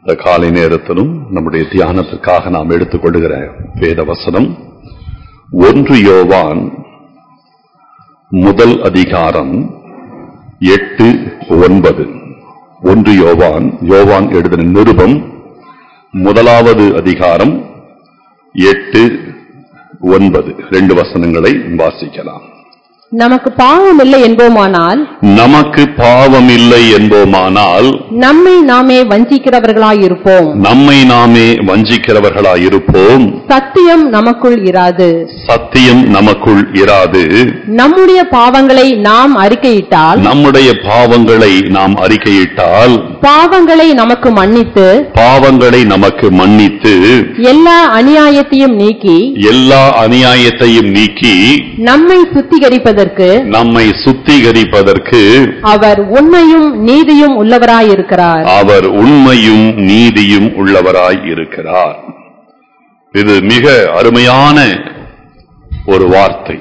இந்த காலை நேரத்திலும் நம்முடைய தியானத்திற்காக நாம் எடுத்துக்கொள்ளுகிற வேத வசனம் ஒன்று யோவான் முதல் அதிகாரம் எட்டு ஒன்பது ஒன்று யோவான் யோவான் எழுதின நிருபம் முதலாவது அதிகாரம் எட்டு ஒன்பது ரெண்டு வசனங்களை வாசிக்கலாம் நமக்கு பாவம் இல்லை என்போமானால் நமக்கு பாவம் இல்லை என்போமானால் நம்மை நாமே வஞ்சிக்கிறவர்களாயிருப்போம் நம்மை நாமே வஞ்சிக்கிறவர்களாயிருப்போம் சத்தியம் நமக்குள் இராது சத்தியம் நமக்குள் இராது நம்முடைய பாவங்களை நாம் அறிக்கையிட்டால் நம்முடைய பாவங்களை நாம் அறிக்கையிட்டால் பாவங்களை நமக்கு மன்னித்து பாவங்களை நமக்கு மன்னித்து எல்லா அநியாயத்தையும் நீக்கி எல்லா அநியாயத்தையும் நீக்கி நம்மை சுத்திகரிப்பதற்கு நம்மை சுத்திகரிப்பதற்கு அவர் உண்மையும் நீதியும் உள்ளவராயிருக்கிறார் அவர் உண்மையும் நீதியும் உள்ளவராய் இருக்கிறார் இது மிக அருமையான ஒரு வார்த்தை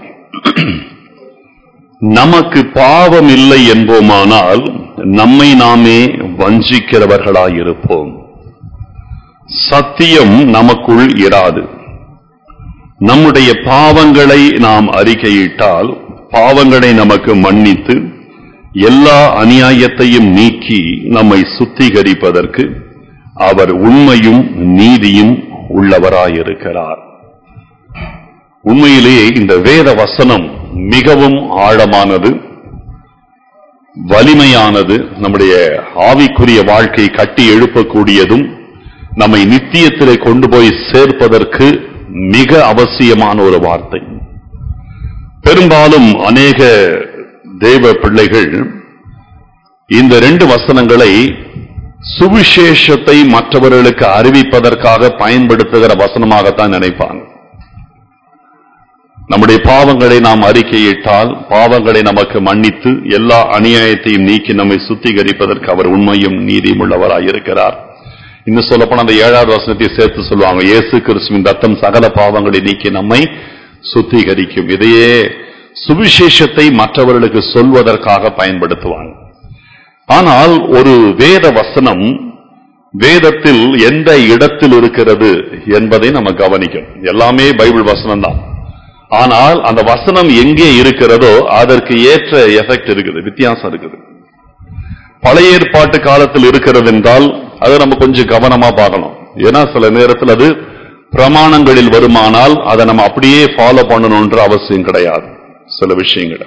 நமக்கு பாவம் இல்லை என்போமானால் நம்மை நாமே வஞ்சிக்கிறவர்களாயிருப்போம் சத்தியம் நமக்குள் இராது நம்முடைய பாவங்களை நாம் அறிக்கையிட்டால் பாவங்களை நமக்கு மன்னித்து எல்லா அநியாயத்தையும் நீக்கி நம்மை சுத்திகரிப்பதற்கு அவர் உண்மையும் நீதியும் உள்ளவராயிருக்கிறார் உண்மையிலேயே இந்த வேத வசனம் மிகவும் ஆழமானது வலிமையானது நம்முடைய ஆவிக்குரிய வாழ்க்கை கட்டி எழுப்பக்கூடியதும் நம்மை நித்தியத்திலே கொண்டு போய் சேர்ப்பதற்கு மிக அவசியமான ஒரு வார்த்தை பெரும்பாலும் அநேக தேவ பிள்ளைகள் இந்த ரெண்டு வசனங்களை சுவிசேஷத்தை மற்றவர்களுக்கு அறிவிப்பதற்காக பயன்படுத்துகிற வசனமாகத்தான் நினைப்பாங்க நம்முடைய பாவங்களை நாம் அறிக்கையிட்டால் பாவங்களை நமக்கு மன்னித்து எல்லா அநியாயத்தையும் நீக்கி நம்மை சுத்திகரிப்பதற்கு அவர் உண்மையும் நீதியும் உள்ளவராய் இருக்கிறார் இன்னும் சொல்லப்போனா அந்த ஏழாவது வசனத்தை சேர்த்து சொல்லுவாங்க இயேசு கிறிஸ்துவின் ரத்தம் சகல பாவங்களை நீக்கி நம்மை சுத்திகரிக்கும் இதையே சுவிசேஷத்தை மற்றவர்களுக்கு சொல்வதற்காக பயன்படுத்துவாங்க ஆனால் ஒரு வேத வசனம் வேதத்தில் எந்த இடத்தில் இருக்கிறது என்பதை நம்ம கவனிக்கணும் எல்லாமே பைபிள் வசனம் தான் ஆனால் அந்த வசனம் எங்கே இருக்கிறதோ அதற்கு ஏற்ற எஃபெக்ட் இருக்குது வித்தியாசம் இருக்குது பழைய ஏற்பாட்டு காலத்தில் இருக்கிறது என்றால் அதை நம்ம கொஞ்சம் கவனமா பார்க்கணும் ஏன்னா சில நேரத்தில் அது பிரமாணங்களில் வருமானால் அதை நம்ம அப்படியே ஃபாலோ பண்ணணும்ன்ற அவசியம் கிடையாது சில விஷயங்கள்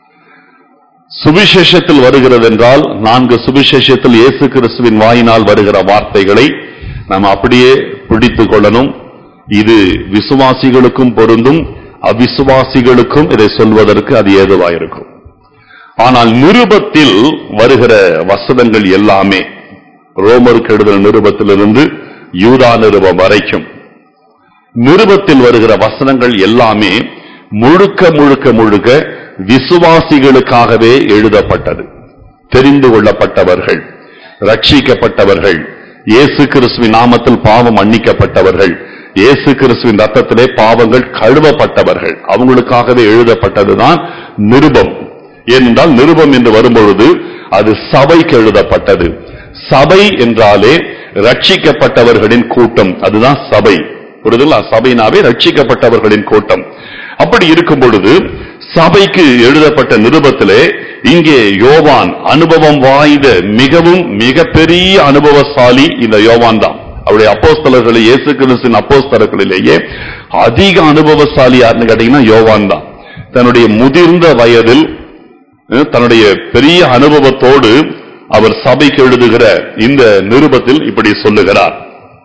சுவிசேஷத்தில் வருகிறது என்றால் நான்கு சுவிசேஷத்தில் இயேசு கிறிஸ்துவின் வாயினால் வருகிற வார்த்தைகளை நாம் அப்படியே பிடித்துக் கொள்ளணும் இது விசுவாசிகளுக்கும் பொருந்தும் அவிசுவாசிகளுக்கும் இதை சொல்வதற்கு அது ஏதுவாயிருக்கும் ஆனால் நிருபத்தில் வருகிற வசனங்கள் எல்லாமே ரோமருக்கு எழுதுகிற நிருபத்திலிருந்து யூதா நிருபம் வரைக்கும் நிருபத்தில் வருகிற வசனங்கள் எல்லாமே முழுக்க முழுக்க முழுக்க விசுவாசிகளுக்காகவே எழுதப்பட்டது தெரிந்து கொள்ளப்பட்டவர்கள் ரட்சிக்கப்பட்டவர்கள் இயேசு கிறிஸ்துவின் நாமத்தில் பாவம் மன்னிக்கப்பட்டவர்கள் இயேசு கிறிஸ்துவின் ரத்தத்திலே பாவங்கள் கழுவப்பட்டவர்கள் அவங்களுக்காகவே எழுதப்பட்டதுதான் நிருபம் ஏனென்றால் நிருபம் என்று வரும்பொழுது அது சபைக்கு எழுதப்பட்டது சபை என்றாலே ரட்சிக்கப்பட்டவர்களின் கூட்டம் அதுதான் சபை புரிதல் சபைனாவே ரட்சிக்கப்பட்டவர்களின் கூட்டம் அப்படி இருக்கும் பொழுது சபைக்கு எழுதப்பட்ட நிருபத்திலே இங்கே யோவான் அனுபவம் வாய்ந்த மிகவும் மிகப்பெரிய அனுபவசாலி இந்த யோவான் தான் அவருடைய அப்போஸ்தலர்கள் இயேசு கிறிஸ்தின் அப்போஸ்தலர்களிலேயே அதிக அனுபவசாலி யாருன்னு கேட்டீங்கன்னா யோவான் தான் தன்னுடைய முதிர்ந்த வயதில் அஹ், தன்னுடைய பெரிய அனுபவத்தோடு அவர் சபைக்கு எழுதுகிற இந்த நிருபத்தில் இப்படி சொல்லுகிறார்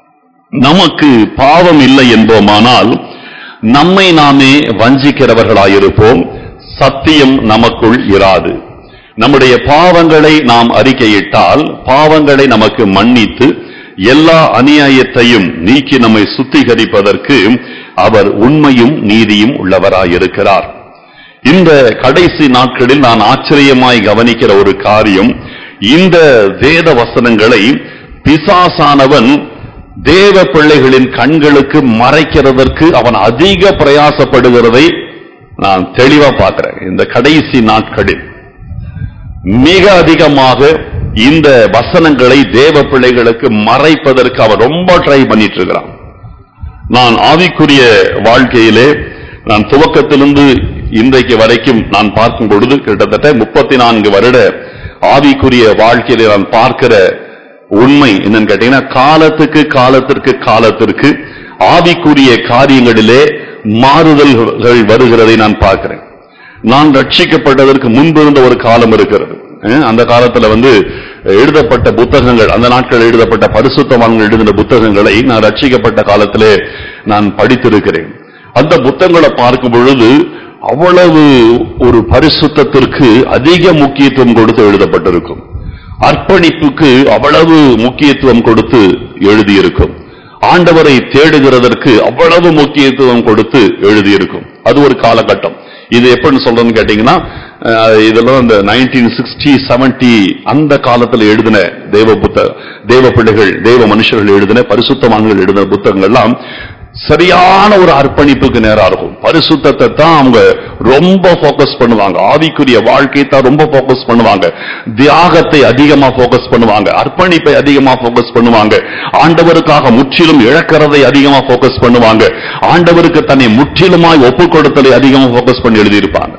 நமக்கு பாவம் இல்லை என்போமானால் நம்மை நாமே வஞ்சிக்கிறவர்களாயிருப்போம் சத்தியம் நமக்குள் இராது நம்முடைய பாவங்களை நாம் அறிக்கையிட்டால் பாவங்களை நமக்கு மன்னித்து எல்லா அநியாயத்தையும் நீக்கி நம்மை சுத்திகரிப்பதற்கு அவர் உண்மையும் நீதியும் உள்ளவராயிருக்கிறார் இந்த கடைசி நாட்களில் நான் ஆச்சரியமாய் கவனிக்கிற ஒரு காரியம் இந்த வேத வசனங்களை பிசாசானவன் தேவ பிள்ளைகளின் கண்களுக்கு மறைக்கிறதற்கு அவன் அதிக பிரயாசப்படுகிறதை நான் தெளிவா பார்க்கிறேன் இந்த கடைசி நாட்களில் மிக அதிகமாக இந்த வசனங்களை தேவ பிள்ளைகளுக்கு மறைப்பதற்கு அவர் ரொம்ப ட்ரை பண்ணிட்டு இருக்கிறான் நான் ஆவிக்குரிய வாழ்க்கையிலே நான் துவக்கத்திலிருந்து இன்றைக்கு வரைக்கும் நான் பார்க்கும் பொழுது கிட்டத்தட்ட முப்பத்தி நான்கு வருட ஆவிக்குரிய வாழ்க்கையிலே நான் பார்க்கிற உண்மை என்னன்னு கேட்டீங்கன்னா காலத்துக்கு காலத்திற்கு காலத்திற்கு ஆவிக்குரிய காரியங்களிலே மாறுதல்கள் வருகிறதை நான் பார்க்கிறேன் நான் ரட்சிக்கப்பட்டதற்கு முன்பிருந்த ஒரு காலம் இருக்கிறது அஹ் அந்த காலத்துல வந்து எழுதப்பட்ட புத்தகங்கள் அந்த நாட்கள் எழுதப்பட்ட பரிசுத்தவான்கள் எழுதின புத்தகங்களை நான் ரட்சிக்கப்பட்ட காலத்திலே நான் படித்திருக்கிறேன் அந்த புத்தகங்களை பார்க்கும் பொழுது அவ்வளவு ஒரு பரிசுத்தத்திற்கு அதிக முக்கியத்துவம் கொடுத்து எழுதப்பட்டிருக்கும் அர்ப்பணிப்புக்கு அவ்வளவு முக்கியத்துவம் கொடுத்து எழுதியிருக்கும் ஆண்டவரை தேடுகிறதற்கு அவ்வளவு முக்கியத்துவம் கொடுத்து எழுதியிருக்கும் அது ஒரு காலகட்டம் இது எப்படின்னு சொல்றேன்னு கேட்டீங்கன்னா அஹ், இதெல்லாம் இந்த நைன்டீன் சிக்ஸ்டி செவன்டி அந்த காலத்துல எழுதின தேவ புத்த தேவ பிள்ளைகள் தேவ மனுஷர்கள் எழுதின பரிசுத்தவான்கள் எழுதின புத்தகங்கள்லாம் சரியான ஒரு அர்ப்பணிப்புக்கு நேரா இருக்கும் பரிசுத்தத்தை தான் அவங்க ரொம்ப ஃபோக்கஸ் பண்ணுவாங்க ஆவிக்குரிய வாழ்க்கையை தான் ரொம்ப ஃபோக்கஸ் பண்ணுவாங்க தியாகத்தை அதிகமா ஃபோக்கஸ் பண்ணுவாங்க அர்ப்பணிப்பை அதிகமா ஃபோக்கஸ் பண்ணுவாங்க ஆண்டவருக்காக முற்றிலும் இழக்கிறதை அதிகமா ஃபோக்கஸ் பண்ணுவாங்க ஆண்டவருக்கு தன்னை முற்றிலுமாய் ஒப்பு கொடுத்தலை அதிகமா ஃபோக்கஸ் பண்ணி எழுதியிருப்பாங்க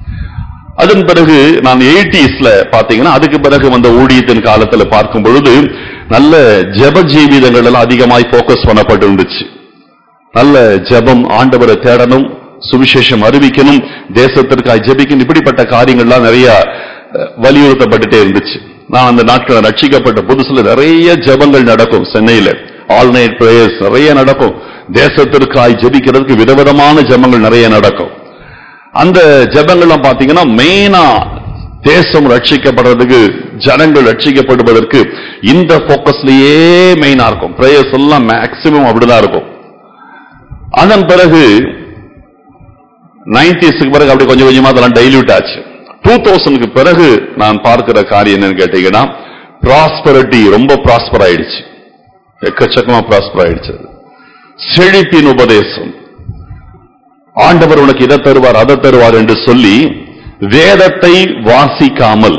அதன் பிறகு நான் எயிட்டிஸ்ல பாத்தீங்கன்னா அதுக்கு பிறகு வந்த ஊழியத்தின் காலத்துல பார்க்கும் பொழுது நல்ல ஜெப ஜீவிதங்கள் எல்லாம் அதிகமாய் ஃபோக்கஸ் பண்ணப்பட்டு இருந்துச்சு நல்ல ஜெபம் ஆண்டவரை தேடணும் சுவிசேஷம் அறிவிக்கணும் தேசத்திற்காக ஜெபிக்கணும் இப்படிப்பட்ட காரியங்கள்லாம் நிறைய அஹ், வலியுறுத்தப்பட்டுட்டே இருந்துச்சு நான் அந்த நாட்களை ரட்சிக்கப்பட்ட புதுசுல நிறைய ஜெபங்கள் நடக்கும் சென்னையில ஆல் நைட் பிரேயர்ஸ் நிறைய நடக்கும் தேசத்திற்காய் ஜெபிக்கிறதுக்கு விதவிதமான ஜெபங்கள் நிறைய நடக்கும் அந்த ஜெபங்கள்லாம் பாத்தீங்கன்னா மெயினா தேசம் ரட்சிக்கப்படுறதுக்கு ஜனங்கள் ரட்சிக்கப்படுவதற்கு இந்த போக்கஸ்லயே மெயினா இருக்கும் பிரேயர்ஸ் எல்லாம் மேக்சிமம் அப்படிதான் இருக்கும் அதன் பிறகு நைன்டிஸ்க்கு பிறகு அப்படி கொஞ்சம் கொஞ்சமா அதெல்லாம் டைல்யூட் ஆச்சு டூ தௌசண்ட்க்கு பிறகு நான் பார்க்கிற காரியம் என்னன்னு கேட்டீங்கன்னா ப்ராஸ்பரிட்டி ரொம்ப ப்ராஸ்பர் ஆயிடுச்சு எக்கச்சக்கமா ப்ராஸ்பர் ஆயிடுச்சு அது. செழிப்பின் உபதேசம் ஆண்டவர் உனக்கு இதை தருவார் அதை தருவார் என்று சொல்லி வேதத்தை வாசிக்காமல்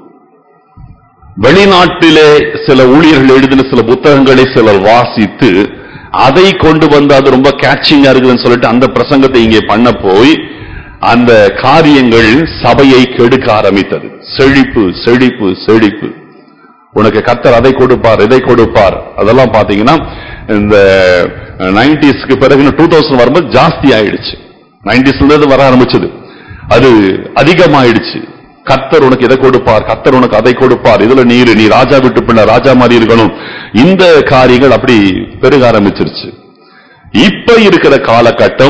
வெளிநாட்டிலே சில ஊழியர்கள் எழுதின சில புத்தகங்களை சிலர் வாசித்து அதை கொண்டு வந்து அது ரொம்ப கேட்சிங்கா இருக்குதுன்னு சொல்லிட்டு அந்த பிரசங்கத்தை இங்கே பண்ண போய் அந்த காரியங்கள் சபையை கெடுக்க ஆரம்பித்தது செழிப்பு செழிப்பு செழிப்பு உனக்கு கத்தர் அதை கொடுப்பார் இதை கொடுப்பார் அதெல்லாம் பாத்தீங்கன்னா இந்த நைன்டிஸ்க்கு பிறகு டூ தௌசண்ட் வரும்போது ஜாஸ்தி ஆயிடுச்சு நைன்டிஸ்ல இருந்து வர ஆரம்பிச்சது அது அதிகமாயிடுச்சு கத்தர் உனக்கு இதை கொடுப்பார் கத்தர் உனக்கு அதை கொடுப்பார் இதுல நீர் நீ ராஜா விட்டு பின்ன ராஜா மாதிரி இருக்கணும் இந்த காரியங்கள் அப்படி பெருக ஆரம்பிச்சிருச்சு இப்ப இருக்கிற காலகட்டம்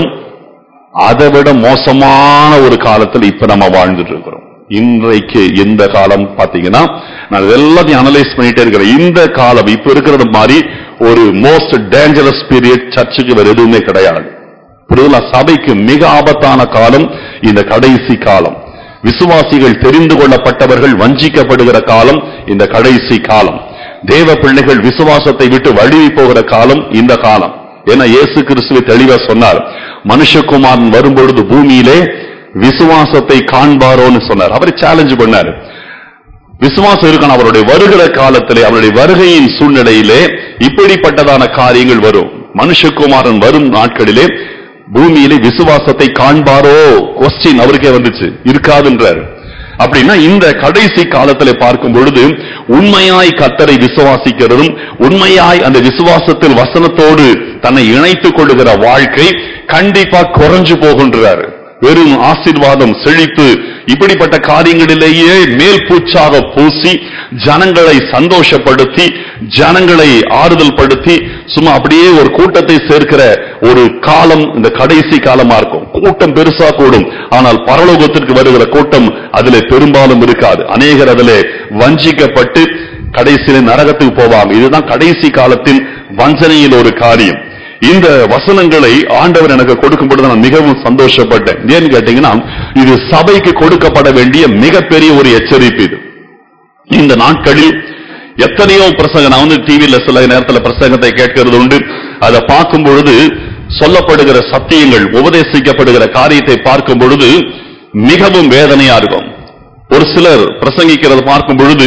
அதை விட மோசமான ஒரு காலத்துல இப்ப நம்ம வாழ்ந்துட்டு இருக்கிறோம் இன்றைக்கு இந்த காலம் பாத்தீங்கன்னா நான் இது எல்லாத்தையும் அனலைஸ் பண்ணிட்டே இருக்கிறேன் இந்த காலம் இப்ப இருக்கிறது மாதிரி ஒரு மோஸ்ட் டேஞ்சரஸ் பீரியட் சர்ச்சுக்கு வேற எதுவுமே கிடையாது புரியுதுங்களா? சபைக்கு மிக ஆபத்தான காலம் இந்த கடைசி காலம் விசுவாசிகள் தெரிந்து கொள்ளப்பட்டவர்கள் வஞ்சிக்கப்படுகிற காலம் இந்த கடைசி காலம் தேவ பிள்ளைகள் விசுவாசத்தை விட்டு வழுவி போகிற காலம் இந்த காலம் ஏன்னா இயேசு கிறிஸ்துவை தெளிவா சொன்னார் மனுஷகுமாரன் வரும்பொழுது பூமியிலே விசுவாசத்தை காண்பாரோன்னு சொன்னார் அவரை சேலஞ்ச் பண்ணாரு விசுவாசம் இருக்கணும் அவருடைய வருகிற காலத்திலே அவருடைய வருகையின் சூழ்நிலையிலே இப்படிப்பட்டதான காரியங்கள் வரும் மனுஷகுமாரன் வரும் நாட்களிலே பூமியிலே விசுவாசத்தை காண்பாரோ கொஸ்டின் அவருக்கே வந்துச்சு இருக்காதுன்றார் அப்படின்னா இந்த கடைசி காலத்திலே பார்க்கும் பொழுது உண்மையாய் கத்தரை விசுவாசிக்கிறதும் உண்மையாய் அந்த விசுவாசத்தில் வசனத்தோடு தன்னை இணைத்துக் கொள்ளுகிற வாழ்க்கை கண்டிப்பா குறைஞ்சு போகின்றார் வெறும் ஆசீர்வாதம் செழிப்பு இப்படிப்பட்ட காரியங்களிலேயே மேல் பூச்சாக பூசி ஜனங்களை சந்தோஷப்படுத்தி ஜனங்களை ஆறுதல் படுத்தி சும்மா அப்படியே ஒரு கூட்டத்தை சேர்க்கிற ஒரு காலம் இந்த கடைசி காலமா இருக்கும் கூட்டம் பெருசா கூடும் ஆனால் பரலோகத்திற்கு வருகிற கூட்டம் அதிலே பெரும்பாலும் இருக்காது அநேகர் அதிலே வஞ்சிக்கப்பட்டு கடைசியில நரகத்துக்கு போவாங்க இதுதான் கடைசி காலத்தின் வஞ்சனையில் ஒரு காரியம் இந்த வசனங்களை ஆண்டவர் எனக்கு கொடுக்கும் பொழுது நான் மிகவும் சந்தோஷப்பட்டேன் ஏன்னு கேட்டீங்கன்னா இது சபைக்கு கொடுக்கப்பட வேண்டிய மிகப்பெரிய ஒரு எச்சரிப்பு இது இந்த நாட்களில் எத்தனையோ பிரசங்கம் நான் வந்து டிவியில சில நேரத்துல பிரசங்கத்தை கேட்கிறது உண்டு அதை பார்க்கும் பொழுது சொல்லப்படுகிற சத்தியங்கள் உபதேசிக்கப்படுகிற காரியத்தை பார்க்கும் பொழுது மிகவும் வேதனையா இருக்கும் ஒரு சிலர் பிரசங்கிக்கிறது பார்க்கும் பொழுது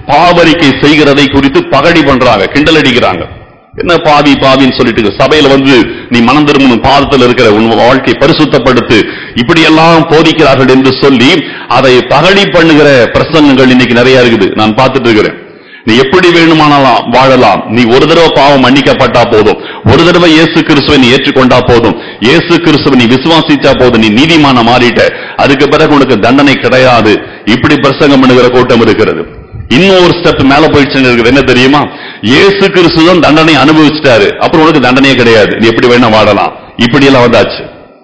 பாவரிக்கை செய்கிறதை குறித்து பகடி பண்றாங்க கிண்டல் அடிக்கிறாங்க என்ன பாவி பாவின்னு சொல்லிட்டு சபையில வந்து நீ மனம் திரும்பணும் பாதத்தில் இருக்கிற உன் வாழ்க்கை பரிசுத்தப்படுத்து இப்படியெல்லாம் போதிக்கிறார்கள் என்று சொல்லி அதை பகடி பண்ணுகிற பிரசங்கங்கள் இன்னைக்கு நிறைய இருக்குது நான் பார்த்துட்டு இருக்கிறேன் நீ எப்படி வேணுமானாலும் வாழலாம் நீ ஒரு தடவை பாவம் மன்னிக்கப்பட்டா போதும் ஒரு தடவை இயேசு கிறிஸ்துவை நீ ஏற்றுக்கொண்டா போதும் இயேசு கிறிஸ்துவை நீ விசுவாசிச்சா போதும் நீ நீதிமான மாறிட்ட அதுக்கு பிறகு உனக்கு தண்டனை கிடையாது இப்படி பிரசங்கம் பண்ணுகிற கூட்டம் இருக்கிறது இன்னும் ஒரு ஸ்டெப் மேல போயிடுச்சுன்னு இருக்குது என்ன தெரியுமா இயேசு கிறிஸ்து தான் தண்டனை அனுபவிச்சிட்டாரு அப்புறம் உனக்கு தண்டனையே கிடையாது நீ எப்படி வேணா வாழலாம் இப்படி எல்லாம் வந்தாச்சு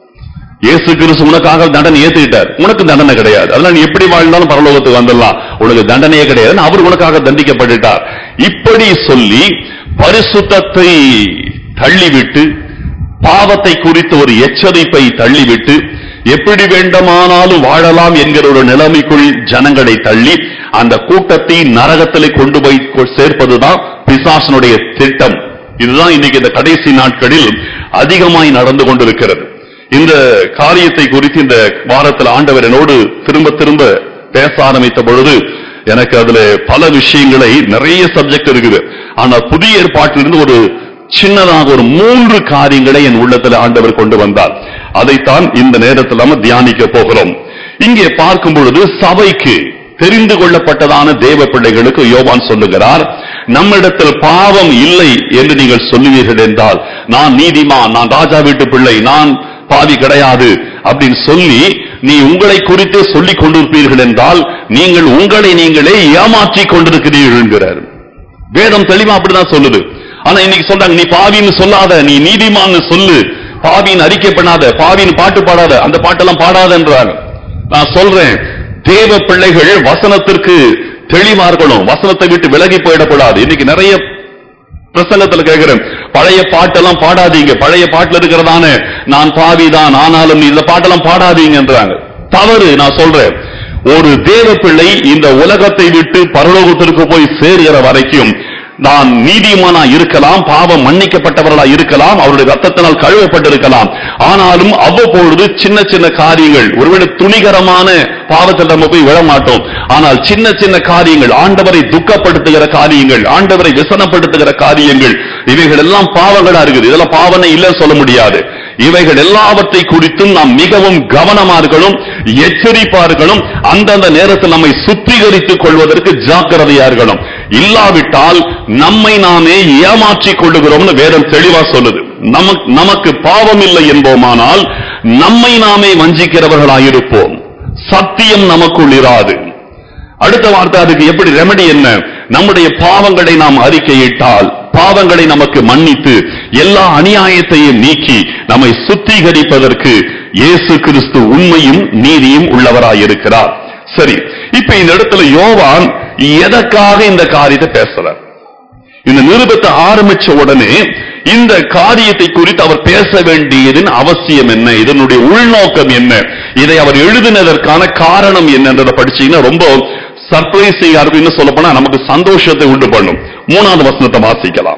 இயேசு கிறிஸ்து உனக்காக தண்டனை ஏத்துக்கிட்டார் உனக்கு தண்டனை கிடையாது அதனால நீ எப்படி வாழ்ந்தாலும் பரலோகத்துக்கு வந்துடலாம் உனக்கு தண்டனையே கிடையாது அவர் உனக்காக தண்டிக்கப்பட்டுட்டார் இப்படி சொல்லி பரிசுத்தத்தை தள்ளிவிட்டு பாவத்தை குறித்த ஒரு எச்சரிப்பை தள்ளிவிட்டு எப்படி வேண்டுமானாலும் வாழலாம் என்கிற ஒரு நிலைமைக்குள் ஜனங்களை தள்ளி அந்த கூட்டத்தை நரகத்திலே கொண்டு போய் கொ- சேர்ப்பதுதான் பிசாசனுடைய திட்டம் இதுதான் இன்னைக்கு இந்த கடைசி நாட்களில் அதிகமாய் நடந்து கொண்டிருக்கிறது இந்த காரியத்தை குறித்து இந்த வாரத்தில் ஆண்டவர் என்னோடு திரும்ப திரும்ப பேச ஆரம்பித்த பொழுது எனக்கு அதுல பல விஷயங்களை நிறைய சப்ஜெக்ட் இருக்குது ஆனா புதிய ஏற்பாட்டிலிருந்து ஒரு சின்னதாக ஒரு மூன்று காரியங்களை என் உள்ளத்தில் ஆண்டவர் கொண்டு வந்தார் அதைத்தான் இந்த நேரத்தில் நாம தியானிக்க போகிறோம் இங்கே பார்க்கும் பொழுது சபைக்கு தெரிந்து கொள்ளப்பட்டதான தேவ பிள்ளைகளுக்கு யோவான் சொல்லுகிறார் நம்மிடத்தில் பாவம் இல்லை என்று நீங்கள் சொல்லுவீர்கள் என்றால் நான் நீதிமான் நான் ராஜா வீட்டு பிள்ளை நான் பாவி கிடையாது அப்படின்னு சொல்லி நீ உங்களை குறித்தே சொல்லிக் கொண்டிருப்பீர்கள் என்றால் நீங்கள் உங்களை நீங்களே ஏமாற்றிக் கொண்டிருக்கிறீர்கள் என்கிறார் வேதம் தெளிவா அப்படிதான் சொல்லுது ஆனா இன்னைக்கு சொல்றாங்க நீ பாவின்னு சொல்லாத நீ நீதிமான்னு சொல்லு பாவின்னு அறிக்கை பண்ணாத பாவின்னு பாட்டு பாடாத அந்த பாட்டெல்லாம் பாடாதன்றாங்க நான் சொல்றேன் தேவ பிள்ளைகள் வசனத்திற்கு தெளிவா இருக்கணும் வசனத்தை விட்டு விலகி போயிடக்கூடாது இன்னைக்கு நிறைய பிரசங்கத்துல கேட்கிறேன் பழைய பாட்டெல்லாம் பாடாதீங்க பழைய பாட்டுல இருக்கிறதான நான் பாவிதான் ஆனாலும் நீ இந்த பாட்டெல்லாம் பாடாதீங்கன்றாங்க தவறு நான் சொல்றேன் ஒரு தேவ பிள்ளை இந்த உலகத்தை விட்டு பரலோகத்திற்கு போய் சேர்கிற வரைக்கும் நான் நீதிமானா இருக்கலாம் பாவம் மன்னிக்கப்பட்டவர்களா இருக்கலாம் அவருடைய ரத்தத்தினால் கழுவப்பட்டிருக்கலாம் ஆனாலும் அவ்வப்பொழுது சின்ன சின்ன காரியங்கள் ஒருவேளை துணிகரமான பாவத்தில் நம்ம போய் விழ மாட்டோம் ஆனால் சின்ன சின்ன காரியங்கள் ஆண்டவரை துக்கப்படுத்துகிற காரியங்கள் ஆண்டவரை விசனப்படுத்துகிற காரியங்கள் இவைகள் எல்லாம் பாவங்களா இருக்குது இதெல்லாம் பாவனை இல்லைன்னு சொல்ல முடியாது இவைகள் எல்லாவற்றை குறித்தும் நாம் மிகவும் கவனமா இருக்கணும் எச்சரிப்பா இருக்கணும் அந்தந்த நேரத்தில் நம்மை சுத்திகரித்துக் கொள்வதற்கு ஜாக்கிரதையா இருக்கணும் இல்லாவிட்டால் நம்மை நாமே ஏமாற்றிக் கொள்ளுகிறோம்னு வேதம் தெளிவா சொல்லுது நமக்கு நமக்கு பாவம் இல்லை என்போமானால் நம்மை நாமே வஞ்சிக்கிறவர்களாயிருப்போம் சத்தியம் நமக்குள் இராது அடுத்த வார்த்தை அதுக்கு எப்படி ரெமெடி என்ன நம்முடைய பாவங்களை நாம் அறிக்கையிட்டால் பாவங்களை நமக்கு மன்னித்து எல்லா அநியாயத்தையும் நீக்கி நம்மை சுத்திகரிப்பதற்கு இயேசு கிறிஸ்து உண்மையும் நீதியும் உள்ளவராயிருக்கிறார் சரி இப்ப இந்த இடத்துல யோவான் எதற்காக இந்த காரியத்தை பேசுறார் இந்த நிருபத்தை ஆரம்பிச்ச உடனே இந்த காரியத்தை குறித்து அவர் பேச வேண்டியதின் அவசியம் என்ன இதனுடைய உள்நோக்கம் என்ன இதை அவர் எழுதினதற்கான காரணம் என்னன்றதை படிச்சீங்கன்னா ரொம்ப சர்ப்ரைசிங்கா இருக்கும் இன்னும் சொல்ல போனா நமக்கு சந்தோஷத்தை உண்டு பண்ணும் மூணாவது வசனத்தை வாசிக்கலாம்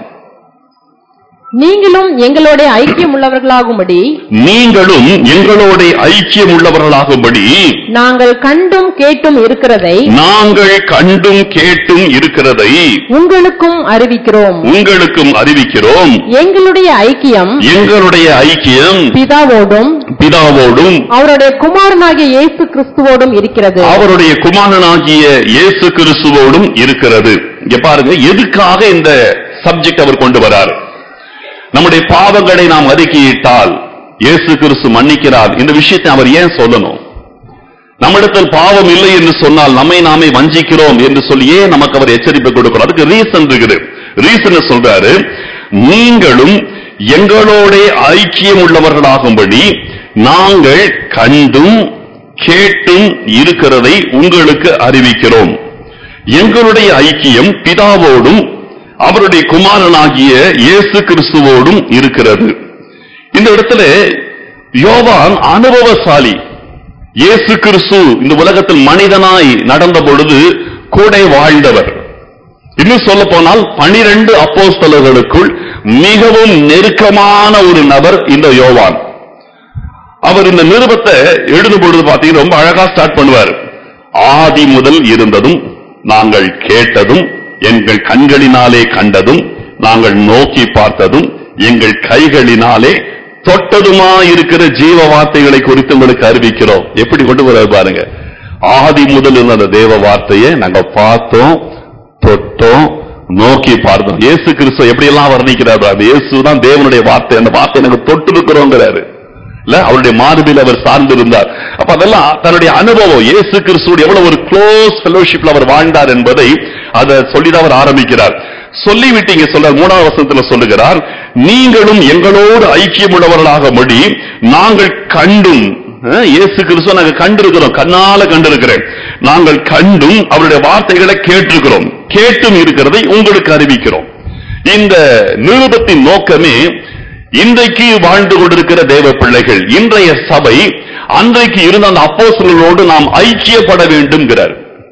நீங்களும் எங்களோட ஐக்கியம் உள்ளவர்களாகும்படி நீங்களும் எங்களோட ஐக்கியம் உள்ளவர்களாகும்படி நாங்கள் கண்டும் கேட்டும் இருக்கிறதை நாங்கள் கண்டும் கேட்டும் இருக்கிறதை உங்களுக்கும் அறிவிக்கிறோம் உங்களுக்கும் அறிவிக்கிறோம் எங்களுடைய ஐக்கியம் எங்களுடைய ஐக்கியம் பிதாவோடும் பிதாவோடும் அவருடைய குமாரனாகிய இயேசு கிறிஸ்துவோடும் இருக்கிறது அவருடைய குமாரனாகிய இயேசு கிறிஸ்துவோடும் இருக்கிறது இங்க பாருங்க எதுக்காக இந்த சப்ஜெக்ட் அவர் கொண்டு வரார் நம்முடைய பாவங்களை நாம் அறிக்கையிட்டால் இயேசு கிறிஸ்து மன்னிக்கிறார் இந்த விஷயத்தை அவர் ஏன் சொல்லணும் நம்மிடத்தில் பாவம் இல்லை என்று சொன்னால் நம்மை நாமே வஞ்சிக்கிறோம் என்று சொல்லி ஏன் நமக்கு அவர் எச்சரிப்பை கொடுக்கிறார் அதுக்கு ரீசன் இருக்குது ரீசன் சொல்றாரு நீங்களும் எங்களோட ஐக்கியம் உள்ளவர்களாகும்படி நாங்கள் கண்டும் கேட்டும் இருக்கிறதை உங்களுக்கு அறிவிக்கிறோம் எங்களுடைய ஐக்கியம் பிதாவோடும் அவருடைய குமாரனாகிய இயேசு கிறிஸ்துவோடும் இருக்கிறது இந்த இடத்துல யோவான் அனுபவசாலி இயேசு கிறிஸ்து இந்த உலகத்தில் மனிதனாய் நடந்த பொழுது கூட வாழ்ந்தவர் இன்னும் சொல்ல போனால் பனிரெண்டு அப்போஸ்தலர்களுக்குள் மிகவும் நெருக்கமான ஒரு நபர் இந்த யோவான் அவர் இந்த நிருபத்தை எழுதும் பொழுது பார்த்தீங்கன்னா ரொம்ப அழகா ஸ்டார்ட் பண்ணுவார் ஆதி முதல் இருந்ததும் நாங்கள் கேட்டதும் எங்கள் கண்களினாலே கண்டதும் நாங்கள் நோக்கி பார்த்ததும் எங்கள் கைகளினாலே தொட்டதுமா இருக்கிற ஜீவ வார்த்தைகளை குறித்து உங்களுக்கு அறிவிக்கிறோம் எப்படி கொண்டு வர பாருங்க ஆதி முதல் இருந்த அந்த தேவ வார்த்தையை நாங்க பார்த்தோம் தொட்டோம் நோக்கி பார்த்தோம் இயேசு கிறிஸ்து எப்படி எல்லாம் வர்ணிக்கிறாரு அந்த இயேசு தான் தேவனுடைய வார்த்தை அந்த வார்த்தை எனக்கு தொட்டு இருக்கிறோங்கிறாரு இல்ல அவருடைய மார்பில் அவர் சார்ந்து இருந்தார் அப்ப அதெல்லாம் தன்னுடைய அனுபவம் இயேசு கிறிஸ்துவோட எவ்வளவு ஒரு க்ளோஸ் ஃபெலோஷிப்ல அவர் வாழ்ந்தார் என்பதை அதை சொல்லிதான் அவர் ஆரம்பிக்கிறார் சொல்லிவிட்டு இங்க சொல்றார் மூணாவது வசனத்துல சொல்லுகிறார் நீங்களும் எங்களோடு ஐக்கியமுள்ளவர்களாக முடி நாங்கள் கண்டும் அஹ், இயேசு கிறிஸ்துவ நாங்கள் கண்டிருக்கிறோம் கண்ணால கண்டிருக்கிறேன் நாங்கள் கண்டும் அவருடைய வார்த்தைகளை கேட்டிருக்கிறோம் கேட்டும் இருக்கிறதை உங்களுக்கு அறிவிக்கிறோம் இந்த நிருபத்தின் நோக்கமே இன்றைக்கு வாழ்ந்து கொண்டிருக்கிற தேவ பிள்ளைகள் இன்றைய சபை அன்றைக்கு இருந்த அந்த அப்போஸ்தலர்களோடு நாம் ஐக்கியப்பட வேண்டும்ங்கிறார்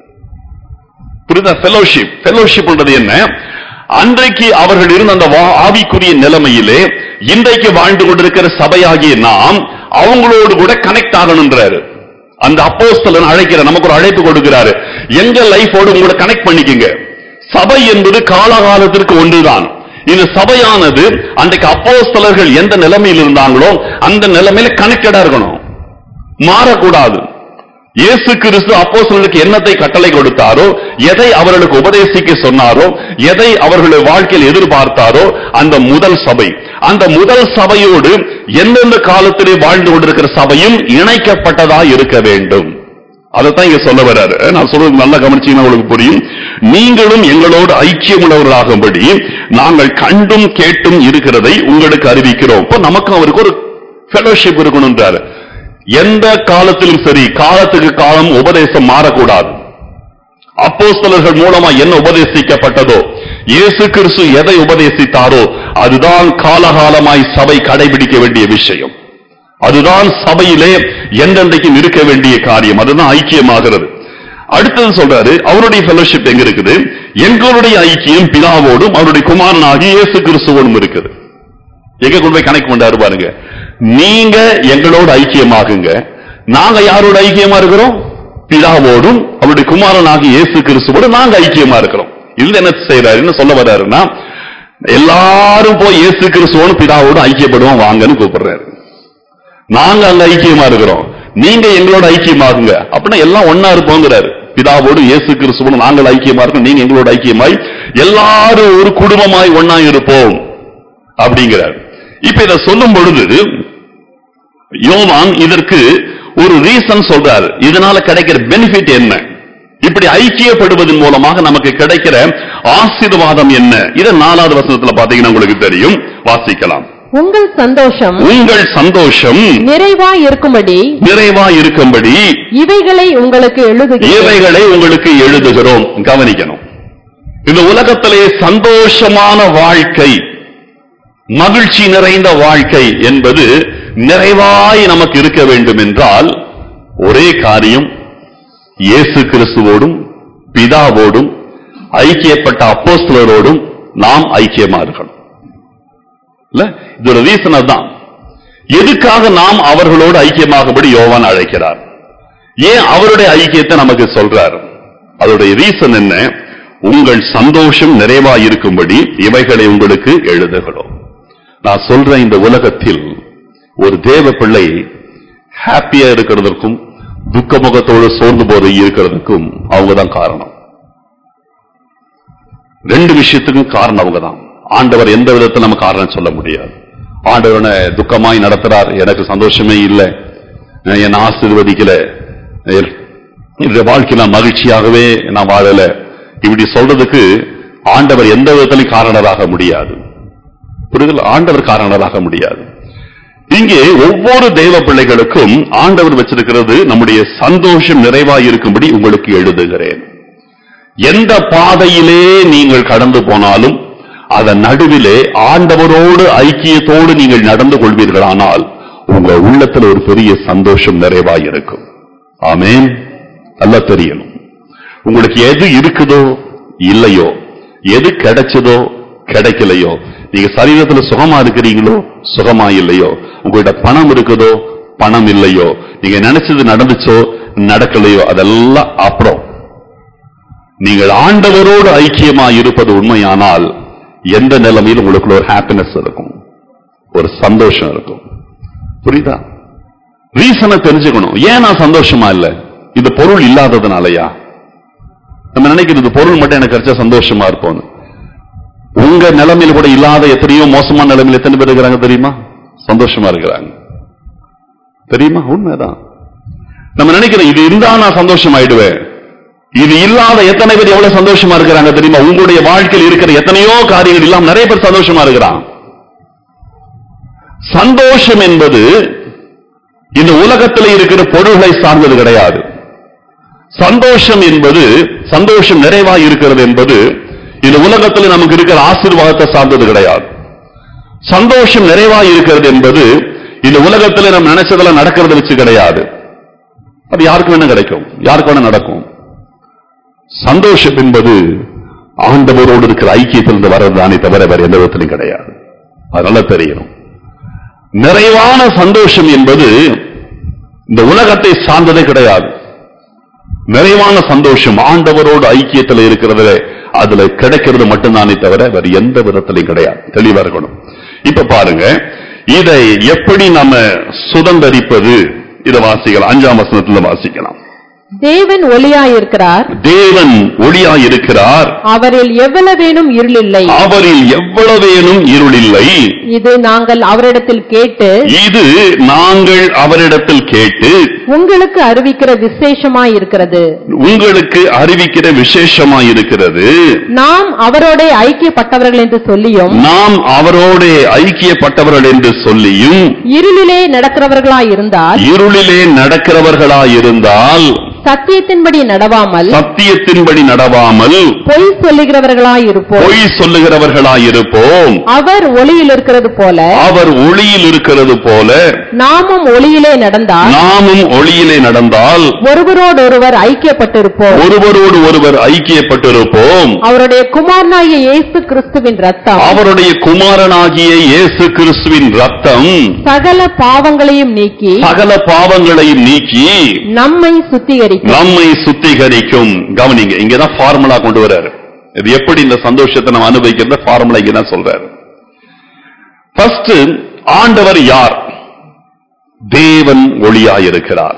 புரியுதா ஃபெலோஷிப் ஃபெலோஷிப்ன்றது என்ன அன்றைக்கு அவர்கள் இருந்த அந்த வா- ஆவிக்குரிய நிலைமையிலே இன்றைக்கு வாழ்ந்து கொண்டிருக்கிற சபையாகிய நாம் அவங்களோடு கூட கனெக்ட் ஆகணும்ன்றாரு அந்த அப்போஸ்தலன் அழைக்கிற நமக்கு ஒரு அழைப்பு கொடுக்கிறாரு எங்க லைஃபோடு உங்களை கனெக்ட் பண்ணிக்கங்க சபை என்பது காலகாலத்திற்கு ஒன்றுதான் இந்த சபையானது அன்றைக்கு அப்போஸ்தலர்கள் எந்த நிலைமையில் இருந்தாங்களோ அந்த நிலைமையில கனெக்டடா இருக்கணும் மாறக்கூடாது இயேசு கிறிஸ்து அப்போஸ்தலர்களுக்கு என்னத்தை கட்டளை கொடுத்தாரோ எதை அவர்களுக்கு உபதேசிக்க சொன்னாரோ எதை அவர்களுடைய வாழ்க்கையில் எதிர்பார்த்தாரோ அந்த முதல் சபை அந்த முதல் சபையோடு எந்தெந்த காலத்திலே வாழ்ந்து கொண்டிருக்கிற சபையும் இணைக்கப்பட்டதா இருக்க வேண்டும் அதைத்தான் இங்க சொல்ல வர்றாரு நான் சொல்றது நல்லா கவனிச்சீங்கன்னா உங்களுக்கு புரியும் நீங்களும் எங்களோடு ஐக்கியமுள்ளவர்களாகும்படி நாங்கள் கண்டும் கேட்டும் இருக்கிறதை உங்களுக்கு அறிவிக்கிறோம் இப்போ நமக்கும் அவருக்கு ஒரு ஃபெலோஷிப் இருக்கணும்ன்றாரு எந்த காலத்திலும் சரி காலத்துக்கு காலம் உபதேசம் மாறக்கூடாது அப்போஸ்தலர்கள் மூலமா என்ன உபதேசிக்கப்பட்டதோ இயேசு கிறிஸ்து எதை உபதேசித்தாரோ அதுதான் காலகாலமாய் சபை கடைபிடிக்க வேண்டிய விஷயம் அதுதான் சபையிலே எந்தெந்தைக்கும் இருக்க வேண்டிய காரியம் அதுதான் ஐக்கியமாகிறது அடுத்தது சொல்றாரு அவருடைய ஃபெலோஷிப் எங்க இருக்குது எங்களுடைய ஐக்கியம் பிதாவோடும் அவருடைய குமாரனாகிய இயேசு கிறிஸ்துவோடும் இருக்குது எங்க கொண்டு போய் கனெக்ட் பண்ணாரு பாருங்க நீங்க எங்களோட ஐக்கியமாகுங்க நாங்க யாரோட ஐக்கியமா இருக்கிறோம் பிதாவோடும் அவருடைய குமாரனாகிய இயேசு கிறிஸ்துவோடும் நாங்க ஐக்கியமா இருக்கிறோம் இதுல என்ன செய்யறாரு என்ன சொல்ல வர்றாருன்னா எல்லாரும் போய் இயேசு கிறிஸ்துவோடும் பிதாவோடும் ஐக்கியப்படுவோம் வாங்கன்னு கூப்பிடுறாரு நாங்க அங்க ஐக்கியமா இருக்கிறோம் நீங்க எங்களோட ஐக்கியமாகுங்க அப்படின்னா எல்லாம் ஒன்னா இருப்போங்கிறாரு பிதாவோடு இயேசு கிறிஸ்துவோடு நாங்கள் ஐக்கியமா இருக்கோம் நீங்க எங்களோட ஐக்கியமாய் எல்லாரும் ஒரு குடும்பமாய் ஒன்னா இருப்போம் அப்படிங்கிறார் இப்ப இத சொல்லும் பொழுது யோவான் இதற்கு ஒரு ரீசன் சொல்றாரு இதனால கிடைக்கிற பெனிஃபிட் என்ன இப்படி ஐக்கியப்படுவதன் மூலமாக நமக்கு கிடைக்கிற ஆசீர்வாதம் என்ன இத நாலாவது வசனத்துல பாத்தீங்கன்னா உங்களுக்கு தெரியும் வாசிக்கலாம் உங்கள் சந்தோஷம் உங்கள் சந்தோஷம் நிறைவாய் இருக்கும்படி நிறைவா இருக்கும்படி இவைகளை உங்களுக்கு எழுதுகிறேன் இவைகளை உங்களுக்கு எழுதுகிறோம் கவனிக்கணும் இந்த உலகத்திலே சந்தோஷமான வாழ்க்கை மகிழ்ச்சி நிறைந்த வாழ்க்கை என்பது நிறைவாய் நமக்கு இருக்க வேண்டும் என்றால் ஒரே காரியம் இயேசு கிறிஸ்துவோடும் பிதாவோடும் ஐக்கியப்பட்ட அப்போஸ்தலரோடும் நாம் ஐக்கியமா இருக்கணும் இல்ல இதோட ரீசன் அதுதான் எதுக்காக நாம் அவர்களோடு ஐக்கியமாகும்படி யோவான் அழைக்கிறார் ஏன் அவருடைய ஐக்கியத்தை நமக்கு சொல்றார் அதோடைய ரீசன் என்ன உங்கள் சந்தோஷம் நிறைவா இருக்கும்படி இவைகளை உங்களுக்கு எழுதுகிறோம் நான் சொல்ற இந்த உலகத்தில் ஒரு தேவ பிள்ளை ஹாப்பியா இருக்கிறதுக்கும் துக்க முகத்தோடு சோர்ந்து போது இருக்கிறதுக்கும் அவங்க தான் காரணம் ரெண்டு விஷயத்துக்கும் காரணம் அவங்க தான் ஆண்டவர் எந்த விதத்தில் நம்ம காரணம் சொல்ல முடியாது ஆண்டவனை துக்கமாய் நடத்துறார் எனக்கு சந்தோஷமே இல்லை என்னை ஆசீர்வதிக்கல இந்த வாழ்க்கை நான் மகிழ்ச்சியாகவே நான் வாழல இப்படி சொல்றதுக்கு ஆண்டவர் எந்த விதத்திலும் காரணராக முடியாது புரிதல் ஆண்டவர் காரணராக முடியாது இங்கே ஒவ்வொரு தெய்வ பிள்ளைகளுக்கும் ஆண்டவர் வச்சிருக்கிறது நம்முடைய சந்தோஷம் நிறைவாய் இருக்கும்படி உங்களுக்கு எழுதுகிறேன் எந்த பாதையிலே நீங்கள் கடந்து போனாலும் அதன் நடுவிலே ஆண்டவரோடு ஐக்கியத்தோடு நீங்கள் நடந்து கொள்வீர்களானால் உங்க உள்ளத்துல ஒரு பெரிய சந்தோஷம் நிறைவாய் இருக்கும் ஆமென் நல்லா தெரியணும் உங்களுக்கு எது இருக்குதோ இல்லையோ எது கிடைச்சதோ கிடைக்கலையோ நீங்க சரீரத்துல சுகமா இருக்கிறீங்களோ சுகமா இல்லையோ உங்கள்ட்ட பணம் இருக்குதோ பணம் இல்லையோ நீங்க நினைச்சது நடந்துச்சோ நடக்கலையோ அதெல்லாம் அப்புறம் நீங்கள் ஆண்டவரோடு ஐக்கியமாய் இருப்பது உண்மையானால் எந்த நிலைமையில் உங்களுக்குள்ள ஒரு ஹாப்பினஸ் இருக்கும் ஒரு சந்தோஷம் இருக்கும் புரியுதா ரீசனை தெரிஞ்சுக்கணும் ஏன் நான் சந்தோஷமா இல்ல இது பொருள் இல்லாததுனாலயா நம்ம நினைக்கிறது பொருள் மட்டும் எனக்கு கிடைச்சா சந்தோஷமா இருப்போம் உங்க நிலைமையில கூட இல்லாத எத்தனையோ மோசமான நிலைமையில எத்தனை பேர் இருக்கிறாங்க தெரியுமா சந்தோஷமா இருக்கிறாங்க தெரியுமா உண்மைதான் நம்ம நினைக்கிறோம் இது இருந்தா நான் சந்தோஷமாயிடுவேன் இது இல்லாத எத்தனை பேர் எவ்வளவு சந்தோஷமா இருக்கிறாங்க தெரியுமா உங்களுடைய வாழ்க்கையில் இருக்கிற எத்தனையோ காரியங்கள் இல்லாம நிறைய பேர் சந்தோஷமா இருக்கிறான் சந்தோஷம் என்பது இந்த உலகத்தில் இருக்கிற பொருள்களை சார்ந்தது கிடையாது சந்தோஷம் என்பது சந்தோஷம் நிறைவாய் இருக்கிறது என்பது இந்த உலகத்தில் நமக்கு இருக்கிற ஆசீர்வாதத்தை சார்ந்தது கிடையாது சந்தோஷம் நிறைவாய் இருக்கிறது என்பது இந்த உலகத்தில் நம்ம நினைச்சதெல்லாம் நடக்கிறத வச்சு கிடையாது அது யாருக்கு வேணா கிடைக்கும் யாருக்கு வேணா நடக்கும் சந்தோஷம் என்பது ஆண்டவரோடு இருக்கிற ஐக்கியத்திலிருந்து வர்றதுதானே தவிர வேற எந்த விதத்திலும் கிடையாது அதனால தெரியணும் நிறைவான சந்தோஷம் என்பது இந்த உலகத்தை சார்ந்ததே கிடையாது நிறைவான சந்தோஷம் ஆண்டவரோடு ஐக்கியத்தில் இருக்கிறதுல அதுல கிடைக்கிறது மட்டும்தானே தவிர வேற எந்த விதத்திலையும் கிடையாது தெளிவா இருக்கணும் இப்ப பாருங்க இதை எப்படி நம்ம சுதந்தரிப்பது இதை வாசிக்கலாம் அஞ்சாம் வசனத்துல வாசிக்கலாம் தேவன் ஒளியாயிருக்கிறார் தேவன் ஒளியாய் இருக்கிறார் அவரில் எவ்வளவேனும் இருளில்லை அவரில் எவ்வளவேனும் இருளில்லை இது நாங்கள் அவரிடத்தில் கேட்டு இது நாங்கள் அவரிடத்தில் கேட்டு உங்களுக்கு அறிவிக்கிற விசேஷமாயிருக்கிறது உங்களுக்கு அறிவிக்கிற விசேஷமாய் இருக்கிறது நாம் அவரோட ஐக்கியப்பட்டவர்கள் என்று சொல்லியும் நாம் அவரோட ஐக்கியப்பட்டவர்கள் என்று சொல்லியும் இருளிலே நடக்கிறவர்களாயிருந்தால் இருளிலே நடக்கிறவர்களாயிருந்தால் சத்தியத்தின்படி நடவாமல் சத்தியத்தின்படி நடவாமல் பொய் சொல்லுகிறவர்களாயிருப்போம் பொய் சொல்லுகிறவர்களாயிருப்போம் அவர் ஒளியில் இருக்கிறது போல அவர் ஒளியில் இருக்கிறது போல நாமும் ஒளியிலே நடந்தால் நாமும் ஒளியிலே நடந்தால் ஒருவரோடொருவர் ஐக்கியப்பட்டிருப்போம் ஒருவரோடு ஒருவர் ஐக்கியப்பட்டிருப்போம் அவருடைய குமாரனாகிய இயேசு கிறிஸ்துவின் ரத்தம் அவருடைய குமாரனாகிய இயேசு கிறிஸ்துவின் ரத்தம் சகல பாவங்களையும் நீக்கி சகல பாவங்களையும் நீக்கி நம்மை சுத்திகரிக்கும் நம்மை சுத்திகரிக்கும் கவனிங்க இங்கதான் ஃபார்முலா கொண்டு வர்றாரு இது எப்படி இந்த சந்தோஷத்தை நம்ம அனுபவிக்கிறத ஃபார்முலா இங்க தான் சொல்றாரு ஃபர்ஸ்ட் ஆண்டவர் யார் தேவன் ஒளியாயிருக்கிறார்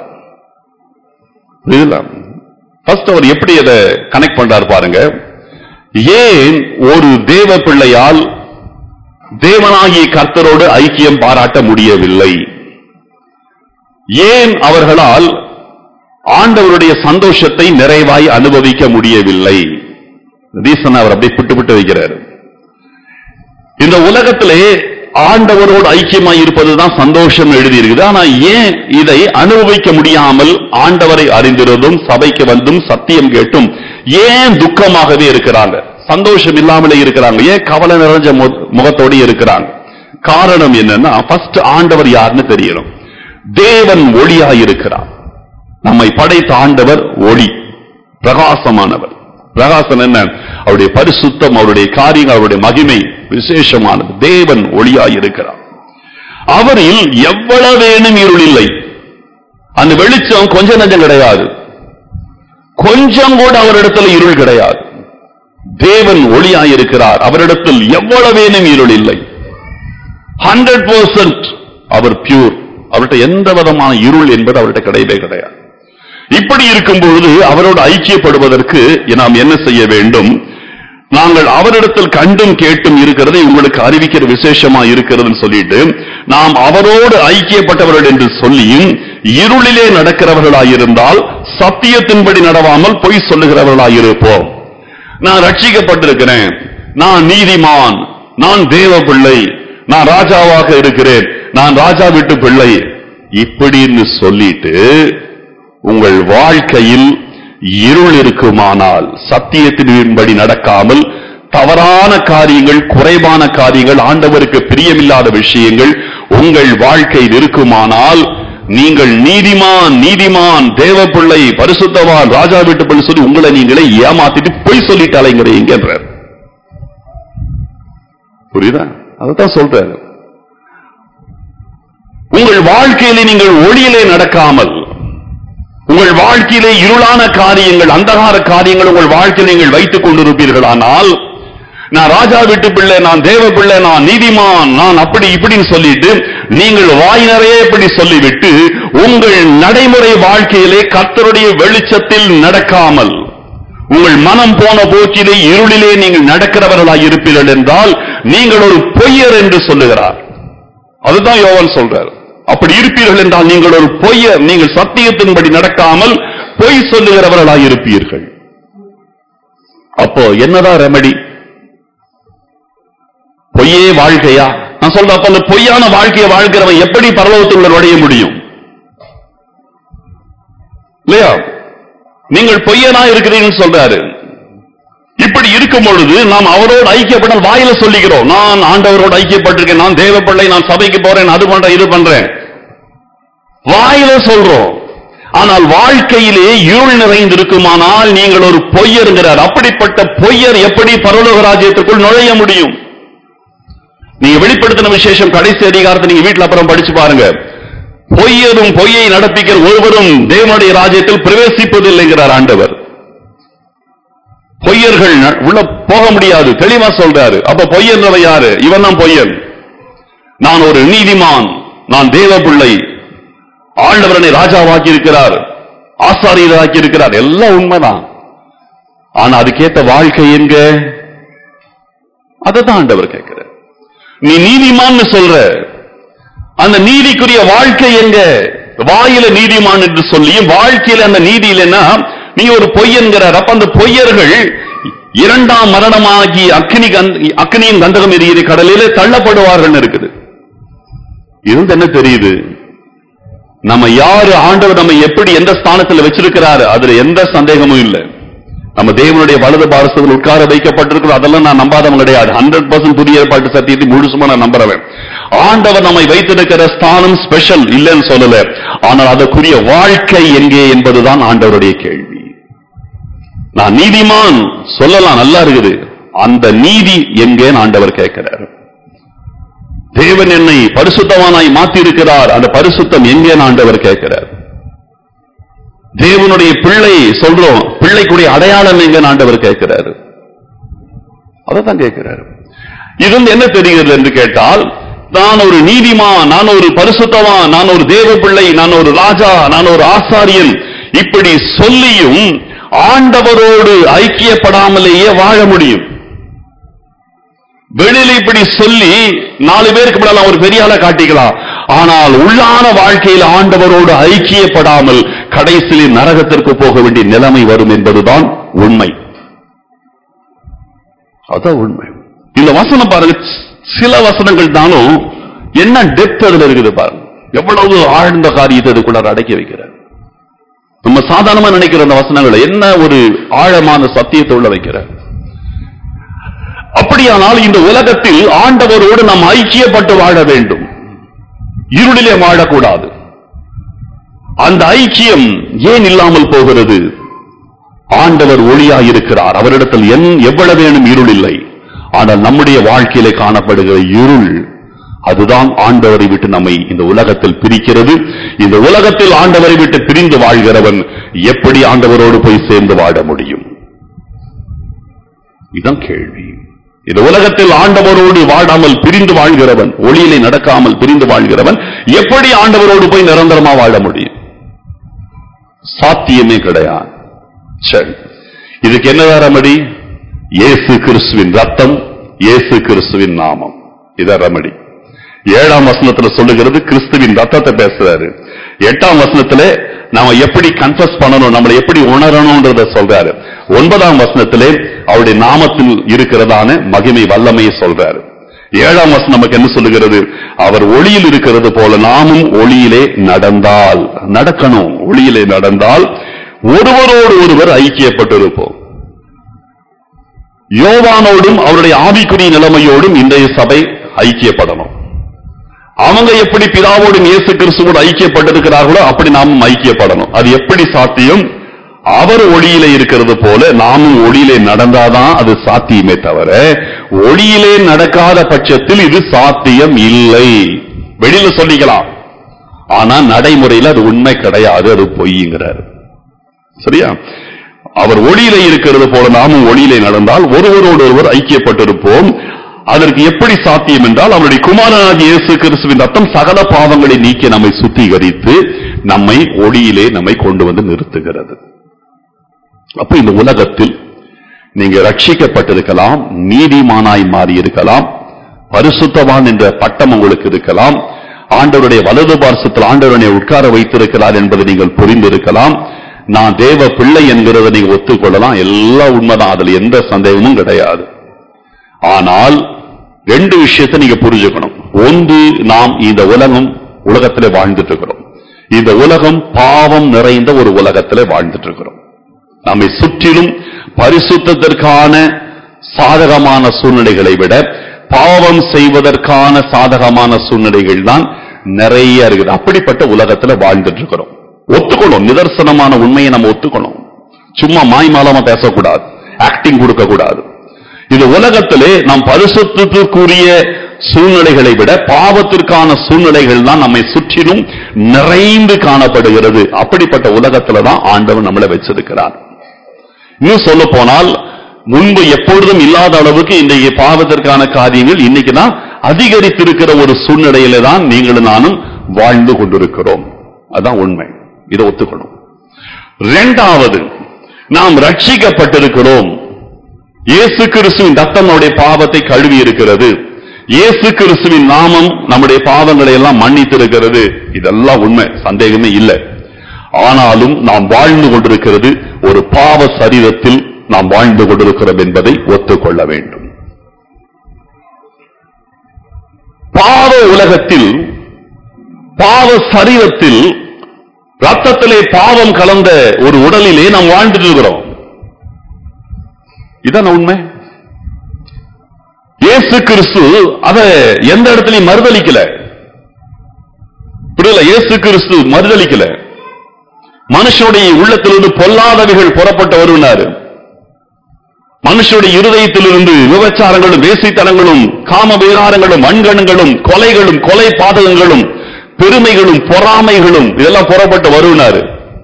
ஃபர்ஸ்ட் அவர் எப்படி அதை கனெக்ட் பண்றாரு பாருங்க ஏன் ஒரு தேவ பிள்ளையால் தேவனாகிய கர்த்தரோடு ஐக்கியம் பாராட்ட முடியவில்லை ஏன் அவர்களால் ஆண்டவருடைய சந்தோஷத்தை நிறைவாய் அனுபவிக்க முடியவில்லை ரீசன் அவர் அப்படியே பிட்டு பிட்டு வைக்கிறார் இந்த உலகத்திலே ஆண்டவரோடு ஐக்கியமாய் இருப்பதுதான் சந்தோஷம் எழுதியிருக்குது ஆனா ஏன் இதை அனுபவிக்க முடியாமல் ஆண்டவரை அறிந்திருந்தும் சபைக்கு வந்தும் சத்தியம் கேட்டும் ஏன் துக்கமாகவே இருக்கிறாங்க சந்தோஷம் இல்லாமலே இருக்கிறாங்க ஏன் கவலை நிறைஞ்ச மு- முகத்தோடு இருக்கிறாங்க காரணம் என்னன்னா ஃபர்ஸ்ட் ஆண்டவர் யாருன்னு தெரியணும் தேவன் ஒளியாய் இருக்கிறார் நம்மை படைத்த ஆண்டவர் ஒளி பிரகாசமானவர் பிரகாசம் என்ன அவருடைய பரிசுத்தம் அவருடைய காரியங்கள் அவருடைய மகிமை விசேஷமானது தேவன் ஒளியாய் இருக்கிறார் அவரில் எவ்வளவேனும் இருள் இல்லை அந்த வெளிச்சம் கொஞ்சம் நஞ்சம் கிடையாது கொஞ்சம் கூட அவரிடத்தில் இருள் கிடையாது தேவன் ஒளியாய் இருக்கிறார் அவரிடத்தில் எவ்வளவேனும் இருள் இல்லை ஹண்ட்ரட் பர்சன்ட் அவர் பியூர் அவர்கிட்ட எந்த விதமான இருள் என்பது அவர்கிட்ட கிடையவே கிடையாது இப்படி இருக்கும் பொழுது அவரோடு ஐக்கியப்படுவதற்கு நாம் என்ன செய்ய வேண்டும் நாங்கள் அவரிடத்தில் கண்டும் கேட்டும் இருக்கிறதை உங்களுக்கு அறிவிக்கிற விசேஷமா இருக்கிறதுன்னு சொல்லிட்டு நாம் அவரோடு ஐக்கியப்பட்டவர்கள் என்று சொல்லியும் இருளிலே நடக்கிறவர்களாயிருந்தால் சத்தியத்தின்படி நடவாமல் பொய் சொல்லுகிறவர்களாயிருப்போம் நான் ரட்சிக்கப்பட்டிருக்கிறேன் நான் நீதிமான் நான் தேவ பிள்ளை நான் ராஜாவாக இருக்கிறேன் நான் ராஜா வீட்டு பிள்ளை இப்படின்னு சொல்லிட்டு உங்கள் வாழ்க்கையில் இருள் இருக்குமானால் சத்தியத்தின்படி நடக்காமல் தவறான காரியங்கள் குறைவான காரியங்கள் ஆண்டவருக்கு பிரியமில்லாத விஷயங்கள் உங்கள் வாழ்க்கையில் இருக்குமானால் நீங்கள் நீதிமான் நீதிமான் தேவப்பிள்ளை பரிசுத்தவான் ராஜா வீட்டு பிள்ளை சொல்லி உங்களை நீங்களே ஏமாத்திட்டு பொய் சொல்லிட்டு அலைங்கிறீங்கன்றார் புரியுதா அதான் சொல்றாரு உங்கள் வாழ்க்கையிலே நீங்கள் ஒளியிலே நடக்காமல் உங்கள் வாழ்க்கையிலே இருளான காரியங்கள் அந்தகார காரியங்கள் உங்கள் வாழ்க்கையில் நீங்கள் வைத்துக் கொண்டிருப்பீர்களானால் நான் ராஜா வீட்டு பிள்ளை நான் தேவ பிள்ளை நான் நீதிமான் நான் அப்படி இப்படின்னு சொல்லிட்டு நீங்கள் வாய் நிறைய இப்படி சொல்லிவிட்டு உங்கள் நடைமுறை வாழ்க்கையிலே கர்த்தருடைய வெளிச்சத்தில் நடக்காமல் உங்கள் மனம் போன போக்கிலே இருளிலே நீங்கள் நடக்கிறவர்களாய் இருப்பீர்கள் என்றால் நீங்கள் ஒரு பொய்யர் என்று சொல்லுகிறார் அதுதான் யோவான் சொல்றார் அப்படி இருப்பீர்கள் என்றால் நீங்கள் ஒரு பொய்யர் நீங்கள் சத்தியத்தின்படி நடக்காமல் பொய் சொல்லுகிறவர்களாய் இருப்பீர்கள் அப்போ என்னதான் ரெமடி பொய்யே வாழ்க்கையா நான் சொல்றேன் அப்ப அந்த பொய்யான வாழ்க்கையை வாழ்கிறவன் எப்படி பரலோகத்துக்குள்ள நுழைய முடியும் இல்லையா நீங்கள் பொய்யனா இருக்கிறீங்கன்னு சொல்றாரு இப்படி இருக்கும் பொழுது நாம் அவரோடு ஐக்கியப்பட வாயில சொல்லிக்கிறோம் நான் ஆண்டவரோடு ஐக்கியப்பட்டிருக்கேன் நான் தேவ பிள்ளை நான் சபைக்கு போறேன் அது பண்றேன் இது பண்றேன் வாயில சொல்றோம் ஆனால் வாழ்க்கையிலே இருள் நிறைந்திருக்குமானால் நீங்கள் ஒரு பொய்யருங்கிறார் அப்படிப்பட்ட பொய்யர் எப்படி பரலோக ராஜ்யத்துக்குள் நுழைய முடியும் நீங்க வெளிப்படுத்தின விசேஷம் கடைசி அதிகாரத்தை நீங்க வீட்டுல அப்புறம் படிச்சு பாருங்க பொய்யரும் பொய்யை நடப்பிக்கிற ஒருவரும் தேவனுடைய ராஜ்யத்தில் பிரவேசிப்பதில்லைங்கிறார் ஆண்டவர் பொய்யர்கள் ந- உள்ள போக முடியாது தெளிவா சொல்றாரு அப்ப பொய்யன்றவ யாரு இவன் தான் பொய்யன் நான் ஒரு நீதிமான் நான் தேவ பிள்ளை ஆண்டவரனை ராஜாவாக்கி இருக்கிறார் ஆசாரியராக்கி இருக்கிறார் எல்லாம் உண்மைதான் ஆனா அதுக்கேத்த வாழ்க்கை எங்க அததான் ஆண்டவர் கேட்கிறார் நீ நீதிமான்னு சொல்ற அந்த நீதிக்குரிய வாழ்க்கை எங்க வாயில நீதிமான் என்று சொல்லியும் வாழ்க்கையில அந்த நீதி இல்லைன்னா நீ ஒரு பொய்யன்கிறார் அப்ப அந்த பொய்யர்கள் இரண்டாம் மரணமாகி அக்னி கந்த- அக்னியின் கந்தகம் எரிகிற கடலிலே தள்ளப்படுவார்கள் இருக்குது இருந்து என்ன தெரியுது நம்ம யாரு ஆண்டவர் நம்ம எப்படி எந்த ஸ்தானத்துல வச்சிருக்கிறாரு அதுல எந்த சந்தேகமும் இல்லை நம்ம தேவனுடைய வலது பாரசத்தில் உட்கார வைக்கப்பட்டிருக்கிறோம் அதெல்லாம் நான் நம்பாதவன் கிடையாது ஹண்ட்ரட் பர்சன்ட் புதிய ஏற்பாட்டு சத்தியத்தை முழுசுமா நான் நம்புறவன் ஆண்டவர் நம்மை வைத்திருக்கிற ஸ்தானம் ஸ்பெஷல் இல்லைன்னு சொல்லல ஆனால் அதற்குரிய வாழ்க்கை எங்கே என்பதுதான் ஆண்டவருடைய கேள்வி நான் நீதிமான் சொல்லலாம் நல்லா இருக்குது அந்த நீதி எங்கேன்னு ஆண்டவர் கேட்கிறார் தேவன் என்னை பரிசுத்தவானாய் மாத்தி இருக்கிறார் அந்த பரிசுத்தம் எங்கேன்னு ஆண்டவர் கேட்கிறார் தேவனுடைய பிள்ளை சொல்றோம் பிள்ளைக்குடைய அடையாளம் எங்கன்னு ஆண்டவர் கேட்கிறாரு அதைத்தான் கேட்கிறாரு இது வந்து என்ன தெரிகிறது என்று கேட்டால் நான் ஒரு நீதிமான் நான் ஒரு பரிசுத்தவான் நான் ஒரு தேவ பிள்ளை நான் ஒரு ராஜா நான் ஒரு ஆசாரியன் இப்படி சொல்லியும் ஆண்டவரோடு ஐக்கியப்படாமலேயே வாழ முடியும் வெளியில இப்படி சொல்லி நாலு பேருக்கு முன்னால ஒரு பெரிய ஆளை காட்டிக்கலாம் ஆனால் உள்ளான வாழ்க்கையில் ஆண்டவரோடு ஐக்கியப்படாமல் கடைசியில் நரகத்திற்கு போக வேண்டிய நிலைமை வரும் என்பதுதான் உண்மை அதான் உண்மை இந்த வசனம் பாருங்க சில வசனங்கள் தானும் என்ன டெப்த் அதுல இருக்குது பாருங்க எவ்வளவு ஆழ்ந்த காரியத்தை அதுக்குள்ள அடக்கி வைக்கிறார் நம்ம சாதாரணமா நினைக்கிற அந்த வசனங்களை என்ன ஒரு ஆழமான சத்தியத்தை உள்ள வைக்கிறார் அப்படியானால் இந்த உலகத்தில் ஆண்டவரோடு நாம் ஐக்கியப்பட்டு வாழ வேண்டும் இருளிலே வாழக்கூடாது அந்த ஐக்கியம் ஏன் இல்லாமல் போகிறது ஆண்டவர் ஒளியாயிருக்கிறார் அவரிடத்தில் என் எவ்வளவேனும் இருள் இல்லை ஆனால் நம்முடைய வாழ்க்கையிலே காணப்படுகிற இருள் அதுதான் ஆண்டவரை விட்டு நம்மை இந்த உலகத்தில் பிரிக்கிறது இந்த உலகத்தில் ஆண்டவரை விட்டு பிரிந்து வாழ்கிறவன் எப்படி ஆண்டவரோடு போய் சேர்ந்து வாழ முடியும் இதான் கேள்வி இந்த உலகத்தில் ஆண்டவரோடு வாழாமல் பிரிந்து வாழ்கிறவன் ஒளியிலே நடக்காமல் பிரிந்து வாழ்கிறவன் எப்படி ஆண்டவரோடு போய் நிரந்தரமா வாழ முடியும் சாத்தியமே கிடையாது சரி இதுக்கு என்ன ரெமடி இயேசு கிறிஸ்துவின் ரத்தம் இயேசு கிறிஸ்துவின் நாமம் இதான் ரெமடி ஏழாம் வசனத்துல சொல்லுகிறது கிறிஸ்துவின் ரத்தத்தை பேசுறாரு எட்டாம் வசனத்துல நாம எப்படி கன்ஃபஸ் பண்ணணும் நம்மளை எப்படி உணரணும்ன்றத சொல்றாரு ஒன்பதாம் வசனத்திலே அவருடைய நாமத்தில் இருக்கிறதான மகிமை வல்லமையை சொல்றாரு ஏழாம் வசனம் நமக்கு என்ன சொல்லுகிறது அவர் ஒளியில் இருக்கிறது போல நாமும் ஒளியிலே நடந்தால் நடக்கணும் ஒளியிலே நடந்தால் ஒருவரோடு ஒருவர் ஐக்கியப்பட்டிருப்போம் யோவானோடும் அவருடைய ஆவிக்குரிய நிலைமையோடும் இன்றைய சபை ஐக்கியப்படணும் அவங்க எப்படி பிதாவோடும் இயேசு கிறிஸ்துவோடு ஐக்கியப்பட்டிருக்கிறார்களோ அப்படி நாமும் ஐக்கியப்படணும் அது எப்படி சாத்தியம் அவர் ஒளியிலே இருக்கிறது போல நாமும் ஒளியிலே நடந்தாதான் அது சாத்தியமே தவிர ஒளியிலே நடக்காத பட்சத்தில் இது சாத்தியம் இல்லை வெளியில சொல்லிக்கலாம் ஆனா நடைமுறையில் அது உண்மை கிடையாது அது பொய்ங்கிறார் சரியா அவர் ஒளியிலே இருக்கிறது போல நாமும் ஒளியிலே நடந்தால் ஒருவரோடு ஒருவர் ஐக்கியப்பட்டிருப்போம் அதற்கு எப்படி சாத்தியம் என்றால் அவருடைய குமாரனாகிய இயேசு கிறிஸ்துவின் ரத்தம் சகல பாவங்களை நீக்கி நம்மை சுத்திகரித்து நம்மை ஒளியிலே நம்மை கொண்டு வந்து நிறுத்துகிறது அப்ப இந்த உலகத்தில் நீங்க ரட்சிக்கப்பட்டிருக்கலாம் நீதிமானாய் மாறி இருக்கலாம் பரிசுத்தவான் என்ற பட்டம் உங்களுக்கு இருக்கலாம் ஆண்டவருடைய வலது பார்சத்தில் ஆண்டவரனை உட்கார வைத்திருக்கிறார் என்பதை நீங்கள் புரிந்திருக்கலாம் நான் தேவ பிள்ளை என்கிறதை நீங்க ஒத்துக்கொள்ளலாம் எல்லாம் உண்மைதான் அதுல எந்த சந்தேகமும் கிடையாது ஆனால் ரெண்டு விஷயத்தை நீங்க புரிஞ்சுக்கணும் ஒன்று நாம் இந்த உலகம் உலகத்திலே வாழ்ந்துட்டு இருக்கிறோம் இந்த உலகம் பாவம் நிறைந்த ஒரு உலகத்திலே வாழ்ந்துட்டு இருக்கிறோம் நம்மை சுற்றிலும் பரிசுத்தத்திற்கான சாதகமான சூழ்நிலைகளை விட பாவம் செய்வதற்கான சாதகமான சூழ்நிலைகள் தான் நிறைய இருக்குது அப்படிப்பட்ட உலகத்துல வாழ்ந்துட்டு இருக்கிறோம் ஒத்துக்கணும் நிதர்சனமான உண்மையை நம்ம ஒத்துக்கணும் சும்மா மாய்மாலமா பேசக்கூடாது ஆக்டிங் கொடுக்க கூடாது இந்த உலகத்திலே நாம் பரிசுத்தத்திற்குரிய சூழ்நிலைகளை விட பாவத்திற்கான சூழ்நிலைகள் தான் நம்மை சுற்றிலும் நிறைந்து காணப்படுகிறது அப்படிப்பட்ட உலகத்துல தான் ஆண்டவன் நம்மளை வச்சிருக்கிறார் இன்னும் சொல்ல போனால் முன்பு எப்பொழுதும் இல்லாத அளவுக்கு இன்றைய பாவத்திற்கான காரியங்கள் இன்னைக்கு தான் அதிகரித்திருக்கிற ஒரு சூழ்நிலையில தான் நீங்களும் நானும் வாழ்ந்து கொண்டிருக்கிறோம் அதான் உண்மை இதை ஒத்துக்கணும் இரண்டாவது நாம் ரட்சிக்கப்பட்டிருக்கிறோம் இயேசு கிறிஸ்துவின் ரத்தம் நம்முடைய பாவத்தை கழுவி இருக்கிறது இயேசு கிறிஸ்துவின் நாமம் நம்முடைய பாவங்களை எல்லாம் மன்னித்திருக்கிறது இதெல்லாம் உண்மை சந்தேகமே இல்லை ஆனாலும் நாம் வாழ்ந்து கொண்டிருக்கிறது ஒரு பாவ சரீரத்தில் நாம் வாழ்ந்து கொண்டிருக்கிறோம் என்பதை ஒத்துக்கொள்ள வேண்டும் பாவ உலகத்தில் பாவ சரீரத்தில் ரத்தத்திலே பாவம் கலந்த ஒரு உடலிலே நாம் வாழ்ந்துட்டு இருக்கிறோம் இதான உண்மை இயேசு கிறிஸ்து அத எந்த இடத்துலயும் மறுதளிக்கல புரியல இயேசு கிறிஸ்து மறுதளிக்கல மனுஷனுடைய உள்ளத்திலிருந்து பொல்லாதவைகள் புறப்பட்டு வருவினாரு மனுஷனுடைய இருதயத்திலிருந்து விபச்சாரங்களும் வேசித்தனங்களும் காம விகாரங்களும் வன்கணங்களும் கொலைகளும் கொலை பாதகங்களும் பெருமைகளும் பொறாமைகளும் இதெல்லாம் புறப்பட்டு வருவினாரு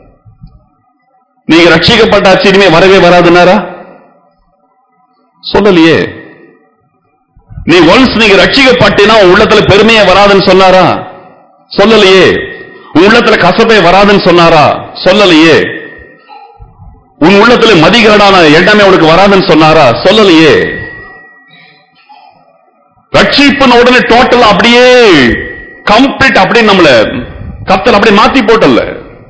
நீங்க ரட்சிக்கப்பட்டாச்சு இனிமே வரவே வராதுனாரா சொல்லலையே நீ ஒன்ஸ் நீங்க ரட்சிக்கப்பட்டினா உன் உள்ளத்துல பெருமையே வராதுன்னு சொன்னாரா சொல்லலையே உன் உள்ளத்துல கசப்பே வராதுன்னு சொன்னாரா சொல்லலையே உன் உள்ளத்துல மதிகேடான எண்ணமே உனக்கு வராதுன்னு சொன்னாரா சொல்லலையே ரட்சிப்பின் உடனே டோட்டல் அப்படியே கம்ப்ளீட் அப்படியே நம்மள கத்தல் அப்படியே மாத்தி போட்டல்ல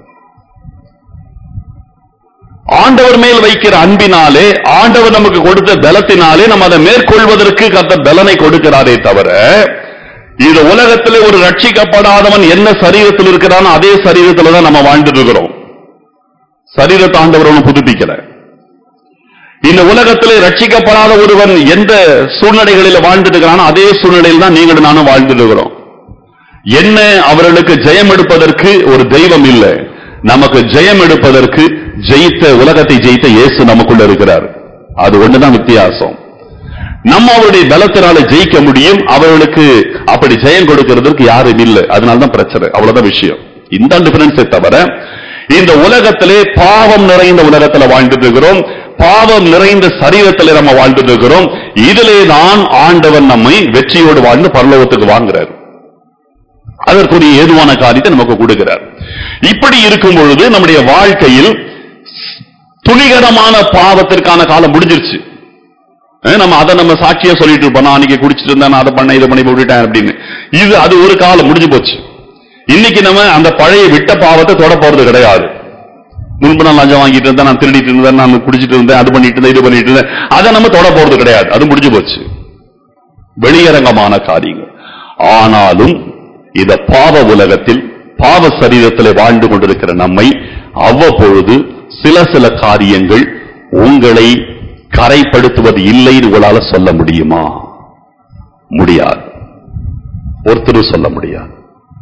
ஆண்டவர் மேல் வைக்கிற அன்பினாலே ஆண்டவர் நமக்கு கொடுத்த பலத்தினாலே நம்ம அதை மேற்கொள்வதற்கு கத்த பலனை கொடுக்கிறாரே தவிர இந்த உலகத்திலே ஒரு ரட்சிக்கப்படாதவன் என்ன சரீரத்தில் இருக்கிறானோ அதே சரீரத்துல தான் நம்ம வாழ்ந்துட்டு இருக்கிறோம் சரீரத்தை ஆண்டவர் ஒன்றும் புதுப்பிக்கல இந்த உலகத்திலே ரட்சிக்கப்படாத ஒருவன் எந்த சூழ்நிலைகளில் வாழ்ந்துட்டு இருக்கிறானோ அதே சூழ்நிலையில் தான் நீங்களும் நானும் வாழ்ந்துட்டு இருக்கிறோம் என்ன அவர்களுக்கு ஜெயம் எடுப்பதற்கு ஒரு தெய்வம் இல்லை நமக்கு ஜெயம் எடுப்பதற்கு ஜெயித்த உலகத்தை ஜெயித்த இயேசு நமக்குள்ள இருக்கிறார் அது ஒண்ணுதான் வித்தியாசம் நம்ம அவருடைய பலத்தினால ஜெயிக்க முடியும் அவர்களுக்கு அப்படி ஜெயம் கொடுக்கிறதுக்கு யாரும் இல்லை அதனாலதான் பிரச்சனை அவ்வளவுதான் விஷயம் இந்த டிஃபரன்ஸை தவிர இந்த உலகத்திலே பாவம் நிறைந்த உலகத்துல வாழ்ந்துட்டு இருக்கிறோம் பாவம் நிறைந்த சரீரத்திலே நம்ம வாழ்ந்துட்டு இருக்கிறோம் இதிலே தான் ஆண்டவன் நம்மை வெற்றியோடு வாழ்ந்து பரலோகத்துக்கு வாங்குறார் அதற்குரிய ஏதுவான காரியத்தை நமக்கு கொடுக்கிறார் இப்படி இருக்கும் பொழுது நம்முடைய வாழ்க்கையில் துணிகரமான பாவத்திற்கான காலம் முடிஞ்சிருச்சு அஹ் நம்ம அதை நம்ம சாட்சியா சொல்லிட்டு இருப்போம் நான் அன்னைக்கு குடிச்சிட்டு இருந்தேன் நான் அதை பண்ண இதை பண்ணி விட்டுட்டேன் அப்படின்னு இது அது ஒரு காலம் முடிஞ்சு போச்சு இன்னைக்கு நம்ம அந்த பழைய விட்ட பாவத்தை தொட போறது கிடையாது முன்பு நான் லஞ்சம் வாங்கிட்டு இருந்தேன் நான் திருடிட்டு இருந்தேன் நான் குடிச்சிட்டு இருந்தேன் அது பண்ணிட்டு இருந்தேன் இது பண்ணிட்டு இருந்தேன் அதை நம்ம தொட போறது கிடையாது அது முடிஞ்சு போச்சு வெளியரங்கமான காரியங்கள் ஆனாலும் இந்த பாவ உலகத்தில் பாவ சரீரத்தில் வாழ்ந்து கொண்டிருக்கிற நம்மை அவ்வப்பொழுது சில சில காரியங்கள் உங்களை கரைப்படுத்துவது இல்லைன்னு உங்களால சொல்ல முடியுமா முடியாது ஒருத்தரும் சொல்ல முடியாது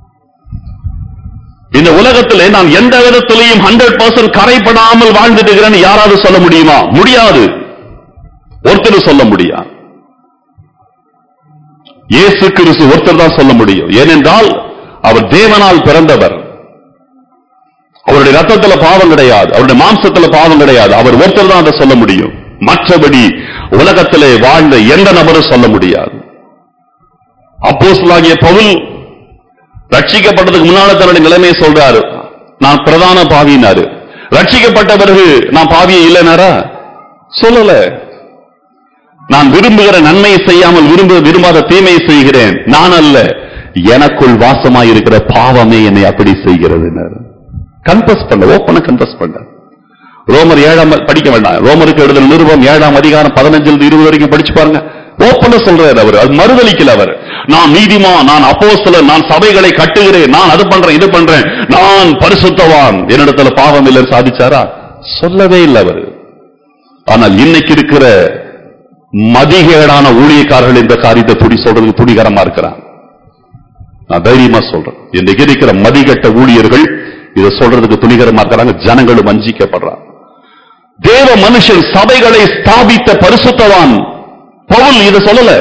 இந்த உலகத்திலே நான் எந்த விதத்திலையும் ஹண்ட்ரட் பர்சன்ட் கரைப்படாமல் வாழ்ந்துட்டு இருக்கிறேன்னு யாராவது சொல்ல முடியுமா முடியாது ஒருத்தர் சொல்ல முடியாது இயேசு கிறிஸ்து ஒருத்தர் தான் சொல்ல முடியும் ஏனென்றால் அவர் தேவனால் பிறந்தவர் அவருடைய ரத்தத்துல பாவம் கிடையாது அவருடைய மாம்சத்துல பாவம் கிடையாது அவர் ஒருத்தர் தான் அதை சொல்ல முடியும் மற்றபடி உலகத்திலே வாழ்ந்த எந்த நபரும் சொல்ல முடியாது அப்போஸ்தலனாகிய பவுல் ரட்சிக்கப்பட்டதுக்கு முன்னால தன்னுடைய நிலைமையை சொல்றாரு நான் பிரதான பாவினாரு ரட்சிக்கப்பட்ட பிறகு நான் பாவியே இல்லைனாரா சொல்லல நான் விரும்புகிற நன்மையை செய்யாமல் விரும்ப விரும்பாத தீமையை செய்கிறேன் நான் அல்ல எனக்குள் வாசமாயிருக்கிற பாவமே என்னை அப்படி செய்கிறது கன்ஃபஸ் பண்ண ஓப்பன கன்ஃபஸ் பண்ண ரோமர் ஏழாம் படிக்க வேண்டாம் ரோமருக்கு எழுதின நிருபம் ஏழாம் அதிகாரம் பதினஞ்சுல இருந்து இருபது வரைக்கும் படிச்சு பாருங்க ஓப்பன சொல்றாரு அவர் அது மறுதளிக்கல அவர் நான் நீதிமா நான் அப்போஸ்தலன் நான் சபைகளை கட்டுகிறேன் நான் அது பண்றேன் இது பண்றேன் நான் பரிசுத்தவான் என்னிடத்துல பாவம் இல்லைன்னு சாதிச்சாரா சொல்லவே இல்லை அவர் ஆனால் இன்னைக்கு இருக்கிற மதிகேடான ஊழியக்காரர்கள் இந்த காரியத்தை துடி சொல்றதுக்கு துணிகரமா இருக்கிறான் நான் தைரியமா சொல்றேன் இன்னைக்கு இருக்கிற மதிகெட்ட ஊழியர்கள் இதை சொல்றதுக்கு துணிகரமா இருக்கிறாங்க ஜனங்களும் வஞ்சிக்கப்படுறாங்க தேவ மனுஷன் சபைகளை ஸ்தாபித்த பரிசுத்தவான் பவுல் இதை சொல்லல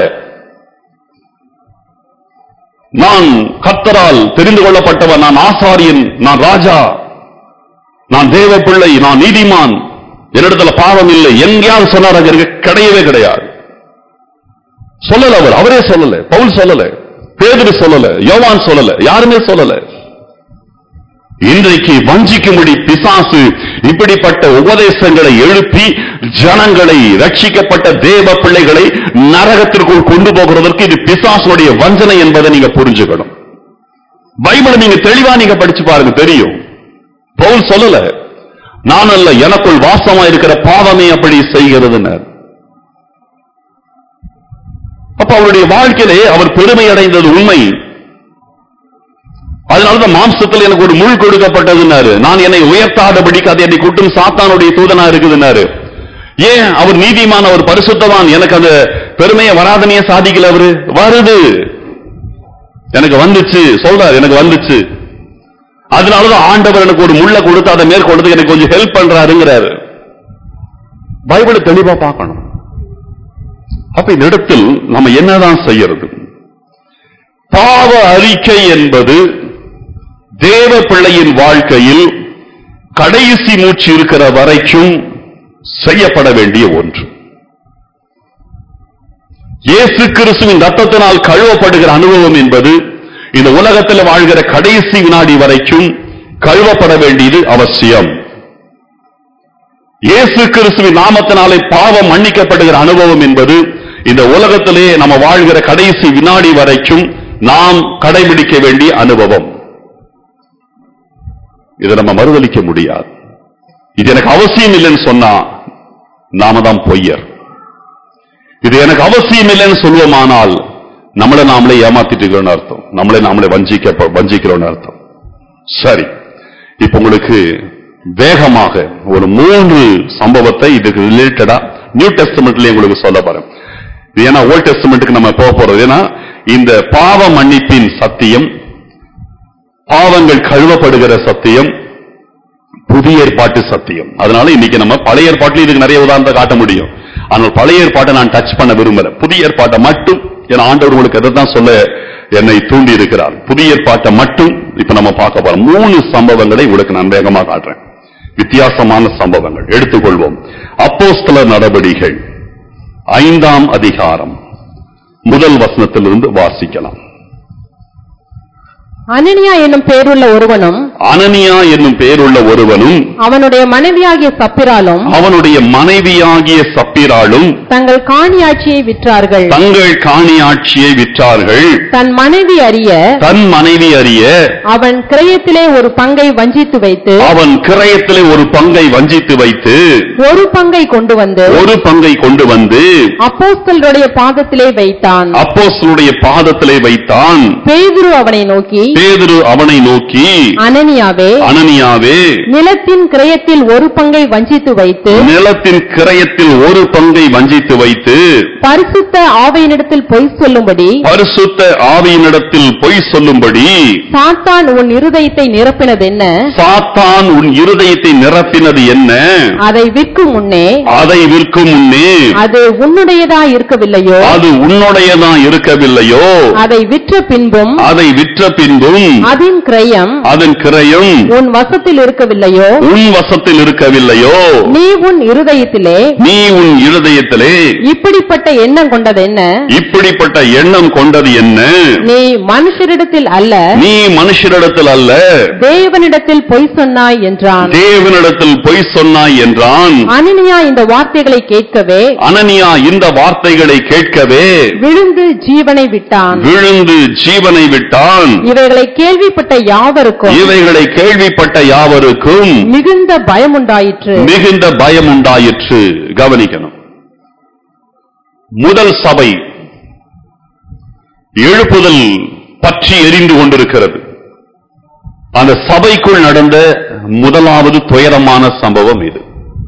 நான் கர்த்தரால் தெரிந்து கொள்ளப்பட்டவன் நான் ஆசாரியன் நான் ராஜா நான் தேவ பிள்ளை நான் நீதிமான் என்னிடத்துல பாவம் இல்லை எங்கேயாவது சொன்னார் அங்க இருக்க கிடையவே கிடையாது சொல்லல அவர் அவரே சொல்லல பவுல் சொல்லல பேதுரு சொல்லல யோவான் சொல்லல யாருமே சொல்லல இன்றைக்கு வஞ்சிக்கும்படி பிசாசு இப்படிப்பட்ட உபதேசங்களை எழுப்பி ஜனங்களை ரட்சிக்கப்பட்ட தேவ பிள்ளைகளை நரகத்திற்குள் கொண்டு போகிறதற்கு இது பிசாசுடைய வஞ்சனை என்பதை நீங்க புரிஞ்சுக்கணும் பைபிளை நீங்க தெளிவா நீங்க படிச்சு பாருங்க தெரியும் பவுல் சொல்லல நான் அல்ல எனக்குள் வாசமா இருக்கிற பாவமே அப்படி செய்கிறதுன்னு அப்ப அவருடைய வாழ்க்கையிலே அவர் பெருமை அடைந்தது உண்மை அதனாலதான் மாம்சத்தில் எனக்கு ஒரு முள் கொடுக்கப்பட்டதுன்னாரு நான் என்னை உயர்த்தாதபடிக்கு அது என்னை கூட்டும் சாத்தானுடைய தூதனா இருக்குதுன்னாரு ஏன் அவர் நீதிமான ஒரு பரிசுத்தவான் எனக்கு அந்த பெருமையை வராதனையே சாதிக்கல அவரு வருது எனக்கு வந்துச்சு சொல்றாரு எனக்கு வந்துச்சு அதனாலதான் ஆண்டவர் எனக்கு ஒரு முள்ள கொடுத்து அதை மேற்கொண்டு எனக்கு கொஞ்சம் ஹெல்ப் பண்றாருங்கிறாரு பைபிளை தெளிவா பார்க்கணும் அப்ப இந்த இடத்தில் நம்ம என்னதான் செய்யறது பாவ அறிக்கை என்பது தேவ பிள்ளையின் வாழ்க்கையில் கடைசி மூச்சு இருக்கிற வரைக்கும் செய்யப்பட வேண்டிய ஒன்று இயேசு கிறிஸ்துவின் ரத்தத்தினால் கழுவப்படுகிற அனுபவம் என்பது இந்த உலகத்தில் வாழ்கிற கடைசி வினாடி வரைக்கும் கழுவப்பட வேண்டியது அவசியம் இயேசு கிறிஸ்துவின் நாமத்தினாலே பாவம் மன்னிக்கப்படுகிற அனுபவம் என்பது இந்த உலகத்திலே நம்ம வாழ்கிற கடைசி வினாடி வரைக்கும் நாம் கடைபிடிக்க வேண்டிய அனுபவம் இதை நம்ம மறுதளிக்க முடியாது இது எனக்கு அவசியம் இல்லைன்னு சொன்னா நாம தான் பொய்யர் இது எனக்கு அவசியம் இல்லைன்னு சொல்லுவோமானால் நம்மளை நாமளே ஏமாத்திட்டு இருக்கிறோம்னு அர்த்தம் நம்மளை நாமளே வஞ்சிக்க வஞ்சிக்கிறோம்னு அர்த்தம் சரி இப்ப உங்களுக்கு வேகமாக ஒரு மூன்று சம்பவத்தை இதுக்கு ரிலேட்டடா நியூ டெஸ்டமெண்ட்லயே உங்களுக்கு சொல்ல போறேன் இது ஏன்னா ஓல்ட் டெஸ்டமெண்ட்டுக்கு நம்ம போக போறது ஏன்னா இந்த பாவ மன்னிப்பின் சத்தியம் பாவங்கள் கழுவப்படுகிற சத்தியம் புதிய ஏற்பாட்டு சத்தியம் அதனால இன்னைக்கு நம்ம பழைய ஏற்பாட்டில் இதுக்கு நிறைய உதாரணத்தை காட்ட முடியும் ஆனால் பழைய ஏற்பாட்டை நான் டச் பண்ண விரும்பல புதிய ஏற்பாட்டை மட்டும் என் ஆண்டவர் உங்களுக்கு எதை தான் சொல்ல என்னை தூண்டி இருக்கிறார் புதிய ஏற்பாட்டை மட்டும் இப்ப நம்ம பார்க்க போறோம் மூணு சம்பவங்களை உங்களுக்கு நான் வேகமா காட்டுறேன் வித்தியாசமான சம்பவங்கள் எடுத்துக்கொள்வோம் அப்போஸ்தல நடவடிகள் ஐந்தாம் அதிகாரம் முதல் வசனத்திலிருந்து வாசிக்கலாம் அனனியா என்னும் பேருள்ள ஒருவனும் அனனியா என்னும் பெயருள்ள ஒருவனும் அவனுடைய மனைவியாகிய சப்பிராலும் அவனுடைய மனைவியாகிய சப்பிராளும் தங்கள் காணியாட்சியை விற்றார்கள் தங்கள் காணியாட்சியை விற்றார்கள் தன் மனைவி அறிய தன் மனைவி அறிய அவன் கிரயத்திலே ஒரு பங்கை வஞ்சித்து வைத்து அவன் கிரயத்திலே ஒரு பங்கை வஞ்சித்து வைத்து ஒரு பங்கை கொண்டு வந்து ஒரு பங்கை கொண்டு வந்து அப்போஸ்தலருடைய பாதத்திலே வைத்தான் அப்போஸ்தலருடைய பாதத்திலே வைத்தான் பேதுரு அவனை நோக்கி பேதுரு அவனை நோக்கி அனனியாவே அனனியாவே நிலத்தின் கிரயத்தில் ஒரு பங்கை வஞ்சித்து வைத்து நிலத்தின் கிரயத்தில் ஒரு பங்கை வஞ்சித்து வைத்து பரிசுத்த ஆவையினிடத்தில் பொய் சொல்லும்படி பரிசுத்த ஆவியினிடத்தில் பொய் சொல்லும்படி சாத்தான் உன் இருதயத்தை நிரப்பினதென்ன சாத்தான் உன் இருதயத்தை நிரப்பினது என்ன அதை விற்கும் முன்னே அதை விற்கும் முன்னே அது உன்னுடையதா இருக்கவில்லையோ அது உன்னுடையதா இருக்கவில்லையோ அதை விற்ற பின்பும் அதை விற்ற பின்பும் போகும் அதன் கிரயம் அதன் கிரயம் உன் வசத்தில் இருக்கவில்லையோ உன் வசத்தில் இருக்கவில்லையோ நீ உன் இருதயத்திலே நீ உன் இருதயத்திலே இப்படிப்பட்ட எண்ணம் கொண்டதென்ன இப்படிப்பட்ட எண்ணம் கொண்டது என்ன நீ மனுஷரிடத்தில் அல்ல நீ மனுஷரிடத்தில் அல்ல தேவனிடத்தில் பொய் சொன்னாய் என்றான் தேவனிடத்தில் பொய் சொன்னாய் என்றான் அனனியா இந்த வார்த்தைகளை கேட்கவே அனனியா இந்த வார்த்தைகளை கேட்கவே விழுந்து ஜீவனை விட்டான் விழுந்து ஜீவனை விட்டான் இவைகளை கேள்விப்பட்ட யாவருக்கும் இவைகளை கேள்விப்பட்ட யாவருக்கும் மிகுந்த பயம் உண்டாயிற்று மிகுந்த பயம் உண்டாயிற்று கவனிக்கணும் முதல் சபை எழுப்புதல் பற்றி எரிந்து கொண்டிருக்கிறது அந்த சபைக்குள் நடந்த முதலாவது துயரமான சம்பவம் இது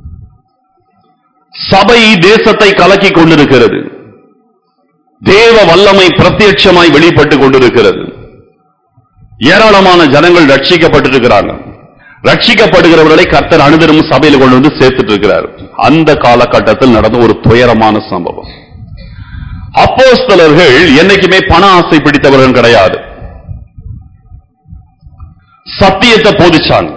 சபை தேசத்தை கலக்கிக் கொண்டிருக்கிறது தேவ வல்லமை பிரத்யட்சமாய் வெளிப்பட்டுக் கொண்டிருக்கிறது ஏராளமான ஜனங்கள் ரட்சிக்கப்பட்டிருக்கிறாங்க ரட்சிக்கப்படுகிறவர்களை கர்த்தர் அனுதினமும் சபையில கொண்டு வந்து சேர்த்துட்டு இருக்கிறார் அந்த காலகட்டத்தில் நடந்த ஒரு துயரமான சம்பவம் அப்போஸ்தலர்கள் என்னைக்குமே பண ஆசை பிடித்தவர்கள் கிடையாது சத்தியத்தை போதிச்சாங்க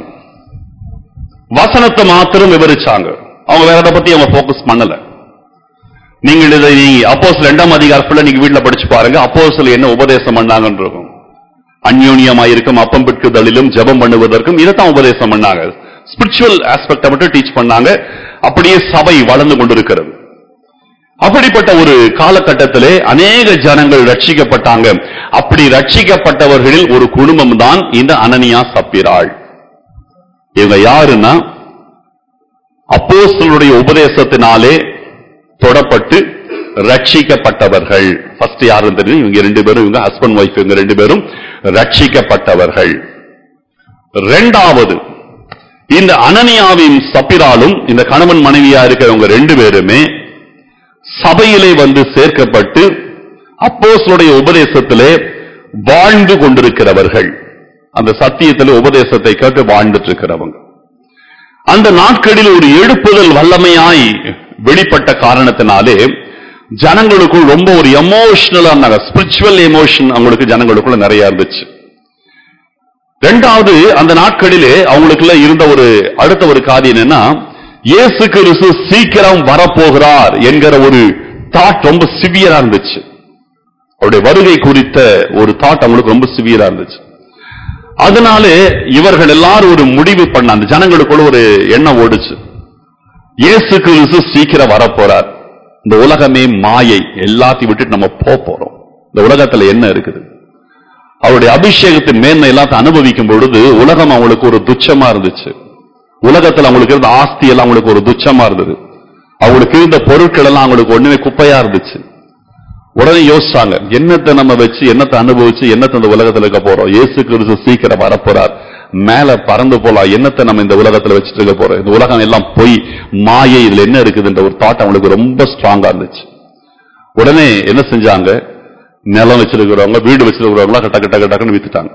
வசனத்தை மாத்திரம் விவரிச்சாங்க அவங்க வேற எதை பத்தி அவங்க போக்கஸ் பண்ணல நீங்கள் இதை அப்போஸ் ரெண்டாம் அதிகாரத்துல நீங்க வீட்டுல படிச்சு பாருங்க அப்போஸ்தலர் என்ன உபதேசம் பண்ணாங்கன்னு இருக்கும் அந்யோன்யமாயிருக்கும் அப்பம் பிட்குதலிலும் ஜெபம் பண்ணுவதற்கும் இதைத்தான் உபதேசம் பண்ணாங்க ஸ்பிரிச்சுவல் ஆஸ்பெக்ட மட்டும் டீச் பண்ணாங்க அப்படியே சபை வளர்ந்து கொண்டிருக்கிறது அப்படிப்பட்ட ஒரு காலகட்டத்திலே அநேக ஜனங்கள் ரட்சிக்கப்பட்டாங்க அப்படி ரட்சிக்கப்பட்டவர்களில் ஒரு குடும்பம் தான் இந்த அனனியா சப்பிராள் இவங்க யாருன்னா அப்போஸ்தலருடைய உபதேசத்தினாலே தொடப்பட்டு ரட்சிக்கப்பட்டவர்கள் ஃபர்ஸ்ட் யாருன்னு தெரியும் இவங்க ரெண்டு பேரும் இவங்க ஹஸ்பண்ட் ஒய்ஃப் இவங்க ரெண்டு பேரும் ரட்சிக்கப்பட்டவர்கள் ரெண்டாவது இந்த அனனியாவின் சப்பிராலும் இந்த கணவன் மனைவியா இருக்கிறவங்க ரெண்டு பேருமே சபையிலே வந்து சேர்க்கப்பட்டு அப்போஸ்தலருடைய உபதேசத்திலே வாழ்ந்து கொண்டிருக்கிறவர்கள் அந்த சத்தியத்திலே உபதேசத்தை கேட்டு வாழ்ந்துட்டு இருக்கிறவங்க அந்த நாட்களில் ஒரு எழுப்புதல் வல்லமையாய் வெளிப்பட்ட காரணத்தினாலே ஜனங்களுக்குள் ரொம்ப ஒரு எமோஷனலா இருந்தாங்க ஸ்பிரிச்சுவல் எமோஷன் அவங்களுக்கு ஜனங்களுக்குள்ள நிறைய இருந்துச்சு ரெண்டாவது அந்த நாட்களிலே அவங்களுக்குள்ள இருந்த ஒரு அடுத்த ஒரு காரியம் என்னன்னா இயேசு கிறிஸ்து சீக்கிரம் வரப்போகிறார் என்கிற ஒரு தாட் ரொம்ப சிவியரா இருந்துச்சு அவருடைய வருகை குறித்த ஒரு தாட் அவங்களுக்கு ரொம்ப சிவியரா இருந்துச்சு அதனாலே இவர்கள் எல்லாரும் ஒரு முடிவு பண்ண அந்த ஜனங்களுக்குள்ள ஒரு எண்ணம் ஓடுச்சு இயேசு கிறிஸ்து சீக்கிரம் வரப்போறார் இந்த உலகமே மாயை எல்லாத்தையும் விட்டுட்டு நம்ம போக போறோம் இந்த உலகத்துல என்ன இருக்குது அவருடைய அபிஷேகத்தின் மேன்மை எல்லாத்தையும் அனுபவிக்கும் பொழுது உலகம் அவங்களுக்கு ஒரு துச்சமா இருந்துச்சு உலகத்துல அவங்களுக்கு இருந்த ஆஸ்தி எல்லாம் அவங்களுக்கு ஒரு துச்சமா இருந்தது அவங்களுக்கு இருந்த பொருட்கள் எல்லாம் அவங்களுக்கு ஒண்ணுமே குப்பையா இருந்துச்சு உடனே யோசிச்சாங்க என்னத்தை நம்ம வச்சு என்னத்தை அனுபவிச்சு என்னத்தை இந்த உலகத்துல இருக்க போறோம் இயேசு கிறிஸ்து சீக்கிரம் வரப்போறார் மேல பறந்து போலாம் என்னத்தை நம்ம இந்த உலகத்துல வச்சுட்டு இருக்க போறோம் இந்த உலகம் எல்லாம் போய் மாயை இதுல என்ன இருக்குதுன்ற ஒரு தாட் அவங்களுக்கு ரொம்ப ஸ்ட்ராங்கா இருந்துச்சு உடனே என்ன செஞ்சாங்க நிலம் வச்சிருக்கிறவங்க வீடு வச்சிருக்கிறவங்க கட்ட கட்ட கட்டக்குன்னு வித்துட்டாங்க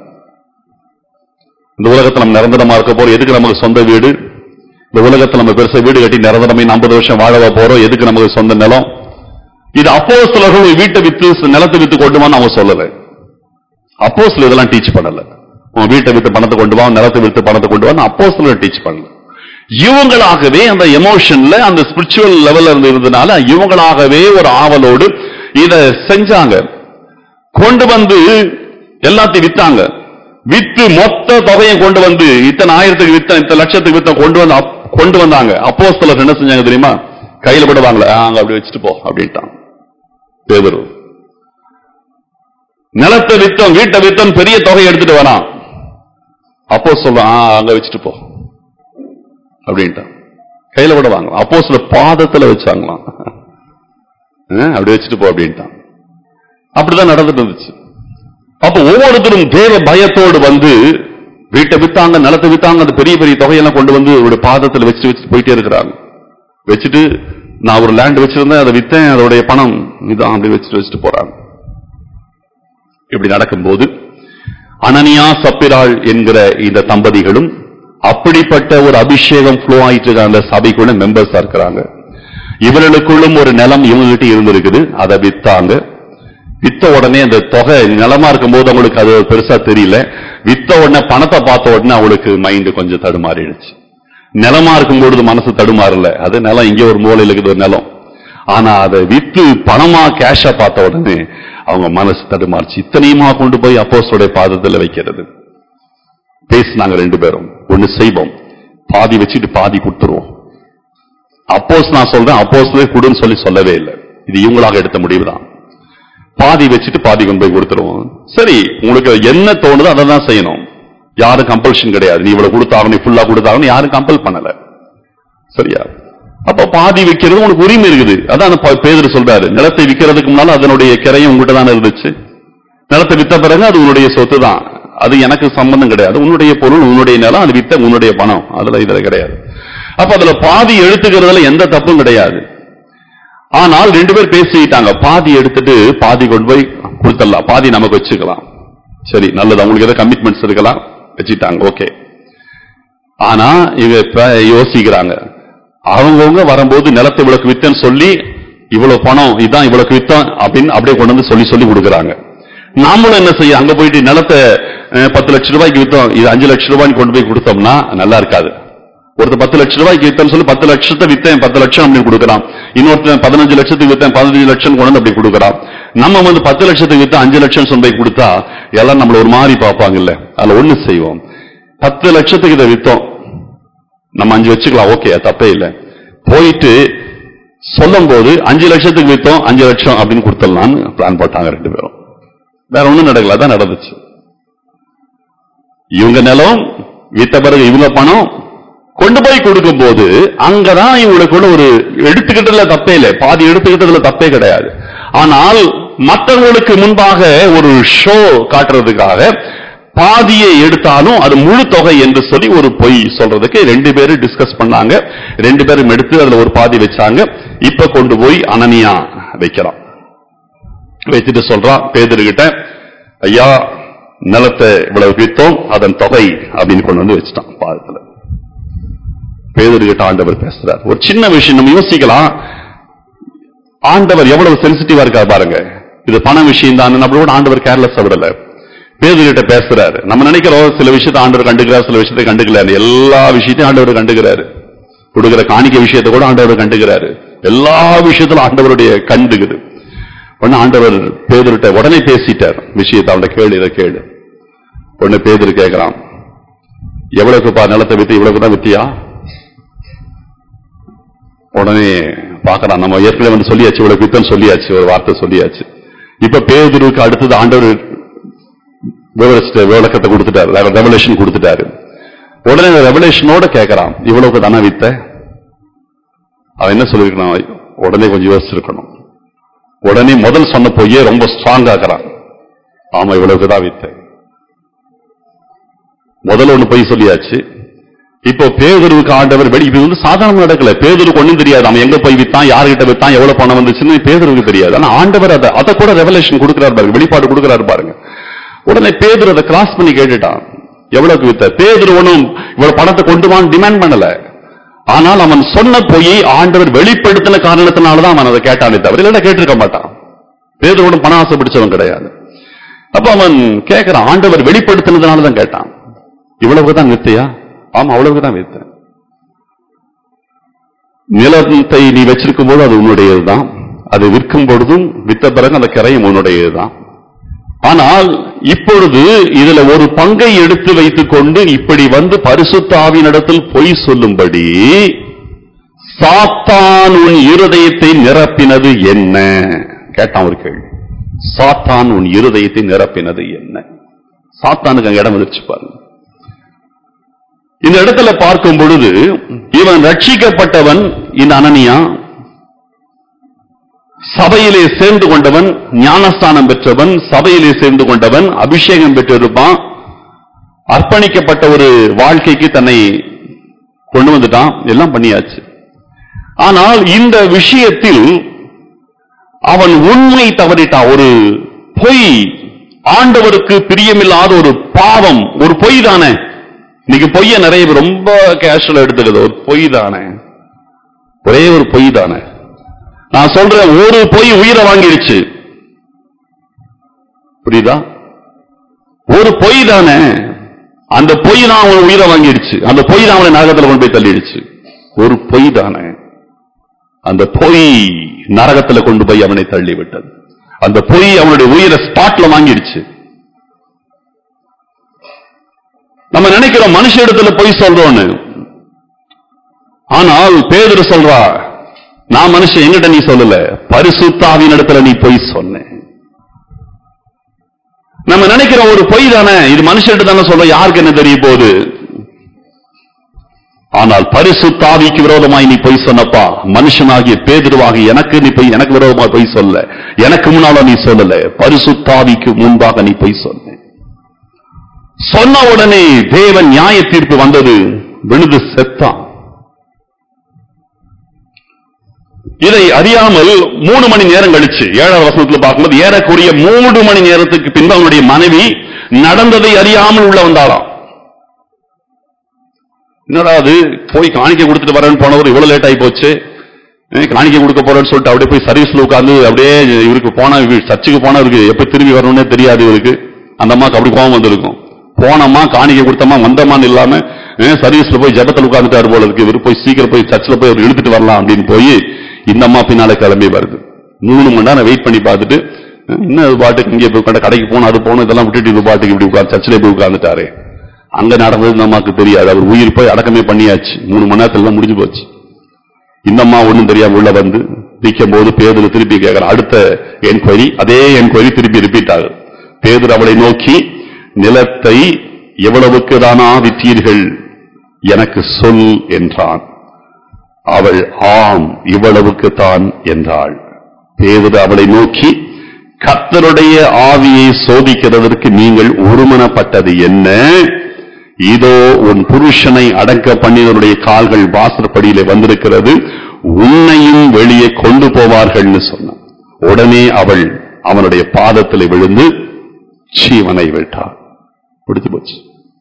இந்த உலகத்துல நம்ம நிரந்தரமா இருக்க போறோம் எதுக்கு நமக்கு சொந்த வீடு இந்த உலகத்துல நம்ம பெருசா வீடு கட்டி நிரந்தரமே ஐம்பது வருஷம் வாழவா போறோம் எதுக்கு நமக்கு சொந்த நிலம் இது அப்போ சிலர்கள் வீட்டை வித்து நிலத்தை வித்து கொண்டு வான்னு அவங்க சொல்லல அப்போ சில இதெல்லாம் டீச் பண்ணல உன் வீட்டை வித்து பணத்தை கொண்டு வா நிலத்தை வித்து பணத்தை கொண்டு வான்னு அப்போ சிலர் டீச் பண்ணல இவங்களாகவே அந்த எமோஷன்ல அந்த ஸ்பிரிச்சுவல் லெவல்ல இருந்து இருந்தனால இவங்களாகவே ஒரு ஆவலோடு இத செஞ்சாங்க கொண்டு வந்து எல்லாத்தையும் வித்தாங்க வித்து மொத்த தொகையும் கொண்டு வந்து இத்தனை ஆயிரத்துக்கு வித்த இத்தனை லட்சத்துக்கு வித்த கொண்டு வந்து அப்- கொண்டு வந்தாங்க அப்போ என்ன செஞ்சாங்க தெரியுமா கையில கூட வாங்கல "ஆ, அங்க அப்படி வச்சுட்டு போ அப்படின்ட்டான் பேதரு நிலத்தை வித்தோம் வீட்டை வித்தோம் பெரிய தொகை எடுத்துட்டு வரான் அப்போ சொல்றான் "ஆ, அங்க வச்சுட்டு போ அப்படின்ட்டான் கையில கூட வாங்க அப்போ சில பாதத்துல வச்சாங்களாம் "ஆ, அப்படி வச்சுட்டு போ அப்படின்ட்டான் அப்படிதான் நடந்துட்டு இருந்துச்சு அப்ப ஒவ்வொருத்தரும் தேவ பயத்தோடு வந்து வீட்டை வித்தாங்க நிலத்தை வித்தாங்க அந்த பெரிய பெரிய தொகையெல்லாம் கொண்டு வந்து ஒரு பாதத்துல வச்சுட்டு வச்சுட்டு போயிட்டே இருக்கிறாங்க வச்சுட்டு நான் ஒரு லேண்ட் வச்சிருந்தேன் அதை வித்தேன் அதோடைய பணம் இதான் அப்படி வச்சுட்டு வச்சுட்டு போறாங்க இப்படி நடக்கும்போது அனனியா சப்பிராள் என்கிற இந்த தம்பதிகளும் அப்படிப்பட்ட ஒரு அபிஷேகம் ஃப்ளோ ஆயிட்டு இருக்க அந்த சபைக்குள்ள மெம்பர்ஸா இருக்கிறாங்க இவர்களுக்குள்ளும் ஒரு நிலம் இவங்ககிட்ட இருந்திருக்குது அதை வித்தாங்க வித்த உடனே அந்த தொகை நிலமா இருக்கும்போது அவங்களுக்கு அது பெருசா தெரியல வித்த உடனே பணத்தை பார்த்த உடனே அவளுக்கு மைண்ட் கொஞ்சம் தடுமாறிடுச்சு நிலமா இருக்கும்பொழுது மனசு தடுமாறல அது நிலம் இங்க ஒரு மூலையில இருக்குது ஒரு நிலம் ஆனா அதை வித்து பணமா கேஷா பார்த்த உடனே அவங்க மனசு தடுமாறுச்சு இத்தனையுமா கொண்டு போய் அப்போஸ்தலருடைய பாதத்துல வைக்கிறது பேசினாங்க ரெண்டு பேரும் ஒண்ணு செய்வோம் பாதி வச்சுட்டு பாதி கொடுத்துருவோம் அப்போஸ் நான் சொல்றேன் அப்போஸ்லே கொடுன்னு சொல்லி சொல்லவே இல்லை இது இவங்களாக எடுத்த முடிவு தான் பாதி வச்சுட்டு பாதி கொண்டு போய் கொடுத்துருவோம் சரி உங்களுக்கு என்ன தோணுதோ அதை தான் செய்யணும் யாரும் கம்பல்ஷன் கிடையாது நீ இவ்வளவு கொடுத்தாகணும் நீ ஃபுல்லா கொடுத்தாகணும் யாரும் கம்பல் பண்ணல சரியா அப்ப பாதி விக்கிறது உனக்கு உரிமை இருக்குது அதான் அந்த ப- பேதுரு சொல்றாரு நிலத்தை விக்கிறதுக்கு முன்னால அதனுடைய கிரையும் உங்ககிட்ட தானே இருந்துச்சு நிலத்தை வித்த பிறகு அது உன்னுடைய சொத்து தான் அது எனக்கு சம்பந்தம் கிடையாது உன்னுடைய பொருள் உன்னுடைய நிலம் அது வித்த உன்னுடைய பணம் அதுல இதுல கிடையாது அப்ப அதுல பாதி எடுத்துக்கிறதுல எந்த தப்பும் கிடையாது ஆனால் ரெண்டு பேர் பேசிக்கிட்டாங்க பாதி எடுத்துட்டு பாதி கொண்டு போய் கொடுத்துடலாம் பாதி நமக்கு வச்சுக்கலாம் சரி நல்லது அவங்களுக்கு ஏதாவது கமிட்மெண்ட்ஸ் இருக்கலாம் வச்சுட்டாங்க ஓகே ஆனா இவங்க இப்ப யோசிக்கிறாங்க அவங்கவுங்க வரும்போது நிலத்தை இவ்வளவுக்கு வித்தேன்னு சொல்லி இவ்வளவு பணம் இதான் இவ்வளவுக்கு வித்தோம் அப்படின்னு அப்படியே கொண்டு வந்து சொல்லி சொல்லி கொடுக்குறாங்க நாமளும் என்ன செய்ய அங்க போயிட்டு நிலத்தை அஹ், பத்து லட்சம் ரூபாய்க்கு வித்தோம் இது அஞ்சு லட்சம் ரூபாய்க்கு கொண்டு போய் கொடுத்தோம்னா நல்லா இருக்காது ஒருத்தர் பத்து லட்சம் ரூபாய்க்கு வித்தேன்னு சொல்லி பத்து லட்சத்தை வித்தேன் பத்து லட்சம் அப்படின்னு கொடுக்குறான் இன்னொருத்தன் பதினஞ்சு லட்சத்துக்கு வித்தேன் பதினஞ்சு லட்சம் கொண்டு வந்து அப்படி கொடுக்குறான் நம்ம வந்து பத்து லட்சத்துக்கு வித்து அஞ்சு லட்சம் சொல்லி போய் கொடுத்தா எல்லாம் நம்மள ஒரு மாதிரி பார்ப்பாங்கல்ல அதுல ஒண்ணு செய்வோம் பத்து லட்சத்துக்கு இதை வித்தோம் நம்ம அஞ்சு வச்சுக்கலாம் ஓகே தப்பே இல்லை போயிட்டு சொல்லும் போது அஞ்சு லட்சத்துக்கு வித்தோம் அஞ்சு லட்சம் அப்படின்னு கொடுத்துடலாம்னு பிளான் போட்டாங்க ரெண்டு பேரும் வேற ஒண்ணும் நடக்கல அதான் நடந்துச்சு இவங்க நிலம் வித்த பிறகு இவங்க பணம் கொண்டு போய் கொடுக்கும் போது அங்கதான் இவங்களுக்குள்ள ஒரு எடுத்துக்கிட்டதுல தப்பே இல்லை பாதி எடுத்துக்கிட்டதுல தப்பே கிடையாது ஆனால் மற்றவங்களுக்கு முன்பாக ஒரு ஷோ காட்டுறதுக்காக பாதியை எடுத்தாலும் அது முழு தொகை என்று சொல்லி ஒரு பொய் சொல்றதுக்கு ரெண்டு பேரும் டிஸ்கஸ் பண்ணாங்க ரெண்டு பேரும் எடுத்து அதுல ஒரு பாதி வச்சாங்க இப்ப கொண்டு போய் அனனியா வைக்கிறான் வைத்துட்டு சொல்றான் பேதர்கிட்ட ஐயா நிலத்தை இவ்வளவு வித்தோம் அதன் தொகை அப்படின்னு கொண்டு வந்து வச்சுட்டான் பாதத்துல பேதர்கிட்ட ஆண்டவர் பேசுறார் ஒரு சின்ன விஷயம் நம்ம யோசிக்கலாம் ஆண்டவர் எவ்வளவு சென்சிட்டிவா இருக்கார் பாருங்க இது பண விஷயம் தான் நம்மளோட ஆண்டவர் கேர்லெஸ் விடல பேதுகிட்ட பேசுறாரு நம்ம நினைக்கிறோம் சில விஷயத்தை ஆண்டவர் கண்டுக்கிறார் சில விஷயத்தை கண்டுக்கல எல்லா விஷயத்தையும் ஆண்டவர் கண்டுக்கிறாரு கொடுக்கிற காணிக்கை விஷயத்தை கூட ஆண்டவர் கண்டுக்கிறாரு எல்லா விஷயத்திலும் ஆண்டவருடைய கண்டுக்குது உடனே ஆண்டவர் பேதுருட்ட உடனே பேசிட்டார் விஷயத்தை அவன்கிட்ட கேளு இதை கேளு உடனே பேதுரு கேட்கிறான் எவ்வளவுக்குப்பா நிலத்தை வித்து இவ்வளவுக்கு தான் வித்தியா உடனே பார்க்கறான் நம்ம ஏற்கனவே வந்து சொல்லியாச்சு இவ்வளவு வித்தம் சொல்லியாச்சு ஒரு வார்த்தை சொல்லியாச்சு இப்ப பேதுருக்கு அடுத்தது ஆண்டவர் விவரிச்சிட்ட விளக்கத்தை கொடுத்துட்டாரு ரெவலேஷன் கொடுத்துட்டாரு உடனே ரெவலேஷனோட கேட்கறான் இவ்வளவுக்கு தானே வித்த அவன் என்ன சொல்லிருக்கணும் உடனே கொஞ்சம் யோசிச்சிருக்கணும் உடனே முதல் சொன்ன பொய்யே ரொம்ப ஸ்ட்ராங் ஆக்குறான் ஆமா இவ்வளவுக்கு தான் வித்த முதல்ல ஒண்ணு பொய் சொல்லியாச்சு இப்போ பேதருக்கு ஆண்டவர் வெளி இது வந்து சாதாரண நடக்கல பேதருக்கு ஒண்ணும் தெரியாது அவன் எங்க போய் வித்தான் யார்கிட்ட வித்தான் எவ்வளவு பணம் வந்துச்சுன்னு பேதருக்கு தெரியாது ஆனா ஆண்டவர் அதை அதை கூட ரெவலேஷன் கொடுக்கிறார் பாருங்க வெளிப்பாடு கொடுக்கிறாரு பாருங்க உடனே பேதர் அதை கிராஸ் பண்ணி கேட்டுட்டான் எவ்வளவுக்கு வித்த பேதர் ஒண்ணும் இவ்வளவு பணத்தை கொண்டு வான்னு டிமாண்ட் பண்ணல ஆனால் அவன் சொன்ன பொய்யை ஆண்டவர் வெளிப்படுத்தின காரணத்தினாலதான் அவன் அதை கேட்டானே தவிர இல்லைன்னா கேட்டிருக்க மாட்டான் பேதர் ஒன்றும் பண ஆசை பிடிச்சவன் கிடையாது அப்ப அவன் கேட்கிறான் ஆண்டவர் வெளிப்படுத்தினதுனால தான் கேட்டான் இவ்வளவுக்கு தான் வித்தையா ஆமா அவ்வளவுக்கு தான் வித்தேன் நிலத்தை நீ வச்சிருக்கும் போது அது உன்னுடையதுதான் அது விற்கும் பொழுதும் வித்த பிறகு அந்த கரையும் உன்னுடையதுதான் ஆனால் இப்பொழுது இதுல ஒரு பங்கை எடுத்து வைத்துக் கொண்டு இப்படி வந்து பரிசுத்த ஆவியினிடத்தில் பொய் சொல்லும்படி சாத்தான் உன் இருதயத்தை நிரப்பினது என்ன கேட்டான் ஒரு கேள்வி சாத்தான் உன் இருதயத்தை நிரப்பினது என்ன சாத்தானுக்கு அங்க இடம் வந்துருச்சு பாருங்க இந்த இடத்துல பார்க்கும் பொழுது இவன் ரட்சிக்கப்பட்டவன் இந்த அனனியா சபையிலே சேர்ந்து கொண்டவன் ஞானஸ்தானம் பெற்றவன் சபையிலே சேர்ந்து கொண்டவன் அபிஷேகம் பெற்றிருப்பான் அர்ப்பணிக்கப்பட்ட ஒரு வாழ்க்கைக்கு தன்னை கொண்டு வந்துட்டான் எல்லாம் பண்ணியாச்சு ஆனால் இந்த விஷயத்தில் அவன் உண்மை தவறிட்டான் ஒரு பொய் ஆண்டவருக்கு பிரியமில்லாத ஒரு பாவம் ஒரு பொய் தானே இன்னைக்கு பொய்ய நிறைய பேர் ரொம்ப கேஷுவலா எடுத்துக்கிறது ஒரு பொய் தானே ஒரே ஒரு பொய் தானே நான் சொல்றேன் ஒரு பொய் உயிரை வாங்கிருச்சு புரியுதா ஒரு பொய் தானே அந்த பொய் தான் அவன் உயிரை வாங்கிடுச்சு அந்த பொய் தான் அவனை நரகத்துல கொண்டு போய் தள்ளிடுச்சு ஒரு பொய் தானே அந்த பொய் நரகத்துல கொண்டு போய் அவனை தள்ளி விட்டது அந்த பொய் அவனுடைய உயிரை ஸ்பாட்ல வாங்கிடுச்சு நம்ம நினைக்கிறோம் மனுஷ இடத்துல பொய் சொல்றோம்னு ஆனால் பேதுரு சொல்றா நான் மனுஷன் எங்கிட்ட நீ சொல்லல பரிசுத்தாவின் இடத்துல நீ பொய் சொன்ன நம்ம நினைக்கிறோம் ஒரு பொய் தானே இது மனுஷன் தானே சொல்ற யாருக்கு என்ன தெரிய போகுது ஆனால் பரிசுத்தாவிக்கு விரோதமாய் நீ பொய் சொன்னப்பா மனுஷனாகிய பேதுருவாகி எனக்கு நீ பொய் எனக்கு விரோதமாக பொய் சொல்ல எனக்கு முன்னால நீ சொல்லல பரிசுத்தாவிக்கு முன்பாக நீ பொய் சொன்ன சொன்ன உடனே தேவன் நியாய தீர்ப்பு வந்தது விழுது செத்தான் இதை அறியாமல் மூணு மணி நேரம் கழிச்சு ஏழாவது வசனத்துல பார்க்கும்போது ஏறக்கூடிய மூன்று மணி நேரத்துக்கு பின்பு அவனுடைய மனைவி நடந்ததை அறியாமல் உள்ள வந்தாளாம் என்னடா அது போய் காணிக்கை கொடுத்துட்டு வரேன்னு போனவர் இவ்வளவு லேட் ஆகி போச்சு ஏன் காணிக்கை கொடுக்க போறேன்னு சொல்லிட்டு அப்படியே போய் சர்வீஸ்ல உட்கார்ந்து அப்படியே இவருக்கு போனா இவரு சர்ச்சுக்கு போனா இவருக்கு எப்ப திரும்பி வரணும்னே தெரியாது இவருக்கு அந்த அம்மாக்கு அப்படி கோவம் வந்திருக்கும் போனோமா காணிக்கை கொடுத்தோமா வந்தோமான்னு இல்லாம ஏன் சர்வீஸ்ல போய் ஜபத்தில் உட்கார்ந்துட்டாரு போல இருக்கு இவர் போய் சீக்கிரம் போய் சர்ச்சில் போய் அவர் இழுத்துட்டு வரலாம் அப்படின்னு போய் இந்த அம்மா பின்னால கிளம்பி வருது மூணு மணி நேரம் வெயிட் பண்ணி பார்த்துட்டு அஹ், என்ன இது பாட்டுக்கு இங்கே போய் உட்காந்து கடைக்கு போகணும் அது போகணும் இதெல்லாம் விட்டுட்டு இது பாட்டுக்கு இப்படி உட்காந்து சர்ச்சில் போய் உட்கார்ந்துட்டாரு அங்க நடந்தது இந்த அம்மாக்கு தெரியாது அவர் உயிர் போய் அடக்கமே பண்ணியாச்சு மூணு மணி நேரத்துல எல்லாம் முடிஞ்சு போச்சு இந்த அம்மா ஒண்ணும் தெரியாம உள்ள வந்து நிற்கும் போது பேதுரு திருப்பி கேட்கிற அடுத்த என்கொயரி அதே என்கொயரி திருப்பி ரிப்பீட் ஆகுது பேதுரு அவளை நோக்கி நிலத்தை எவ்வளவுக்கு தானா விற்றீர்கள் எனக்கு சொல் என்றான் அவள் ஆம் இவ்வளவுக்கு தான் என்றாள் பேதுரு அவளை நோக்கி கர்த்தருடைய ஆவியை சோதிக்கிறதற்கு நீங்கள் ஒருமனப்பட்டது என்ன இதோ உன் புருஷனை அடக்க பண்ணினருடைய கால்கள் வாசற்படியிலே வந்திருக்கிறது உன்னையும் வெளியே கொண்டு போவார்கள்னு சொன்னான் உடனே அவள் அவனுடைய பாதத்திலே விழுந்து ஜீவனை விட்டாள் முடிஞ்சு போச்சு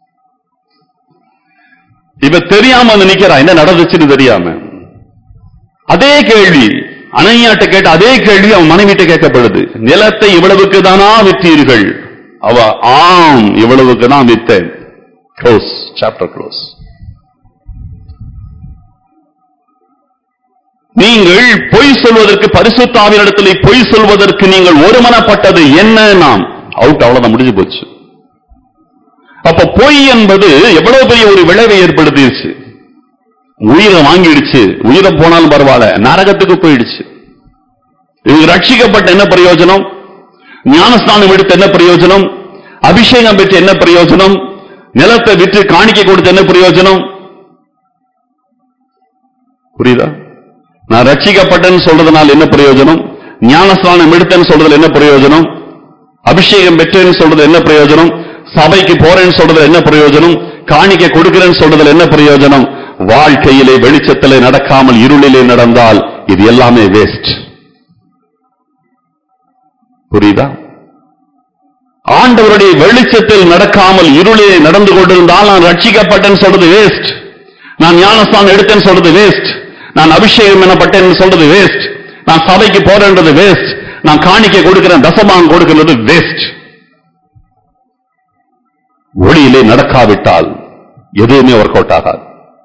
இவ தெரியாம வந்து நிக்கிறா என்ன நடந்துச்சுன்னு தெரியாம அதே கேள்வி அணையாட்ட கேட்ட அதே கேள்வி அவன் மனைவிட்ட கேட்கப்படுது நிலத்தை இவ்வளவுக்கு தானா விற்றீர்கள் அவ ஆம் இவ்வளவுக்கு தான் வித்தேன் க்ளோஸ் சாப்டர் க்ளோஸ் நீங்கள் பொய் சொல்வதற்கு பரிசுத்தாவினிடத்தில் பொய் சொல்வதற்கு நீங்கள் ஒருமனப்பட்டது என்ன நாம் அவுட் அவ்வளவுதான் முடிஞ்சு போச்சு அப்ப பொய் என்பது எவ்வளவு பெரிய ஒரு விளைவை ஏற்படுத்திடுச்சு உயிரை வாங்கிடுச்சு உயிரை போனாலும் பரவாயில்ல நரகத்துக்கு போயிடுச்சு இவங்க ரட்சிக்கப்பட்ட என்ன பிரயோஜனம் ஞானஸ்தானம் எடுத்து என்ன பிரயோஜனம் அபிஷேகம் பெற்று என்ன பிரயோஜனம் நிலத்தை விற்று காணிக்கை கொடுத்து என்ன பிரயோஜனம் புரியுதா நான் ரட்சிக்கப்பட்டேன்னு சொல்றதுனால என்ன பிரயோஜனம் ஞானஸ்தானம் எடுத்தேன்னு சொல்றதுல என்ன பிரயோஜனம் அபிஷேகம் பெற்றேன்னு சொல்றது என்ன பிரயோஜனம் சபைக்கு போறேன்னு சொல்றதுல என்ன பிரயோஜனம் காணிக்கை கொடுக்கிறேன்னு சொல்றதுல என்ன பிரயோஜனம் வாழ்க்கையிலே வெளிச்சத்திலே நடக்காமல் இருளிலே நடந்தால் இது எல்லாமே வேஸ்ட் புரியுதா ஆண்டவருடைய வெளிச்சத்தில் நடக்காமல் இருளிலே நடந்து கொண்டிருந்தால் நான் ரட்சிக்கப்பட்டேன்னு சொல்றது வேஸ்ட் நான் ஞானஸ்தானம் எடுத்தேன்னு சொல்றது வேஸ்ட் நான் அபிஷேகம் எனப்பட்டேன்னு சொல்றது வேஸ்ட் நான் சபைக்கு போறேன்றது வேஸ்ட் நான் காணிக்கை கொடுக்கிறேன் தசமான் கொடுக்கிறது வேஸ்ட் ஒளியிலே நடக்காவிட்டால் எதுவுமே ஒர்க் அவுட் ஆகாது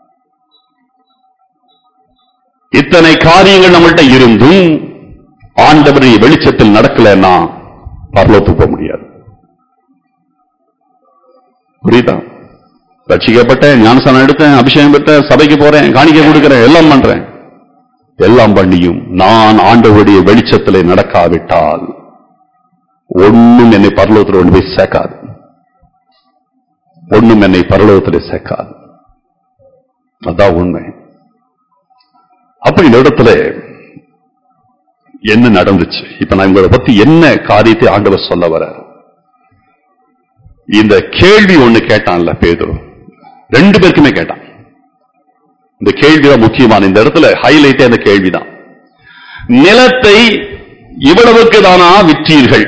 இத்தனை காரியங்கள் நம்மள்ட்ட இருந்தும் ஆண்டவருடைய வெளிச்சத்தில் நடக்கலைன்னா பரலோத்துக்கு போக முடியாது புரியுதா ரட்சிக்கப்பட்டேன் ஞானஸ்தானம் எடுத்தேன் அபிஷேகம் பெற்றேன் சபைக்கு போறேன் காணிக்கை கொடுக்கிறேன் எல்லாம் பண்றேன் எல்லாம் பண்ணியும் நான் ஆண்டவருடைய வெளிச்சத்திலே நடக்காவிட்டால் ஒண்ணும் என்னை பரலோகத்தில் கொண்டு போய் சேர்க்காது ஒண்ணும் என்னை பரலோகத்தில் சேர்க்காது அதான் உண்மை அப்படி இந்த இடத்துல என்ன நடந்துச்சு இப்ப நான் உங்களை பத்தி என்ன காரியத்தை ஆண்டவர் சொல்ல வர இந்த கேள்வி ஒண்ணு கேட்டான்ல பேதுரு ரெண்டு பேருக்குமே கேட்டான் இந்த கேள்விதான் முக்கியமான இந்த இடத்துல ஹைலைட்டே அந்த கேள்விதான் நிலத்தை இவ்வளவுக்கு தானா விற்றீர்கள்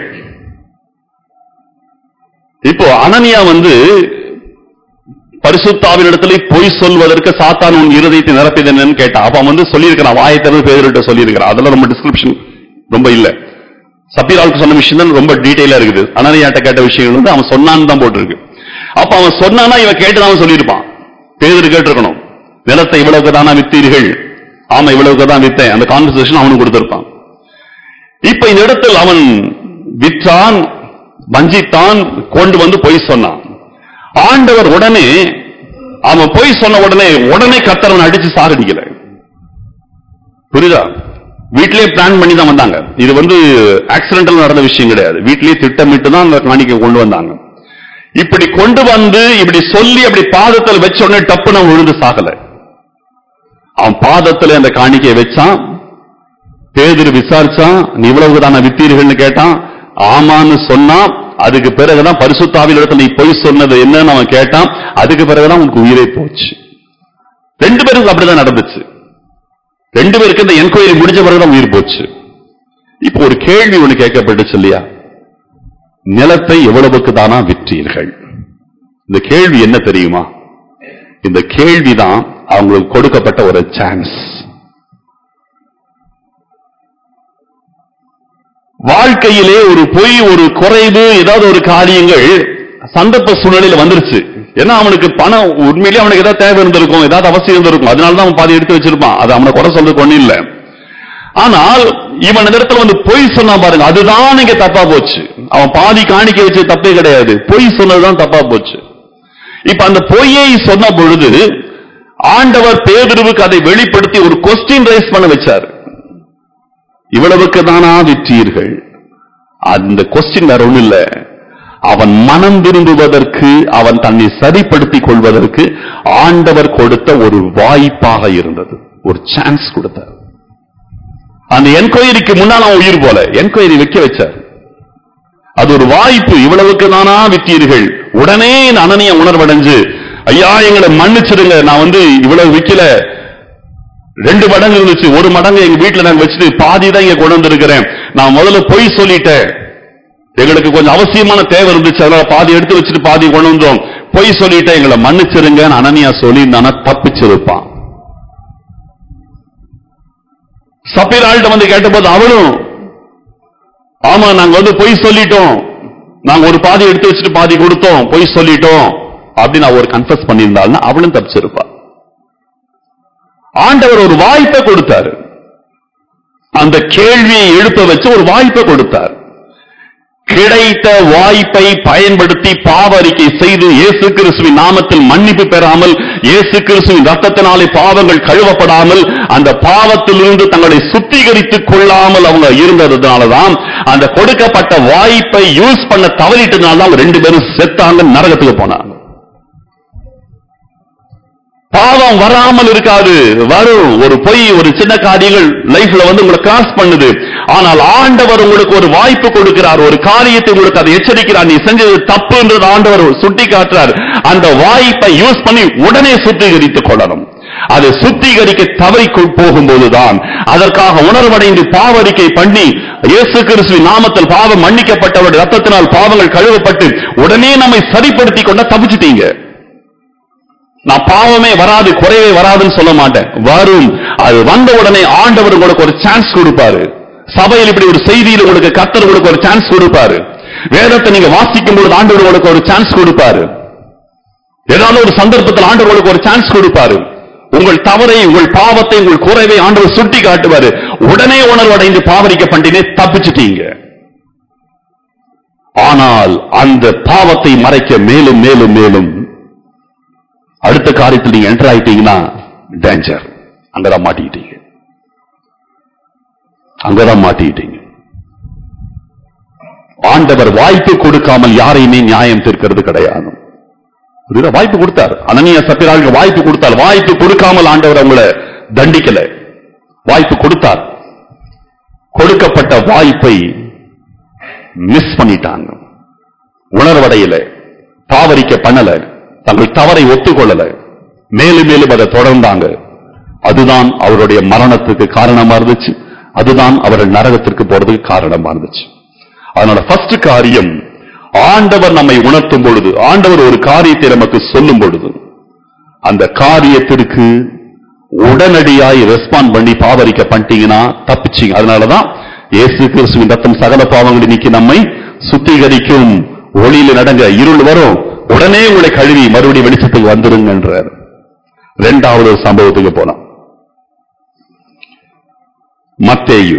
இப்போ அனனியா வந்து பரிசுத்தாவின் இடத்துல பொய் சொல்வதற்கு சாத்தான் உன் இருதயத்தை நிரப்பியது என்னன்னு கேட்டான் அப்ப அவன் வந்து சொல்லியிருக்கிறான் வாயை திறந்து பேதர்கிட்ட சொல்லியிருக்கிறான் அதெல்லாம் ரொம்ப டிஸ்கிரிப்ஷன் ரொம்ப இல்ல சப்பீராவுக்கு சொன்ன விஷயம் தான் ரொம்ப டீடைலா இருக்குது அனனியாட்ட கேட்ட விஷயங்கள் வந்து அவன் சொன்னான்னு தான் போட்டிருக்கு அப்ப அவன் சொன்னானா இவன் கேட்டு அவன் சொல்லியிருப்பான் பேதர் கேட்டிருக்கணும் நிலத்தை இவ்வளவுக்கு தானா வித்தீர்கள் ஆமா இவ்வளவுக்கு தான் வித்தேன் அந்த கான்வர்சேஷன் அவனுக்கு கொடுத்திருப்பான் இப்ப இந்த இடத்தில் அவன் விற்றான் வஞ்சித்தான் கொண்டு வந்து பொய் சொன்னான் ஆண்டவர் உடனே அவன் பொய் சொன்ன உடனே உடனே கத்தரவன் அடிச்சு சாகடிக்கல புரியுதா வீட்டிலேயே பிளான் பண்ணி தான் வந்தாங்க இது வந்து ஆக்சிடென்டல் நடந்த விஷயம் கிடையாது வீட்டிலேயே திட்டமிட்டு தான் அந்த காணிக்கை கொண்டு வந்தாங்க இப்படி கொண்டு வந்து இப்படி சொல்லி அப்படி பாதத்தில் வச்ச உடனே டப்புன்னு அவன் விழுந்து சாகல அவன் பாதத்துல அந்த காணிக்கையை வச்சான் பேதுரு விசாரிச்சான் நீ இவ்வளவு தானே வித்தீர்கள்னு கேட்டான் ஆமான்னு சொன்னான் அதுக்கு பிறகுதான் பரிசுத்தாவின் இடத்துல நீ பொய் சொன்னது என்னன்னு அவன் கேட்டான் அதுக்கு பிறகுதான் உனக்கு உயிரை போச்சு ரெண்டு பேருக்கும் அப்படிதான் நடந்துச்சு ரெண்டு பேருக்கு இந்த என்கொயரி முடிஞ்ச பிறகுதான் உயிர் போச்சு இப்போ ஒரு கேள்வி ஒண்ணு கேட்கப்பட்டுச்சு இல்லையா நிலத்தை எவ்வளவுக்கு தானா விற்றீர்கள் இந்த கேள்வி என்ன தெரியுமா இந்த கேள்விதான் அவங்களுக்கு கொடுக்கப்பட்ட ஒரு சான்ஸ் வாழ்க்கையிலே ஒரு பொய் ஒரு குறைவு ஏதாவது ஒரு காரியங்கள் சந்தர்ப்ப சூழ்நிலையில வந்துருச்சு ஏன்னா அவனுக்கு பணம் உண்மையிலேயே அவனுக்கு ஏதாவது தேவை இருந்திருக்கும் ஏதாவது அவசியம் இருந்திருக்கும் அதனால தான் அவன் பாதி எடுத்து வச்சிருப்பான் அது அவனை குறை சொல்றதுக்கு ஒண்ணும் இல்ல ஆனால் இவன் இந்த இடத்துல வந்து பொய் சொன்னா பாருங்க அதுதான் இங்க தப்பா போச்சு அவன் பாதி காணிக்க வச்ச தப்பே கிடையாது பொய் சொன்னதுதான் தப்பா போச்சு இப்ப அந்த பொய்யை சொன்ன பொழுது ஆண்டவர் பேதுருவுக்கு அதை வெளிப்படுத்தி ஒரு கொஸ்டின் ரைஸ் பண்ண வச்சார் இவ்வளவுக்கு தானா விற்றீர்கள் அந்த கொஸ்டின் வேற ஒண்ணும் இல்ல அவன் மனம் திரும்புவதற்கு அவன் தன்னை சரிப்படுத்திக் கொள்வதற்கு ஆண்டவர் கொடுத்த ஒரு வாய்ப்பாக இருந்தது ஒரு சான்ஸ் கொடுத்தார் அந்த என்கொயரிக்கு முன்னால் அவன் உயிர் போல என்கொயரி வைக்க வச்சார் அது ஒரு வாய்ப்பு இவ்வளவுக்கு தானா வித்தீர்கள் உடனே இந்த அனனிய உணர்வடைஞ்சு ஐயா எங்களை மன்னிச்சிடுங்க நான் வந்து இவ்வளவு விக்கல ரெண்டு மடங்கு இருந்துச்சு ஒரு மடங்கு எங்க வீட்டுல நாங்க வச்சுட்டு பாதி தான் இங்க கொண்டு வந்திருக்கிறேன் நான் முதல்ல பொய் சொல்லிட்டேன் எங்களுக்கு கொஞ்சம் அவசியமான தேவை இருந்துச்சு அதனால பாதி எடுத்து வச்சுட்டு பாதி கொண்டு வந்தோம் பொய் சொல்லிட்டேன் எங்களை மன்னிச்சிருங்கன்னு அனனியா சொல்லியிருந்தானா தப்பிச்சிருப்பான் சப்பீராள்கிட்ட வந்து கேட்டபோது அவளும் ஆமா நாங்க வந்து பொய் சொல்லிட்டோம் நாங்க ஒரு பாதி எடுத்து வச்சுட்டு பாதி கொடுத்தோம் பொய் சொல்லிட்டோம் அப்படின்னு அவ ஒரு கன்ஃபஸ் பண்ணியிருந்தாள்னா அவளும் தப்பிச்சிருப்பா ஆண்டவர் ஒரு வாய்ப்பை கொடுத்தாரு அந்த கேள்வியை எழுப்ப வச்சு ஒரு வாய்ப்பை கொடுத்தார் கிடைத்த வாய்ப்பை பயன்படுத்தி பாவ அறிக்கை செய்து இயேசு கிறிஸ்துவின் நாமத்தில் மன்னிப்பு பெறாமல் இயேசு கிறிஸ்துவின் ரத்தத்தினாலே பாவங்கள் கழுவப்படாமல் அந்த பாவத்திலிருந்து தங்களை சுத்திகரித்துக் கொள்ளாமல் அவங்க இருந்ததுனாலதான் அந்த கொடுக்கப்பட்ட வாய்ப்பை யூஸ் பண்ண தவறிட்டதுனால தான் அவங்க ரெண்டு பேரும் செத்தாங்க நரகத்துக்கு போனாங்க பாவம் வராமல் இருக்காது வரும் ஒரு பொய் ஒரு சின்ன காரியங்கள் லைஃப்ல வந்து உங்களை கிராஸ் பண்ணுது ஆனால் ஆண்டவர் உங்களுக்கு ஒரு வாய்ப்பு கொடுக்கிறார் ஒரு காரியத்தை உங்களுக்கு அதை எச்சரிக்கிறார் நீ செஞ்சது தப்புன்றது ஆண்டவர் சுட்டி காட்டுறார் அந்த வாய்ப்பை யூஸ் பண்ணி உடனே சுத்திகரித்துக் கொள்ளணும் அதை சுத்திகரிக்க தவறி போகும்போதுதான் அதற்காக உணர்வடைந்து பாவரிக்கை பண்ணி இயேசு கிறிஸ்துவின் நாமத்தில் பாவம் மன்னிக்கப்பட்டவர் ரத்தத்தினால் பாவங்கள் கழுவப்பட்டு உடனே நம்மை சரிப்படுத்திக் கொண்ட தப்பிச்சிட்டீங்க நான் பாவமே வராது குறைவே வராதுன்னு சொல்ல மாட்டேன் வரும் அது வந்த உடனே ஆண்டவர் உங்களுக்கு ஒரு சான்ஸ் கொடுப்பாரு சபையில் இப்படி ஒரு செய்தியில் உங்களுக்கு கத்தர் உங்களுக்கு ஒரு சான்ஸ் கொடுப்பாரு வேதத்தை நீங்க வாசிக்கும் பொழுது ஆண்டவர் உங்களுக்கு ஒரு சான்ஸ் கொடுப்பாரு ஏதாவது ஒரு சந்தர்ப்பத்தில் ஆண்டவர் உங்களுக்கு ஒரு சான்ஸ் கொடுப்பாரு உங்கள் தவறை உங்கள் பாவத்தை உங்கள் குறைவை ஆண்டவர் சுட்டி காட்டுவாரு உடனே உணர்வடைந்து பாவரிக்க பண்ணினே தப்பிச்சிட்டீங்க ஆனால் அந்த பாவத்தை மறைக்க மேலும் மேலும் மேலும் அடுத்த காரியத்தில் நீங்க என்டர் ஆயிட்டீங்கன்னா டேஞ்சர் அங்கதான் மாட்டிக்கிட்டீங்க அங்கதான் மாட்டிக்கிட்டீங்க ஆண்டவர் வாய்ப்பு கொடுக்காமல் யாரையுமே நியாயம் தீர்க்கிறது கிடையாது புரியுதா? வாய்ப்பு கொடுத்தார் அனனியா சத்திராளுக்கு வாய்ப்பு கொடுத்தார் வாய்ப்பு கொடுக்காமல் ஆண்டவர் அவங்களை தண்டிக்கல வாய்ப்பு கொடுத்தார் கொடுக்கப்பட்ட வாய்ப்பை மிஸ் பண்ணிட்டாங்க உணர்வடையல பாவரிக்க பண்ணல தங்கள் தவறை ஒத்துக்கொள்ளல மேலும் மேலும் அதை தொடர்ந்தாங்க அதுதான் அவருடைய மரணத்துக்கு காரணமா இருந்துச்சு அதுதான் அவர்கள் நரகத்திற்கு போறதுக்கு காரணமா இருந்துச்சு அதனால ஃபர்ஸ்ட் காரியம் ஆண்டவர் நம்மை உணர்த்தும் பொழுது ஆண்டவர் ஒரு காரியத்தை நமக்கு சொல்லும் பொழுது அந்த காரியத்திற்கு உடனடியாய் ரெஸ்பாண்ட் பண்ணி பாவரிக்க பண்ணிட்டீங்கன்னா தப்பிச்சீங்க அதனாலதான் இயேசு கிறிஸ்துவின் ரத்தம் சகல பாவங்களை நீக்கி நம்மை சுத்திகரிக்கும் ஒளியில நடங்க இருள் வரும் உடனே உங்களை கழுவி மறுபடியும் வெளிச்சத்துக்கு வந்துருங்கன்றார் இரண்டாவது ஒரு சம்பவத்துக்கு போலாம் மத்தேயு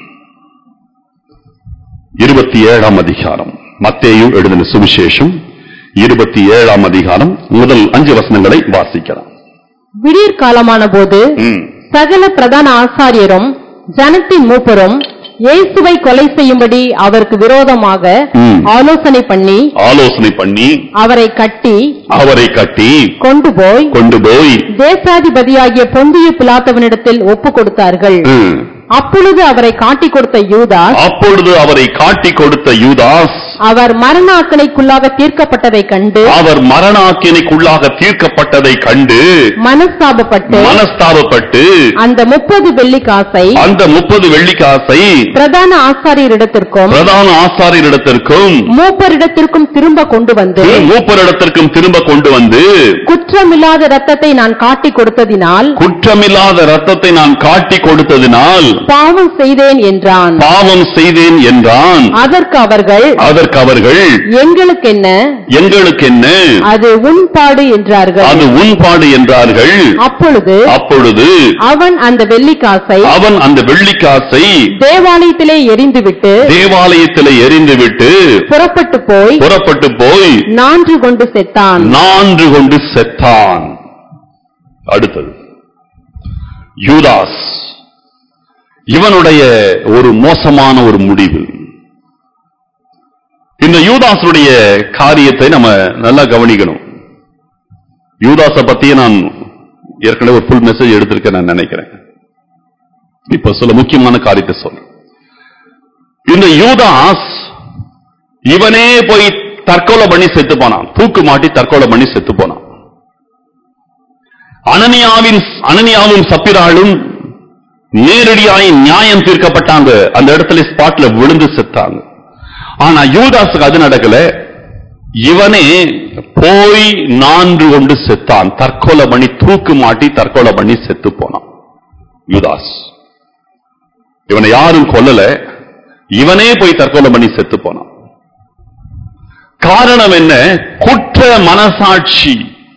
இருபத்தி ஏழாம் அதிகாரம் மத்தேயு எழுதின சுவிசேஷம் இருபத்தி ஏழாம் அதிகாரம் முதல் அஞ்சு வசனங்களை வாசிக்கலாம் விடியற் காலமான போது ம். சகல பிரதான ஆசாரியரும் ஜனத்தின் மூப்பரும் இயேசுவை கொலை செய்யும்படி அவருக்கு விரோதமாக ம். ஆலோசனை பண்ணி ஆலோசனை பண்ணி அவரை கட்டி அவரை கட்டி கொண்டு போய் கொண்டு போய் தேசாதிபதியாகிய பொந்திய பிலாத்தவனிடத்தில் ஒப்பு கொடுத்தார்கள் ம், அப்பொழுது அவரை காட்டிக் கொடுத்த யூதாஸ் அப்பொழுது அவரை காட்டி கொடுத்த யூதாஸ் அவர் மரண ஆக்கணைக்குள்ளாக தீர்க்கப்பட்டதைக் கண்டு அவர் மரணாக்கினைக்குள்ளாக தீர்க்கப்பட்டதை கண்டு மனஸ்தாபப்பட்டு மனஸ்தாபப்பட்டு அந்த முப்பது வெள்ளி காசை அந்த முப்பது வெள்ளிக்காசை பிரதான ஆசாரியரிடத்திற்கும் பிரதான ஆசாரியரிடத்திற்கும் மூப்பரிடத்திற்கும் திரும்ப கொண்டு வந்து மூப்பரிடத்திற்கும் திரும்ப கொண்டு வந்து குற்றமில்லாத ரத்தத்தை நான் காட்டிக் கொடுத்ததினால் குற்றமில்லாத ரத்தத்தை நான் காட்டி கொடுத்ததினால் பாவம் செய்தேன் என்றான் பாவம் செய்தேன் என்றான் அதற்கு அவர்கள் அதற்கு அவர்கள் எங்களுக்கு என்ன எங்களுக்கு என்ன அது உன் பாடு என்றார்கள் அது உன் பாடு என்றார்கள் அப்பொழுது அப்பொழுது அவன் அந்த வெள்ளிக்காசை அவன் அந்த வெள்ளிக்காசை தேவாலயத்திலே எரிந்துவிட்டு தேவாலயத்திலே எறிந்துவிட்டு புறப்பட்டு போய் புறப்பட்டு போய் நான்று கொண்டு செத்தான் நான்று கொண்டு செத்தான் அடுத்தது யூதாஸ் இவனுடைய ஒரு மோசமான ஒரு முடிவு இந்த யூதாசுடைய காரியத்தை நம்ம நல்லா கவனிக்கணும் யூதாஸை பத்தியே நான் ஏற்கனவே ஒரு ஃபுல் மெசேஜ் எடுத்திருக்கேன் நான் நினைக்கிறேன் இப்ப சில முக்கியமான காரியத்தை சொல்றேன் இந்த யூதாஸ் இவனே போய் தற்கொலை பண்ணி செத்து போனான் தூக்கு மாட்டி தற்கொலை பண்ணி செத்து போனான் அனனியாவின் அனனியாவும் சப்பிராளும் நேரடியாய் நியாயம் தீர்க்கப்பட்டாங்க அந்த இடத்துல ஸ்பாட்ல விழுந்து செத்தாங்க ஆனா யூதாஸுக்கு அது நடக்கல இவனே போய் நான்கு கொண்டு செத்தான் தற்கொலை பண்ணி தூக்கு மாட்டி தற்கொலை பண்ணி செத்து போனான் யூதாஸ் இவனை யாரும் கொல்லல இவனே போய் தற்கொலை பண்ணி செத்து போனான் காரணம் என்ன குற்ற மனசாட்சி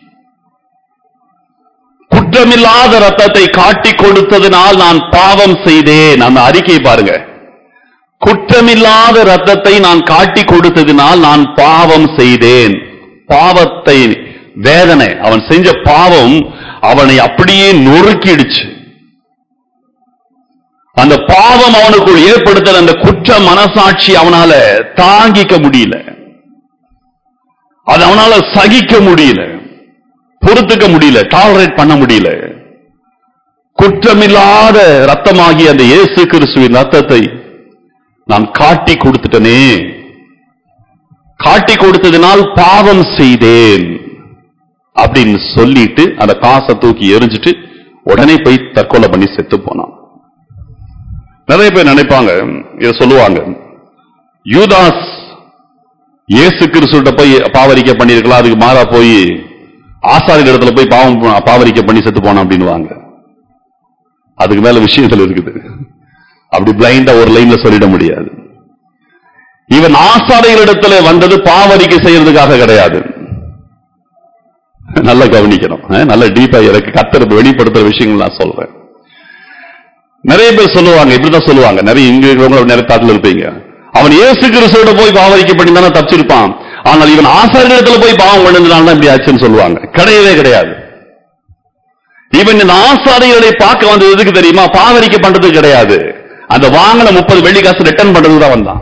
குற்றமில்லாத ரத்தத்தை காட்டி கொடுத்ததினால் நான் பாவம் செய்தேன் அந்த அறிக்கை பாருங்க குற்றமில்லாத ரத்தத்தை நான் காட்டி கொடுத்ததினால் நான் பாவம் செய்தேன் பாவத்தை வேதனை அவன் செஞ்ச பாவம் அவனை அப்படியே நொறுக்கிடுச்சு அந்த பாவம் அவனுக்குள் ஏற்படுத்தல் அந்த குற்ற மனசாட்சி அவனால தாங்கிக்க முடியல அது அவனால சகிக்க முடியல பொறுத்துக்க முடியல டாலரேட் பண்ண முடியல குற்றமில்லாத ரத்தமாகிய அந்த இயேசு கிறிஸ்துவின் ரத்தத்தை நான் காட்டி கொடுத்துட்டனே காட்டி கொடுத்ததினால் பாவம் செய்தேன் அப்படின்னு சொல்லிட்டு அந்த காசை தூக்கி எரிஞ்சிட்டு உடனே போய் தற்கொலை பண்ணி செத்து போனான் நிறைய பேர் நினைப்பாங்க இதை சொல்லுவாங்க யூதாஸ் இயேசு கிறிஸ்துட்ட போய் பாவரிக்க பண்ணிருக்கலாம் அதுக்கு மாறா போய் ஆசாரியர் இடத்துல போய் பாவம் பாவரிக்க பண்ணி செத்து போனான் அப்படின்னுவாங்க அதுக்கு மேல விஷயத்துல இருக்குது அப்படி பிளைண்டா ஒரு லைன்ல சொல்லிட முடியாது இவன் ஆசாரியர்களிடத்துல வந்தது பாவரிக்கை செய்யறதுக்காக கிடையாது நல்லா கவனிக்கணும் அஹ், நல்ல டீப்பா எனக்கு கத்தர் வெளிப்படுத்துற விஷயங்கள் நான் சொல்றேன் நிறைய பேர் சொல்லுவாங்க இப்படிதான் சொல்லுவாங்க நிறைய இங்க இருக்கிறவங்க நிறைய தாட்டில் இருப்பீங்க அவன் இயேசு கிறிஸ்துவோட போய் பாவரிக்கை பண்ணி தானே தப்பிச்சிருப்பான் ஆனால் இவன் ஆசாரியரிடத்துல போய் பாவம் பண்ணதுனால தான் இப்படி ஆச்சுன்னு சொல்லுவாங்க கிடையவே கிடையாது இவன் இந்த ஆசாரியர்களை பார்க்க வந்தது எதுக்கு தெரியுமா பாவரிக்கை பண்றது கிடையாது அந்த வாங்கின முப்பது வெள்ளி காசு ரிட்டர்ன் பண்றது தான் வந்தான்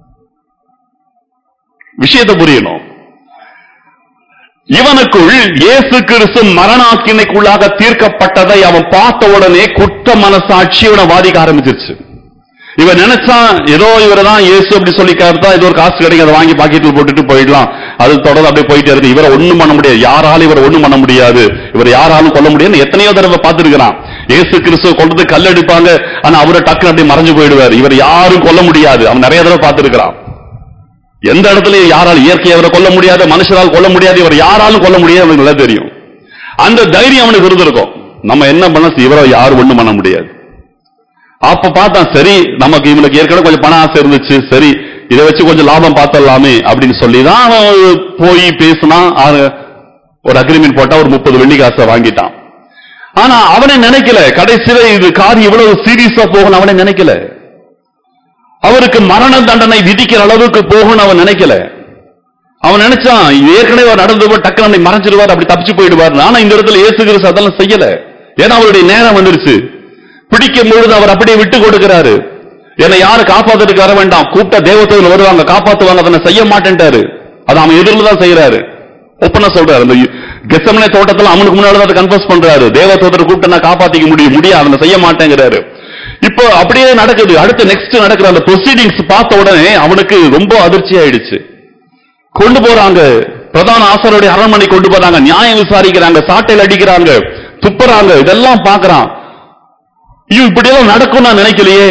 விஷயத்தை புரியணும் இவனுக்குள் இயேசு கிறிஸ்து மரணாக்கினைக்குள்ளாக தீர்க்கப்பட்டதை அவன் பார்த்த உடனே குற்ற மனசாட்சி இவனை பாதிக்க ஆரம்பிச்சிருச்சு இவன் நினைச்சான் ஏதோ இவரை தான் இயேசு அப்படி சொல்லி தான் ஏதோ ஒரு காசு கிடைக்கும் அதை வாங்கி பாக்கெட்டில் போட்டுட்டு போயிடலாம் அது தொடர்ந்து அப்படியே போயிட்டே இருக்கு இவரை ஒண்ணும் பண்ண முடியாது யாராலும் இவரை ஒண்ணும் பண்ண முடியாது இவர் யாராலும் கொல்ல முடியாது எத்தனையோ தடவை பார்த்திருக்கிறான் இயேசு கிறிஸ்துவ கொண்டு கல் அடிப்பாங்க ஆனா அவரை டக்குன்னு அப்படியே மறைஞ்சு போயிடுவார் இவர் யாரும் கொல்ல முடியாது அவன் நிறைய தடவை பார்த்திருக்கிறான் எந்த இடத்துலயும் யாரால் இயற்கையை அவரை கொல்ல முடியாது மனுஷரால் கொல்ல முடியாது இவர் யாராலும் கொல்ல முடியாது அவனுக்கு நல்லா தெரியும் அந்த தைரியம் அவனுக்கு இருந்திருக்கும் நம்ம என்ன பண்ண இவரை யாரும் ஒண்ணும் பண்ண முடியாது அப்ப பார்த்தான் சரி நமக்கு இவனுக்கு ஏற்கனவே கொஞ்சம் பண ஆசை இருந்துச்சு சரி இதை வச்சு கொஞ்சம் லாபம் பார்த்தரலாமே அப்படின்னு சொல்லி தான் அவன் போய் பேசினான் ஆ- ஒரு அக்ரிமெண்ட் போட்டா ஒரு முப்பது வெள்ளி காசை வாங்கிட்டான் ஆனா அவனே நினைக்கல கடைசியில இது காரியம் இவ்வளவு சீரியஸா போகணும் அவனே நினைக்கல அவருக்கு மரண தண்டனை விதிக்கிற அளவுக்கு போகணும் அவன் நினைக்கல அவன் நினைச்சான் இது ஏற்கனவே அவர் நடந்து போய் டக்குனு நம்மை மறைஞ்சிருவார் அப்படி தப்பிச்சு போயிடுவார் ஆனா இந்த இடத்துல இயேசு கிறிஸ்து அதெல்லாம் செய்யல ஏன்னா அவருடைய நேரம் வந்துருச்சு பிடிக்கும் பொழுது அவர் அப்படியே விட்டு கொடுக்கிறாரு என்னை யாரு காப்பாத்துறதுக்கு வர வேண்டாம் கூப்பிட்ட தேவத்தூர்ல வருவாங்க காப்பாத்துவாங்க அதனை செய்ய மாட்டேன்ட்டாரு அது அவன் எதிரில் தான் செய்யறாரு ஒப்பனா சொல்றாரு அந்த கெசமனை தோட்டத்துல அவனுக்கு முன்னாடி அதை கன்ஃபர்ஸ் பண்றாரு தேவதூதர் கூப்பிட்டு நான் காப்பாத்திக்க முடியும் முடியாது அதை செய்ய மாட்டேங்கிறாரு இப்போ அப்படியே நடக்குது அடுத்து நெக்ஸ்ட் நடக்கிற அந்த ப்ரொசீடிங்ஸ் பார்த்த உடனே அவனுக்கு ரொம்ப அதிர்ச்சி ஆயிடுச்சு கொண்டு போறாங்க பிரதான ஆசாரோடைய அரண்மனை கொண்டு போறாங்க நியாயம் விசாரிக்கிறாங்க சாட்டையில் அடிக்கிறாங்க துப்புறாங்க இதெல்லாம் பார்க்கறான் ஐயோ இப்படியெல்லாம் நடக்கும் நான் நினைக்கலையே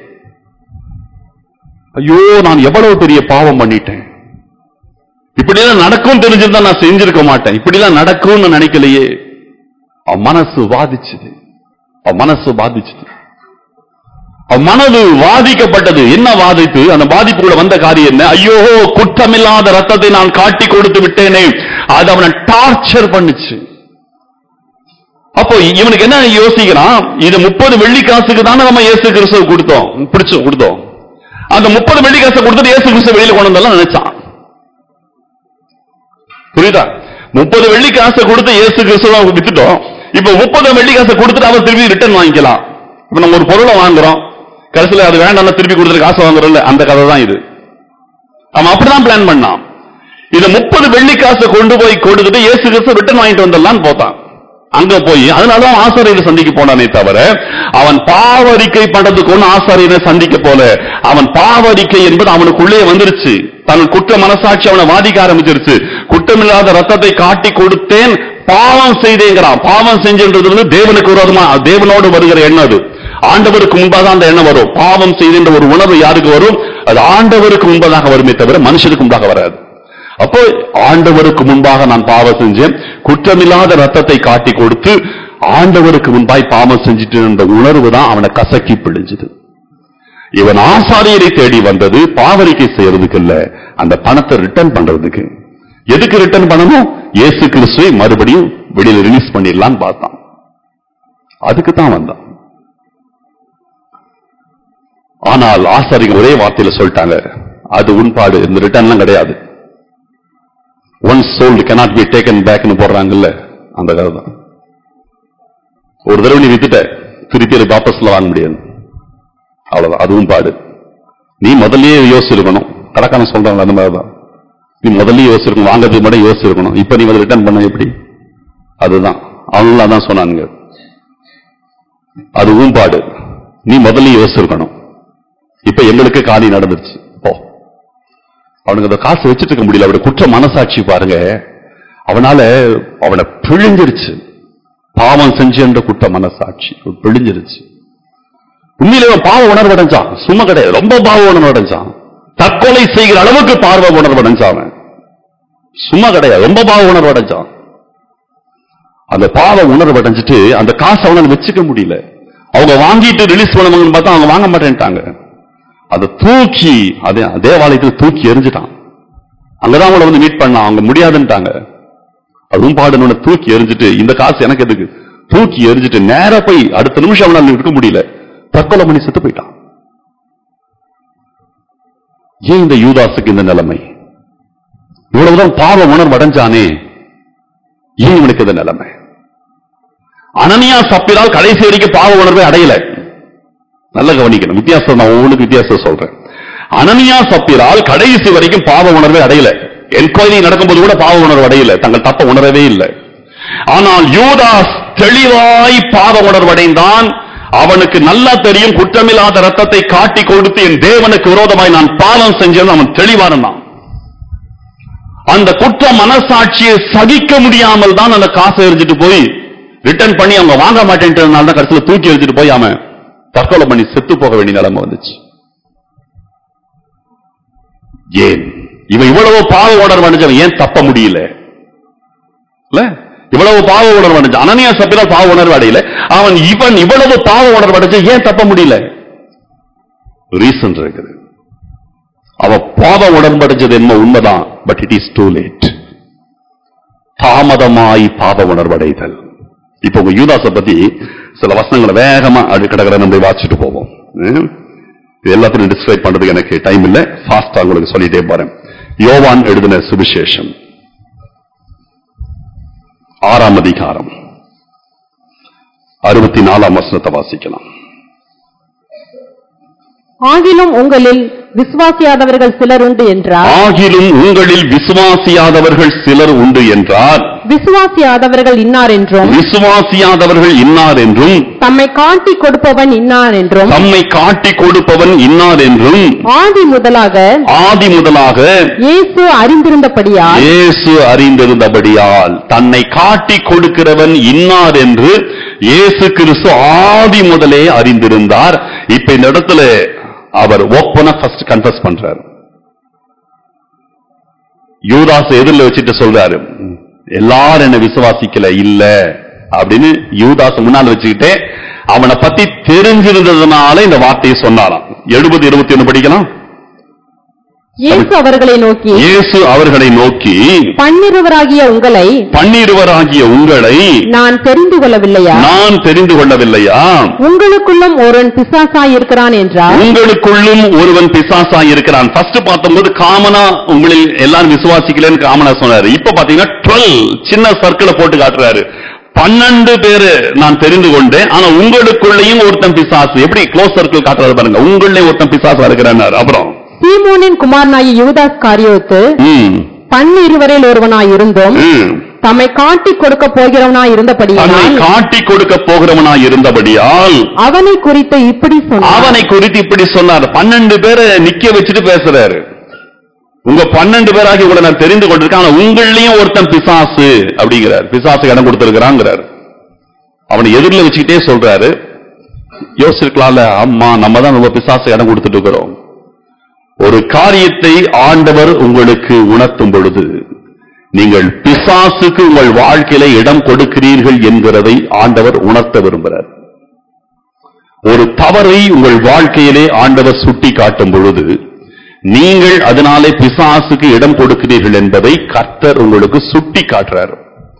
ஐயோ நான் எவ்வளவு பெரிய பாவம் பண்ணிட்டேன் இப்படியெல்லாம் நடக்கும் தெரிஞ்சிருந்தா நான் செஞ்சிருக்க மாட்டேன் இப்படிலாம் நடக்கும்னு நினைக்கலையே அவன் மனசு வாதிச்சுது அவன் மனசு பாதிச்சுது அவன் மனது வாதிக்கப்பட்டது என்ன வாதித்து அந்த பாதிப்புக்குள்ள வந்த காரியம் என்ன ஐயோ குற்றமில்லாத ரத்தத்தை நான் காட்டி கொடுத்து விட்டேனே அது அவனை டார்ச்சர் பண்ணுச்சு அப்போ இவனுக்கு என்ன யோசிக்கிறான் இது முப்பது வெள்ளி காசுக்கு தானே நம்ம இயேசு கிறிஸ்துவ கொடுத்தோம் பிடிச்சு கொடுத்தோம் அந்த முப்பது வெள்ளி காசை கொடுத்துட்டு இயேசு கிறிஸ்துவ வெளியில கொண்டு வந்தெல்லாம் நினைச்சான் புரியுதா முப்பது வெள்ளி காசை கொடுத்து இயேசு கிறிஸ்துவ வித்துட்டோம் இப்ப முப்பது வெள்ளி காசை கொடுத்துட்டு அவர் திருப்பி ரிட்டர்ன் வாங்கிக்கலாம் இப்ப நம்ம ஒரு பொருளை வாங்குறோம் கடைசியில அது வேண்டாம்னா திருப்பி கொடுத்துட்டு காசு வாங்குறோம்ல அந்த கதை தான் இது அவன் அப்படிதான் பிளான் பண்ணான் இத முப்பது வெள்ளி காசை கொண்டு போய் கொடுத்துட்டு இயேசு கிறிஸ்து ரிட்டர்ன் வாங்கிட்டு வந்துடலாம்னு போத்தான் அங்க போய் அதனாலதான் ஆசாரியரை சந்திக்க போனானே தவிர அவன் பாவரிக்கை பண்றதுக்கு ஒண்ணு ஆசாரியரை சந்திக்க போல அவன் பாவரிக்கை என்பது அவனுக்குள்ளே வந்துருச்சு தன் குற்ற மனசாட்சி அவனை வாதிக்க ஆரம்பிச்சிருச்சு குற்றமில்லாத ரத்தத்தை காட்டி கொடுத்தேன் பாவம் செய்தேங்கிறான் பாவம் செஞ்சன்றது வந்து தேவனுக்கு விரோதமா தேவனோடு வருகிற எண்ணம் அது ஆண்டவருக்கு முன்பாக அந்த எண்ணம் வரும் பாவம் செய்கின்ற ஒரு உணர்வு யாருக்கு வரும் அது ஆண்டவருக்கு முன்பதாக வருமே தவிர மனுஷனுக்கு முன்பாக வராது அப்போ ஆண்டவருக்கு முன்பாக நான் பாவம் செஞ்சேன் குற்றமில்லாத ரத்தத்தை காட்டி கொடுத்து ஆண்டவருக்கு முன்பாய் பாவம் செஞ்சுட்டு என்ற உணர்வு தான் அவனை கசக்கி பிழிஞ்சது இவன் ஆசாரியரை தேடி வந்தது பாவரிக்கை செய்யறதுக்கு இல்ல அந்த பணத்தை ரிட்டர்ன் பண்றதுக்கு எதுக்கு ரிட்டர்ன் பண்ணணும் இயேசு கிறிஸ்துவை மறுபடியும் வெளியில ரிலீஸ் பண்ணிடலான்னு பார்த்தான் அதுக்கு தான் வந்தான் ஆனால் ஆசாரிகள் ஒரே வார்த்தையில சொல்லிட்டாங்க அது உண்பாடு இந்த ரிட்டர்ன்லாம் கிடையாது one sold cannot be taken பேக்னு போடுறாங்கல்ல அந்த கதை தான் ஒரு தடவை நீ வித்துட்ட திருப்பி அதை வாபஸ்ல வாங்க முடியாது அவ்வளவுதான் அதுவும் பாடு நீ முதல்லயே யோசிச்சிருக்கணும் கடைக்கான சொல்றாங்க அந்த மாதிரி தான் நீ முதல்லயே யோசிச்சிருக்கணும் வாங்குறதுக்கு மட்டும் யோசிச்சிருக்கணும் இப்ப நீ வந்து ரிட்டர்ன் பண்ண எப்படி அதுதான் அவங்களும் அதான் சொன்னாங்க அதுவும் பாடு நீ முதல்லயே யோசிச்சிருக்கணும் இப்ப எங்களுக்கு காலி நடந்துருச்சு போ அவனுக்கு அந்த காசு வச்சிட்டு இருக்க முடியல அவருடைய குற்ற மனசாட்சி பாருங்க அவனால அவனை பிழிஞ்சிருச்சு பாவம் செஞ்சு என்ற குற்ற மனசாட்சி பிழிஞ்சிருச்சு உண்மையிலே அவன் பாவ உணர்வு அடைஞ்சான் சும்மா கிடையாது ரொம்ப பாவ உணர்வு அடைஞ்சான் தற்கொலை செய்கிற அளவுக்கு பார்வை உணர்வு அடைஞ்சான் அவன் சும்மா கிடையாது ரொம்ப பாவ உணர்வு அடைஞ்சான் அந்த பாவ உணர்வு அடைஞ்சிட்டு அந்த காசை அவனால வச்சுக்க முடியல அவங்க வாங்கிட்டு ரிலீஸ் பண்ணுவாங்கன்னு பார்த்தா அவங்க வாங்க மாட்டேன்ட்டாங்க அதை தூக்கி அதே தேவாலயத்தில் தூக்கி எரிஞ்சிட்டான் அங்கதான் அவங்கள வந்து மீட் பண்ணான் அவங்க முடியாதுன்ட்டாங்க அதுவும் பாடணும்னு தூக்கி எரிஞ்சிட்டு இந்த காசு எனக்கு எதுக்கு தூக்கி எரிஞ்சிட்டு நேரா போய் அடுத்த நிமிஷம் அவனால இருக்க முடியல தற்கொலை பண்ணி செத்து போயிட்டான் ஏன் இந்த யூதாசுக்கு இந்த நிலைமை இவ்வளவுதான் பாவ உணர்வு அடைஞ்சானே ஏன் இவனுக்கு இந்த நிலைமை அனனியா சப்பிரால் கடைசி வரைக்கும் பாவ உணர்வை அடையல நல்ல கவனிக்கணும் வித்தியாசம் நான் ஒவ்வொன்றுக்கு வித்தியாசம் சொல்றேன் அனனியா சப்பிரால் கடைசி வரைக்கும் பாவ உணர்வை அடையல என்கொயரி நடக்கும்போது கூட பாவ உணர்வு அடையல தங்கள் தப்ப உணரவே இல்லை ஆனால் யூதாஸ் தெளிவாய் பாவ உணர்வடைந்தான் அவனுக்கு நல்லா தெரியும் குற்றமில்லாத ரத்தத்தை காட்டி கொடுத்து என் தேவனுக்கு விரோதமாய் நான் பாவம் செஞ்சேன் அவன் தெளிவானான் அந்த குற்ற மனசாட்சியை சகிக்க முடியாமல் தான் அந்த காசை எரிஞ்சிட்டு போய் ரிட்டர்ன் பண்ணி அவங்க வாங்க மாட்டேன்றதுனால தான் கடைசியில் தூக்கி எரிஞ்சிட்டு போய் அவன் தற்கொலை பண்ணி செத்து போக வேண்டிய நிலைமை வந்துச்சு ஏன் இவன் இவ்வளவு பாவ உணர்வு அடைஞ்சவன் ஏன் தப்ப முடியல இல்ல இவ்வளவு பாவ உணர்வு அடைஞ்ச அனனியா சப்பிரா பாவ உணர்வு அடையல அவன் இவன் இவ்வளவு பாவ உணர்வு அடைஞ்ச ஏன் தப்ப முடியல ரீசன் இருக்குது அவ பாவ உடன்படைஞ்சது என்ன உண்மைதான் but it is too late தாமதமாய் பாவ உணர்வடைதல் இப்போ உங்க யூதாச பத்தி சில வசனங்களை வேகமா அப்படி கடற்கரை நம்ம வாசிச்சுட்டு போவோம் ம்? இது எல்லாத்தையும் டிஸ்கிரைப் பண்றதுக்கு எனக்கு டைம் இல்ல ஃபாஸ்டா உங்களுக்கு சொல்லிட்டே போறேன் யோவான் எழுதின சுவிசேஷம் ஆறாம் அதிகாரம் அறுபத்தி நாலாம் வசனத்தை வாசிக்கலாம் ஆகிலும் உங்களில் விசுவாசியாதவர்கள் சிலர் உண்டு என்றார் ஆகிலும் உங்களில் விசுவாசியாதவர்கள் சிலர் உண்டு என்றார் விசுவாசியாதவர்கள் இன்னார் என்றும் விசுவாசியாதவர்கள் இன்னார் என்றும் தம்மை காட்டி கொடுப்பவன் இன்னார் என்றும் தம்மை காட்டிக் கொடுப்பவன் இன்னார் என்றும் ஆதி முதலாக ஆதி முதலாக இயேசு அறிந்திருந்தபடியால் இயேசு அறிந்திருந்தபடியால் தன்னை காட்டிக் கொடுக்கிறவன் இன்னார் என்று இயேசு கிறிஸ்து ஆதி முதலே அறிந்திருந்தார் இப்ப இந்த இடத்துல அவர் ஓப்பனா ஃபர்ஸ்ட் கன்ஃபஸ் பண்றார் யூதாஸ் எதிரில் வச்சுட்டு சொல்றாரு எல்லாரும் என்ன விசுவாசிக்கல இல்ல அப்படின்னு யூதாஸ் முன்னால் வச்சுக்கிட்டே அவனை பத்தி தெரிஞ்சிருந்ததுனால இந்த வார்த்தையை சொன்னாராம் எழுபது இருபத்தி ஒண்ணு படிக்கலாம் இயேசு அவர்களை நோக்கி இயேசு அவர்களை நோக்கி பன்னிருவராகிய உங்களை பன்னிருவராகிய உங்களை நான் தெரிந்து கொள்ளவில்லையா நான் தெரிந்து கொள்ளவில்லையா உங்களுக்குள்ளும் ஒருவன் பிசாசாய் இருக்கிறான் என்றார் உங்களுக்குள்ளும் ஒருவன் பிசாசா இருக்கிறான் ஃபர்ஸ்ட் பார்த்தபோது காமனா உங்களில் எல்லாரும் விசுவாசிக்கலன்னு காமனா சொன்னாரு இப்ப பாத்தீங்கன்னா டுவெல் சின்ன சர்க்கிளை போட்டு காட்டுறாரு பன்னெண்டு பேரு நான் தெரிந்து கொண்டேன் ஆனா உங்களுக்குள்ளேயும் ஒருத்தன் பிசாசு எப்படி க்ளோஸ் சர்க்கிள் காட்டுறது பாருங்க உங்களே ஒருத்தன் பிசாசா இருக்கிறான் அப்புறம் சீமோனின் குமாரனாகிய யூதாஸ் காரியோத்து ம், பன்னிருவரில் ஒருவனாய் இருந்தும் ம். தம்மை காட்டிக் கொடுக்க போகிறவனாய் தன்னை இருந்தபடியால் காட்டி கொடுக்க போகிறவனாய் இருந்தபடியால் அவனை குறித்து இப்படி சொன்னார் அவனை குறித்து இப்படி சொன்னார் பன்னெண்டு பேரை நிக்க வச்சுட்டு பேசுறாரு உங்க பன்னெண்டு பேராகி உங்களை நான் தெரிந்து கொண்டிருக்கேன் ஆனா உங்களையும் ஒருத்தன் பிசாசு அப்படிங்கிறார் பிசாசு இடம் கொடுத்திருக்கிறாங்கிறார் அவனை எதிரில் வச்சுக்கிட்டே சொல்றாரு யோசிச்சிருக்கலாம்ல அம்மா நம்ம தான் ரொம்ப பிசாசு இடம் கொடுத்துட்டு இருக்கிறோம் ஒரு காரியத்தை ஆண்டவர் உங்களுக்கு உணர்த்தும் பொழுது நீங்கள் பிசாசுக்கு உங்கள் வாழ்க்கையில இடம் கொடுக்கிறீர்கள் என்கிறதை ஆண்டவர் உணர்த்த விரும்புகிறார் ஒரு தவறை உங்கள் வாழ்க்கையிலே ஆண்டவர் சுட்டி காட்டும் பொழுது நீங்கள் அதனாலே பிசாசுக்கு இடம் கொடுக்கிறீர்கள் என்பதை கர்த்தர் உங்களுக்கு சுட்டி காட்டுறார்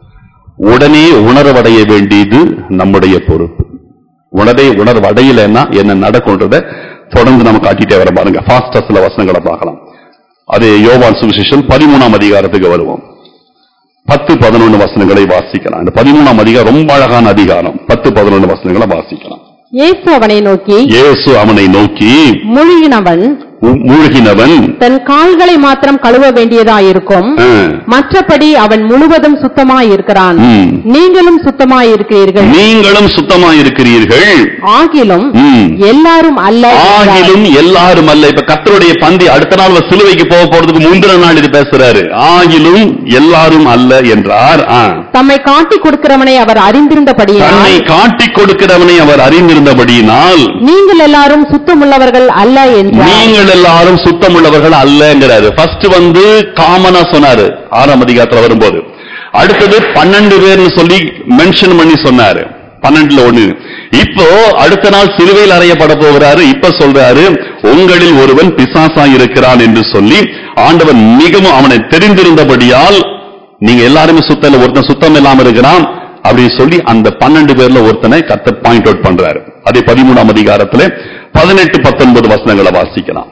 உடனே உணர்வடைய வேண்டியது நம்முடைய பொறுப்பு உடனே உணர்வடையலைன்னா என்ன நடக்கும்ன்றத தொடர்ந்து நம்ம காட்டிட்டே வர பாருங்க ஃபாஸ்டா சில வசனங்களை பார்க்கலாம் அது யோவான் சுவிசேஷம் பதிமூணாம் அதிகாரத்துக்கு வருவோம் பத்து பதினொன்னு வசனங்களை வாசிக்கலாம் இந்த பதிமூணாம் அதிகாரம் ரொம்ப அழகான அதிகாரம் பத்து பதினொன்னு வசனங்களை வாசிக்கலாம் இயேசு அவனை நோக்கி இயேசு அவனை நோக்கி முழுகினவன் "உ- மூழ்கினவன் தன் கால்களை மாத்திரம் கழுவ வேண்டியதாயிருக்கும் ஆ, மற்றபடி அவன் முழுவதும் சுத்தமாயிருக்கிறான் ம். நீங்களும் சுத்தமாயிருக்கிறீர்கள் நீங்களும் சுத்தமாயிருக்கிறீர்கள் ஆகிலும் ம். எல்லாரும் அல்ல என்றார். ஆகிலும் எல்லாரும் அல்ல இப்ப கர்த்தருடைய பந்தி அடுத்த நாள் அவர் சிலுவைக்கு போக போறதுக்கு முந்தின நாள் இது பேசுறாரு ஆகிலும் எல்லாரும் அல்ல என்றார் ஆ. தம்மை காட்டிக் கொடுக்கிறவனை அவர் தன்னை அறிந்திருந்தபடியால் காட்டிக் கொடுக்கிறவனை அவர் அறிந்திருந்தபடியினால் நீங்கள் எல்லாரும் சுத்தமுள்ளவர்கள் அல்ல என்றார் நீங்கள் எல்லாரும் சுத்தமுள்ளவர்கள் அல்லங்கிறாரு ஃபர்ஸ்ட் வந்து காமனா சொன்னாரு ஆறாம் அதிகாரத்துல வரும்போது அடுத்தது பன்னெண்டு பேர்னு சொல்லி மென்ஷன் பண்ணி சொன்னாரு பன்னெண்டுல ஒண்ணு இப்போ அடுத்த நாள் சிலுவையில் அறையப்பட போகிறாரு இப்ப சொல்றாரு உங்களில் ஒருவன் பிசாசா இருக்கிறான் என்று சொல்லி ஆண்டவன் மிகவும் அவனை தெரிந்திருந்தபடியால் நீங்க எல்லாருமே சுத்தம் இல்ல ஒருத்தன் சுத்தம் இல்லாம இருக்கிறான் அப்படின்னு சொல்லி அந்த பன்னெண்டு பேர்ல ஒருத்தனை கத்த பாயிண்ட் அவுட் பண்றாரு அதே பதிமூணாம் அதிகாரத்துல பதினெட்டு பத்தொன்பது வசனங்களை வாசிக்கலாம்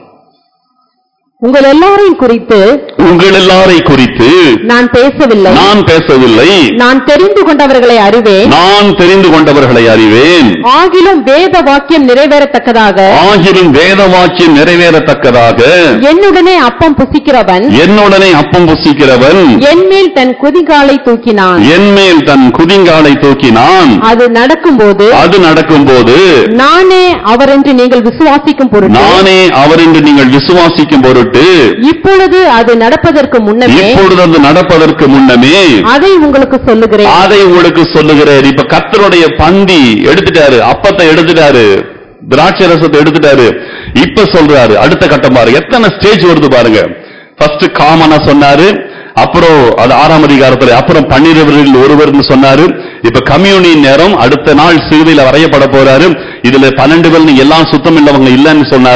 உங்கள் எல்லாரையும் குறித்து உங்கள் எல்லாரை குறித்து நான் பேசவில்லை நான் பேசவில்லை நான் தெரிந்து கொண்டவர்களை அறிவேன் நான் தெரிந்து கொண்டவர்களை அறிவேன் ஆகிலும் வேத வாக்கியம் நிறைவேறத்தக்கதாக ஆகிலும் வேத வாக்கியம் நிறைவேறத்தக்கதாக என்னுடனே அப்பம் புசிக்கிறவன் என்னுடனே அப்பம் புசிக்கிறவன் என்மேல் தன் குதிகாலை தூக்கினான் என்மேல் தன் குதிங்காலை தூக்கினான் அது நடக்கும்போது அது நடக்கும்போது நானே அவர் என்று நீங்கள் விசுவாசிக்கும் பொருட்டு நானே அவர் என்று நீங்கள் விசுவாசிக்கும் பொருட்டு இப்பொழுது அது நடப்பதற்கு முன்னமே இப்பொழுது அது நடப்பதற்கு முன்னமே அதை உங்களுக்கு சொல்லுகிறேன் அதை உங்களுக்கு சொல்லுகிறார் இப்ப கர்த்தருடைய பந்தி எடுத்துட்டாரு அப்பத்தை எடுத்துட்டாரு திராட்சை ரசத்தை எடுத்துட்டாரு இப்ப சொல்றாரு அடுத்த கட்டம் பாருங்க எத்தனை ஸ்டேஜ் வருது பாருங்க ஃபர்ஸ்ட் காமனா சொன்னாரு அப்புறம் அது ஆறாம் அதிகாரத்துல அப்புறம் பன்னிரவரில் ஒருவர்னு சொன்னாரு இப்ப கம்யூனின் நேரம் அடுத்த நாள் சிறுவையில் வரையப்பட போறாரு இதுல பன்னெண்டு பேர் நீங்க எல்லாம் சுத்தம் இல்லவங்க இல்லைன்னு சொன்னாரு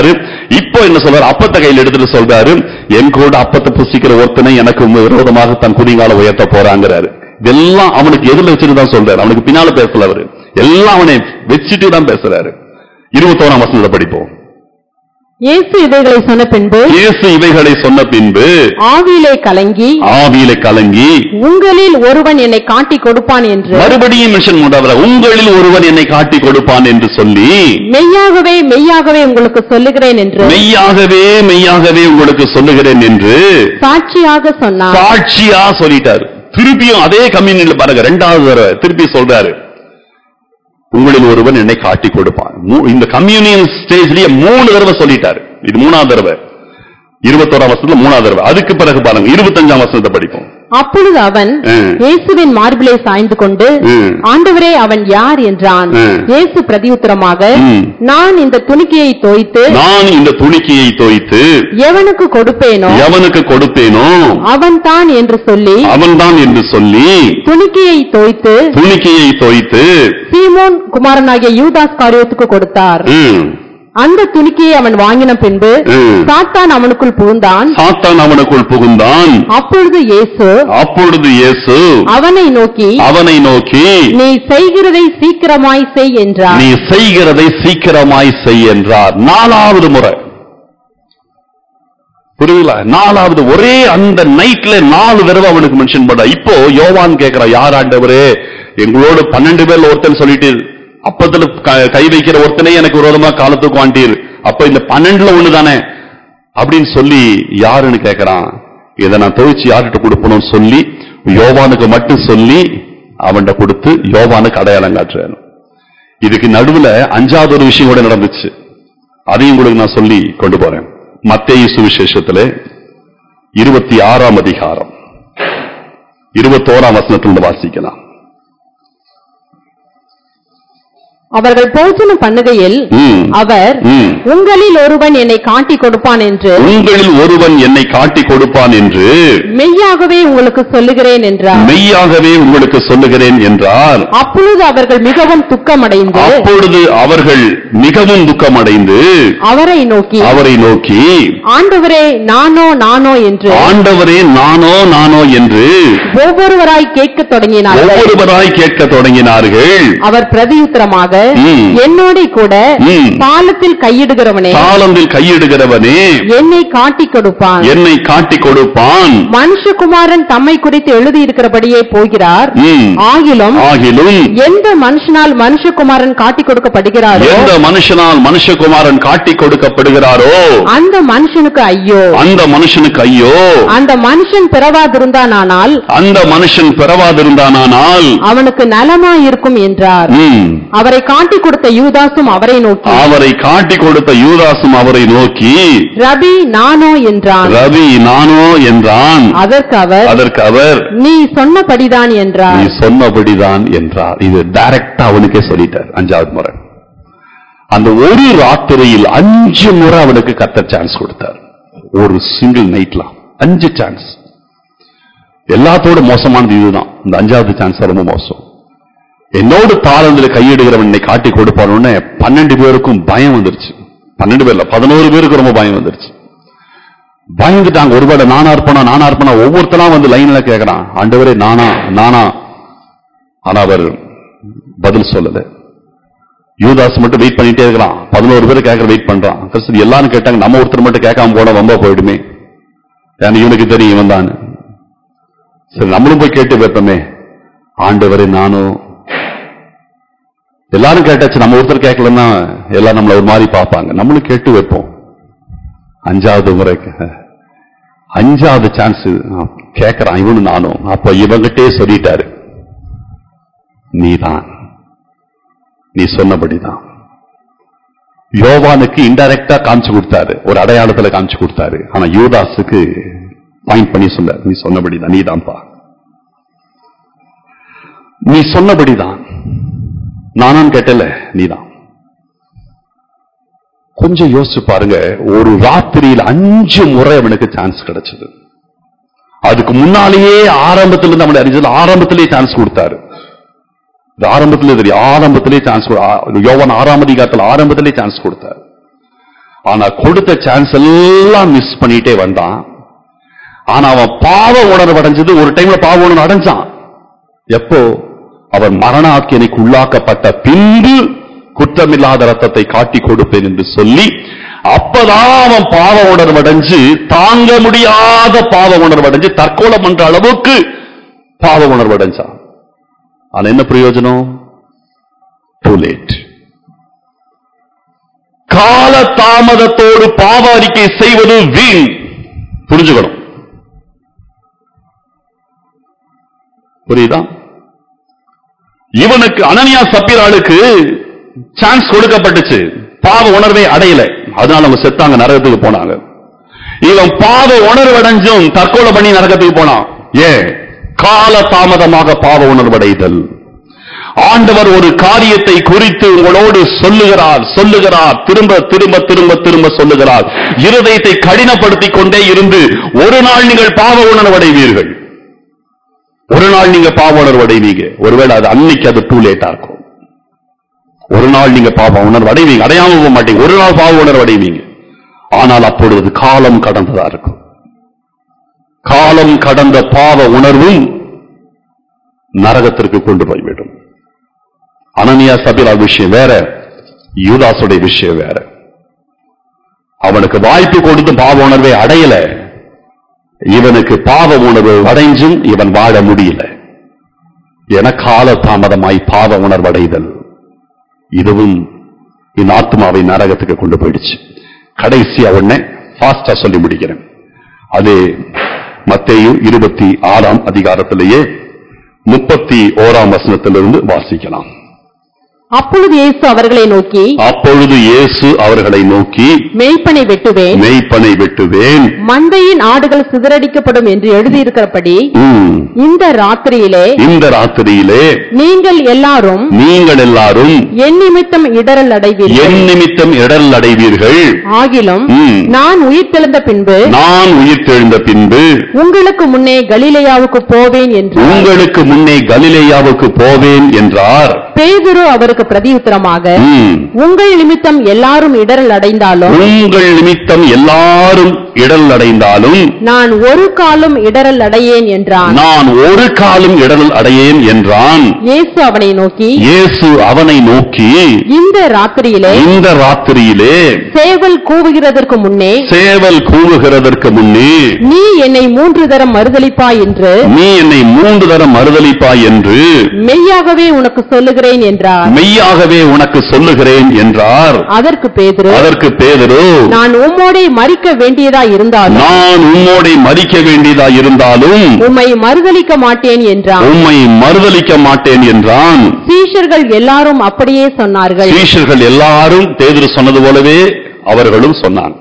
இப்போ என்ன சொல்றாரு அப்பத்தை கையில் எடுத்துட்டு சொல்றாரு என் கூட அப்பத்தை புசிக்கிற ஒருத்தனை எனக்கு விரோதமாக தன் குதிங்கால உயர்த்த போறாங்கிறாரு இதெல்லாம் அவனுக்கு எதிரில் வச்சுட்டு தான் சொல்றாரு அவனுக்கு பின்னால பேசல அவரு எல்லாம் அவனை வச்சுட்டு தான் பேசுறாரு இருபத்தோராம் வசனத்தை படிப்போம் இயேசு இவைகளை சொன்ன பின்பு இயேசு இவைகளை சொன்ன பின்பு ஆவியிலே கலங்கி ஆவியில கலங்கி உங்களில் ஒருவன் என்னை காட்டிக் கொடுப்பான் என்று மறுபடியும் மிஷன் மூன்றாவது உங்களில் ஒருவன் என்னை காட்டி கொடுப்பான் என்று சொல்லி மெய்யாகவே மெய்யாகவே உங்களுக்கு சொல்லுகிறேன் என்று மெய்யாகவே மெய்யாகவே உங்களுக்கு சொல்லுகிறேன் என்று சாட்சியாக சொன்னார் சாட்சியா சொல்லிட்டாரு திருப்பியும் அதே கம்யூனில பாருங்க ரெண்டாவது தடவை திருப்பி சொல்றாரு உங்களில் ஒருவன் என்னை காட்டி கொடுப்பான் மூ- இந்த கம்யூனியன் ஸ்டேஜ்லயே மூணு தடவை சொல்லிட்டாரு இது மூணாவது தடவை இருபத்தோராம் வருஷத்துல மூணாவது தடவை அதுக்கு பிறகு பாருங்க இருபத்தஞ்சாம் வருஷத்தை படிப்போம் அப்பொழுது அவன் ம். இயேசுவின் மார்பிலே சாய்ந்து கொண்டு ம். ஆண்டவரே அவன் யார் என்றான் ம். இயேசு பிரதியுத்தரமாக ம். நான் இந்த துணிக்கையை தோய்த்து நான் இந்த துணிக்கையை தோய்த்து எவனுக்கு கொடுப்பேனோ எவனுக்கு கொடுப்பேனோ அவன்தான் என்று சொல்லி அவன்தான் என்று சொல்லி துணிக்கையை தோய்த்து துணிக்கையை தோய்த்து சீமோன் குமாரனாகிய யூதாஸ் காரியத்துக்கு கொடுத்தார் ம், அந்த துணிக்கையை அவன் வாங்கின பின்பு ம். சாத்தான் அவனுக்குள் புகுந்தான் சாத்தான் அவனுக்குள் புகுந்தான் அப்பொழுது இயேசு அப்பொழுது இயேசு அவனை நோக்கி அவனை நோக்கி நீ செய்கிறதை சீக்கிரமாய் செய் என்றார் நீ செய்கிறதை சீக்கிரமாய் செய் என்றார் நாலாவது முறை புரியுதுங்களா நாலாவது ஒரே அந்த நைட்ல நாலு தடவை அவனுக்கு மென்ஷன் பண்ண இப்போ யோவான் கேக்குறா யார் ஆண்டவரே எங்களோடு பன்னெண்டு பேர்ல ஒருத்தன் சொல்லிட்டு அப்பத்துல க- கை வைக்கிற ஒருத்தனே எனக்கு விரோதமா காலத்துக்கு வாண்டீர் அப்ப இந்த பன்னெண்டுல ஒண்ணு தானே அப்படின்னு சொல்லி யாருன்னு கேக்குறான் இதை நான் துவைச்சு யார்கிட்ட கொடுக்கணும்னு சொல்லி யோவானுக்கு மட்டும் சொல்லி அவன்கிட்ட கொடுத்து யோவானுக்கு அடையாளம் காட்டுறாரு இதுக்கு நடுவுல அஞ்சாவது ஒரு விஷயம் கூட நடந்துச்சு அதையும் உங்களுக்கு நான் சொல்லி கொண்டு போறேன் மத்தேயு சுவிசேஷத்துல இருபத்தி ஆறாம் அதிகாரம் இருபத்தோராம் வசனத்திலிருந்து வாசிக்கலாம் அவர்கள் போஜனம் பண்ணுகையில் ம். அவர் ம். உங்களில் ஒருவன் என்னை காட்டிக் கொடுப்பான் என்று உங்களில் ஒருவன் என்னை காட்டி கொடுப்பான் என்று மெய்யாகவே உங்களுக்கு சொல்லுகிறேன் என்றார் மெய்யாகவே உங்களுக்கு சொல்லுகிறேன் என்றார் அப்பொழுது அவர்கள் மிகவும் துக்கமடைந்து அப்பொழுது அவர்கள் மிகவும் துக்கமடைந்து அவரை நோக்கி அவரை நோக்கி ஆண்டவரே நானோ நானோ என்று ஆண்டவரே நானோ நானோ என்று ஒவ்வொருவராய் கேட்கத் தொடங்கினார்கள் ஒவ்வொருவராய் கேட்க தொடங்கினார்கள் அவர் பிரதியுத்தரமாக ம். என்னோட கூட ம். பாலத்தில் கையிடுகிறவனே தாளந்தில் கையிடுகிறவனே என்னை காட்டிக் கொடுப்பான் என்னை காட்டி கொடுப்பான் மனுஷகுமாரன் தம்மை குறித்து எழுதியிருக்கிறபடியே போகிறார் ம். ஆகிலும் ஆகிலும் எந்த மனுஷனால் மனுஷகுமாரன் காட்டிக் கொடுக்கப்படுகிறாரோ எந்த மனுஷனால் மனுஷகுமாரன் காட்டி கொடுக்கப்படுகிறாரோ அந்த மனுஷனுக்கு ஐயோ அந்த மனுஷனுக்கு ஐயோ அந்த மனுஷன் பிறவாதிருந்தானால் அந்த மனுஷன் பிறவாதிருந்தானால் அவனுக்கு நலமா இருக்கும் என்றார் ம், அவரை காட்டிக் கொடுத்த யூதாசும் அவரை நோக்கி அவரை காட்டி கொடுத்த யூதாசும் அவரை நோக்கி ரபி நானோ என்றான் ரவி நானோ என்றான் அதற்கு அவர் அதற்கு அவர் நீ சொன்னபடிதான் நீ என்றார் சொன்னபடிதான் என்றார் இது டைரக்டா அவனுக்கே சொல்லிட்டார் அஞ்சாவது முறை அந்த ஒரு ராத்திரியில் அஞ்சு முறை அவனுக்கு கத்த சான்ஸ் கொடுத்தார் ஒரு சிங்கிள் நைட்ல அஞ்சு சான்ஸ் எல்லாத்தோட மோசமானது இதுதான் இந்த அஞ்சாவது சான்ஸ் ரொம்ப மோசம் என்னோடு தாளந்தில் கையிடுகிறவன் என்னை காட்டி கொடுப்பானு பன்னெண்டு பேருக்கும் பயம் வந்துருச்சு பன்னெண்டு பேர்ல பதினோரு பேருக்கு ரொம்ப பயம் வந்துருச்சு பயந்துட்டாங்க ஒருவேளை நானா இருப்பனா நானா இருப்பனா ஒவ்வொருத்தனா வந்து லைன்ல கேக்குறான் ஆண்டவரே நானா நானா ஆனா அவர் பதில் சொல்லல யூதாஸ் மட்டும் வெயிட் பண்ணிட்டே இருக்கிறான் பதினோரு பேர் கேட்கற வெயிட் பண்றான் கிறிஸ்து எல்லாரும் கேட்டாங்க நம்ம ஒருத்தர் மட்டும் கேட்காம போனா வம்பா போயிடுமே ஏன்னா இவனுக்கு தெரியும் இவன் தான் சரி நம்மளும் போய் கேட்டு வைப்போமே ஆண்டவரே நானும் எல்லாரும் கேட்டாச்சு நம்ம ஒருத்தர் கேட்கலன்னா எல்லாரும் நம்மள ஒரு மாதிரி பார்ப்பாங்க நம்மளும் கேட்டு வைப்போம் அஞ்சாவது முறை கே- அஞ்சாவது சான்ஸ் கேட்கறான் இவனு நானும் அப்ப இவங்கிட்டே சொல்லிட்டாரு நீதான் நீ சொன்னபடிதான் யோவானுக்கு இன்டைரக்டா காமிச்சு கொடுத்தாரு ஒரு அடையாளத்துல காமிச்சு கொடுத்தாரு ஆனா யூதாஸுக்கு பாயிண்ட் பண்ணி சொன்னார் நீ சொன்னபடிதான் நீதான்ப்பா நீ சொன்னபடிதான் நானும் கேட்டல நீதான் கொஞ்சம் யோசிச்சு பாருங்க ஒரு ராத்திரியில் அஞ்சு முறை அவனுக்கு சான்ஸ் கிடைச்சது அதுக்கு முன்னாலேயே ஆரம்பத்துல இருந்து அவனை அறிஞ்சது ஆரம்பத்திலேயே சான்ஸ் கொடுத்தாரு இது ஆரம்பத்திலே தெரியும் ஆரம்பத்திலே சான்ஸ் யோவான் ஆறாம் அதிகாரத்தில் ஆரம்பத்திலே சான்ஸ் கொடுத்தாரு ஆனா கொடுத்த சான்ஸ் எல்லாம் மிஸ் பண்ணிட்டே வந்தான் ஆனா அவன் பாவ உணர்வு அடைஞ்சது ஒரு டைம்ல பாவ உணர்வு அடைஞ்சான் எப்போ அவன் மரண ஆக்கியனைக்கு உள்ளாக்கப்பட்ட பின்பு குற்றமில்லாத ரத்தத்தை காட்டி கொடுப்பேன் என்று சொல்லி அப்பதான் அவன் பாவ உணர்வு அடைஞ்சு தாங்க முடியாத பாவ உணர்வு அடைஞ்சு தற்கொலை பண்ற அளவுக்கு பாவ உணர்வு அடைஞ்சான் ஆனா என்ன பிரயோஜனம் டூ லேட் கால தாமதத்தோடு பாவ அறிக்கை செய்வது வீண் புரிஞ்சுக்கணும் புரியுதா இவனுக்கு அனனியா சப்பிராளுக்கு சான்ஸ் கொடுக்கப்பட்டுச்சு பாவ உணர்வை அடையல அதனால அவங்க செத்தாங்க நரகத்துக்கு போனாங்க இவன் பாவ உணர்வு அடைஞ்சும் தற்கொலை பண்ணி நரகத்துக்கு போனான் ஏன் கால தாமதமாக பாவ உணர்வடைதல் ஆண்டவர் ஒரு காரியத்தை குறித்து உங்களோடு சொல்லுகிறார் சொல்லுகிறார் திரும்ப திரும்ப திரும்ப திரும்ப சொல்லுகிறார் இருதயத்தை கடினப்படுத்திக் கொண்டே இருந்து ஒரு நாள் நீங்கள் பாவ உணர்வடைவீர்கள் ஒரு நாள் நீங்க பாவ உணர்வடைவீங்க ஒருவேளை அது அன்னைக்கு அது டூ லேட்டா இருக்கும் ஒரு நாள் நீங்க பாவ உணர்வு அடைவீங்க அடையாம போக மாட்டீங்க ஒரு நாள் பாவ உணர்வு அடைவீங்க ஆனால் அப்பொழுது காலம் கடந்ததா இருக்கும் காலம் கடந்த பாவ உணர்வும் நரகத்திற்கு கொண்டு போய்விடும் அனனியா சபிலா விஷயம் வேற யூதாசுடைய விஷயம் வேற அவனுக்கு வாய்ப்பு கொடுத்து பாவ உணர்வை அடையல இவனுக்கு பாவ உணர்வு அடைஞ்சும் இவன் வாழ முடியல என கால தாமதமாய் பாவ உணர்வடைதல் இதுவும் இந்த ஆத்மாவை நரகத்துக்கு கொண்டு போயிடுச்சு கடைசியா உடனே ஃபாஸ்டா சொல்லி முடிக்கிறேன் அது மத்தேயு இருபத்தி ஆறாம் அதிகாரத்திலேயே முப்பத்தி ஓராம் வசனத்திலிருந்து வாசிக்கலாம் அப்பொழுது இயேசு அவர்களை நோக்கி அப்பொழுது இயேசு அவர்களை நோக்கி மெய்ப்பனை வெட்டுவேன் மெய்ப்பனை வெட்டுவேன் மந்தையின் ஆடுகள் சிதறடிக்கப்படும் என்று எழுதியிருக்கிறபடி ம், இந்த ராத்திரியிலே இந்த ராத்திரியிலே நீங்கள் எல்லாரும் நீங்கள் எல்லாரும் என் நிமித்தம் இடரல் அடைவீர்கள் என் நிமித்தம் இடல் அடைவீர்கள் ஆகிலும் ம். நான் உயிர்த்தெழுந்த பின்பு நான் உயிர் தெழுந்த பின்பு உங்களுக்கு முன்னே கலிலேயாவுக்கு போவேன் என்று உங்களுக்கு முன்னே கலிலேயாவுக்கு போவேன் என்றார் பேதுரு அவருக்கு பிரதியுத்தரமாக ம். உங்கள் நிமித்தம் எல்லாரும் இடரல் அடைந்தாலும் உங்கள் நிமித்தம் எல்லாரும் இடல் அடைந்தாலும் நான் ஒரு காலும் இடரல் அடையேன் என்றான் நான் ஒரு காலம் இடல் அடையேன் என்றான் இயேசு அவனை நோக்கி இயேசு அவனை நோக்கி இந்த ராத்திரியிலே இந்த ராத்திரியிலே சேவல் கூவுகிறதற்கு முன்னே சேவல் கூவுகிறதற்கு முன்னே நீ என்னை மூன்று தரம் மறுதலிப்பாய் என்று நீ என்னை மூன்று தரம் மறுதலிப்பாய் என்று மெய்யாகவே உனக்கு சொல்லுகிறேன் என்றார் மெய்யாகவே உனக்கு சொல்லுகிறேன் என்றார் அதற்கு பேதுரு அதற்கு பேதரு நான் உம்மோடே மறிக்க வேண்டியதா இருந்தாலும் நான் உம்மோடை மறிக்க வேண்டியதா இருந்தாலும் உம்மை மறுதலிக்க மாட்டேன் என்றான் உம்மை மறுதலிக்க மாட்டேன் என்றான் சீஷர்கள் எல்லாரும் அப்படியே சொன்னார்கள் சீஷர்கள் எல்லாரும் பேதுரு சொன்னது போலவே அவர்களும் சொன்னான்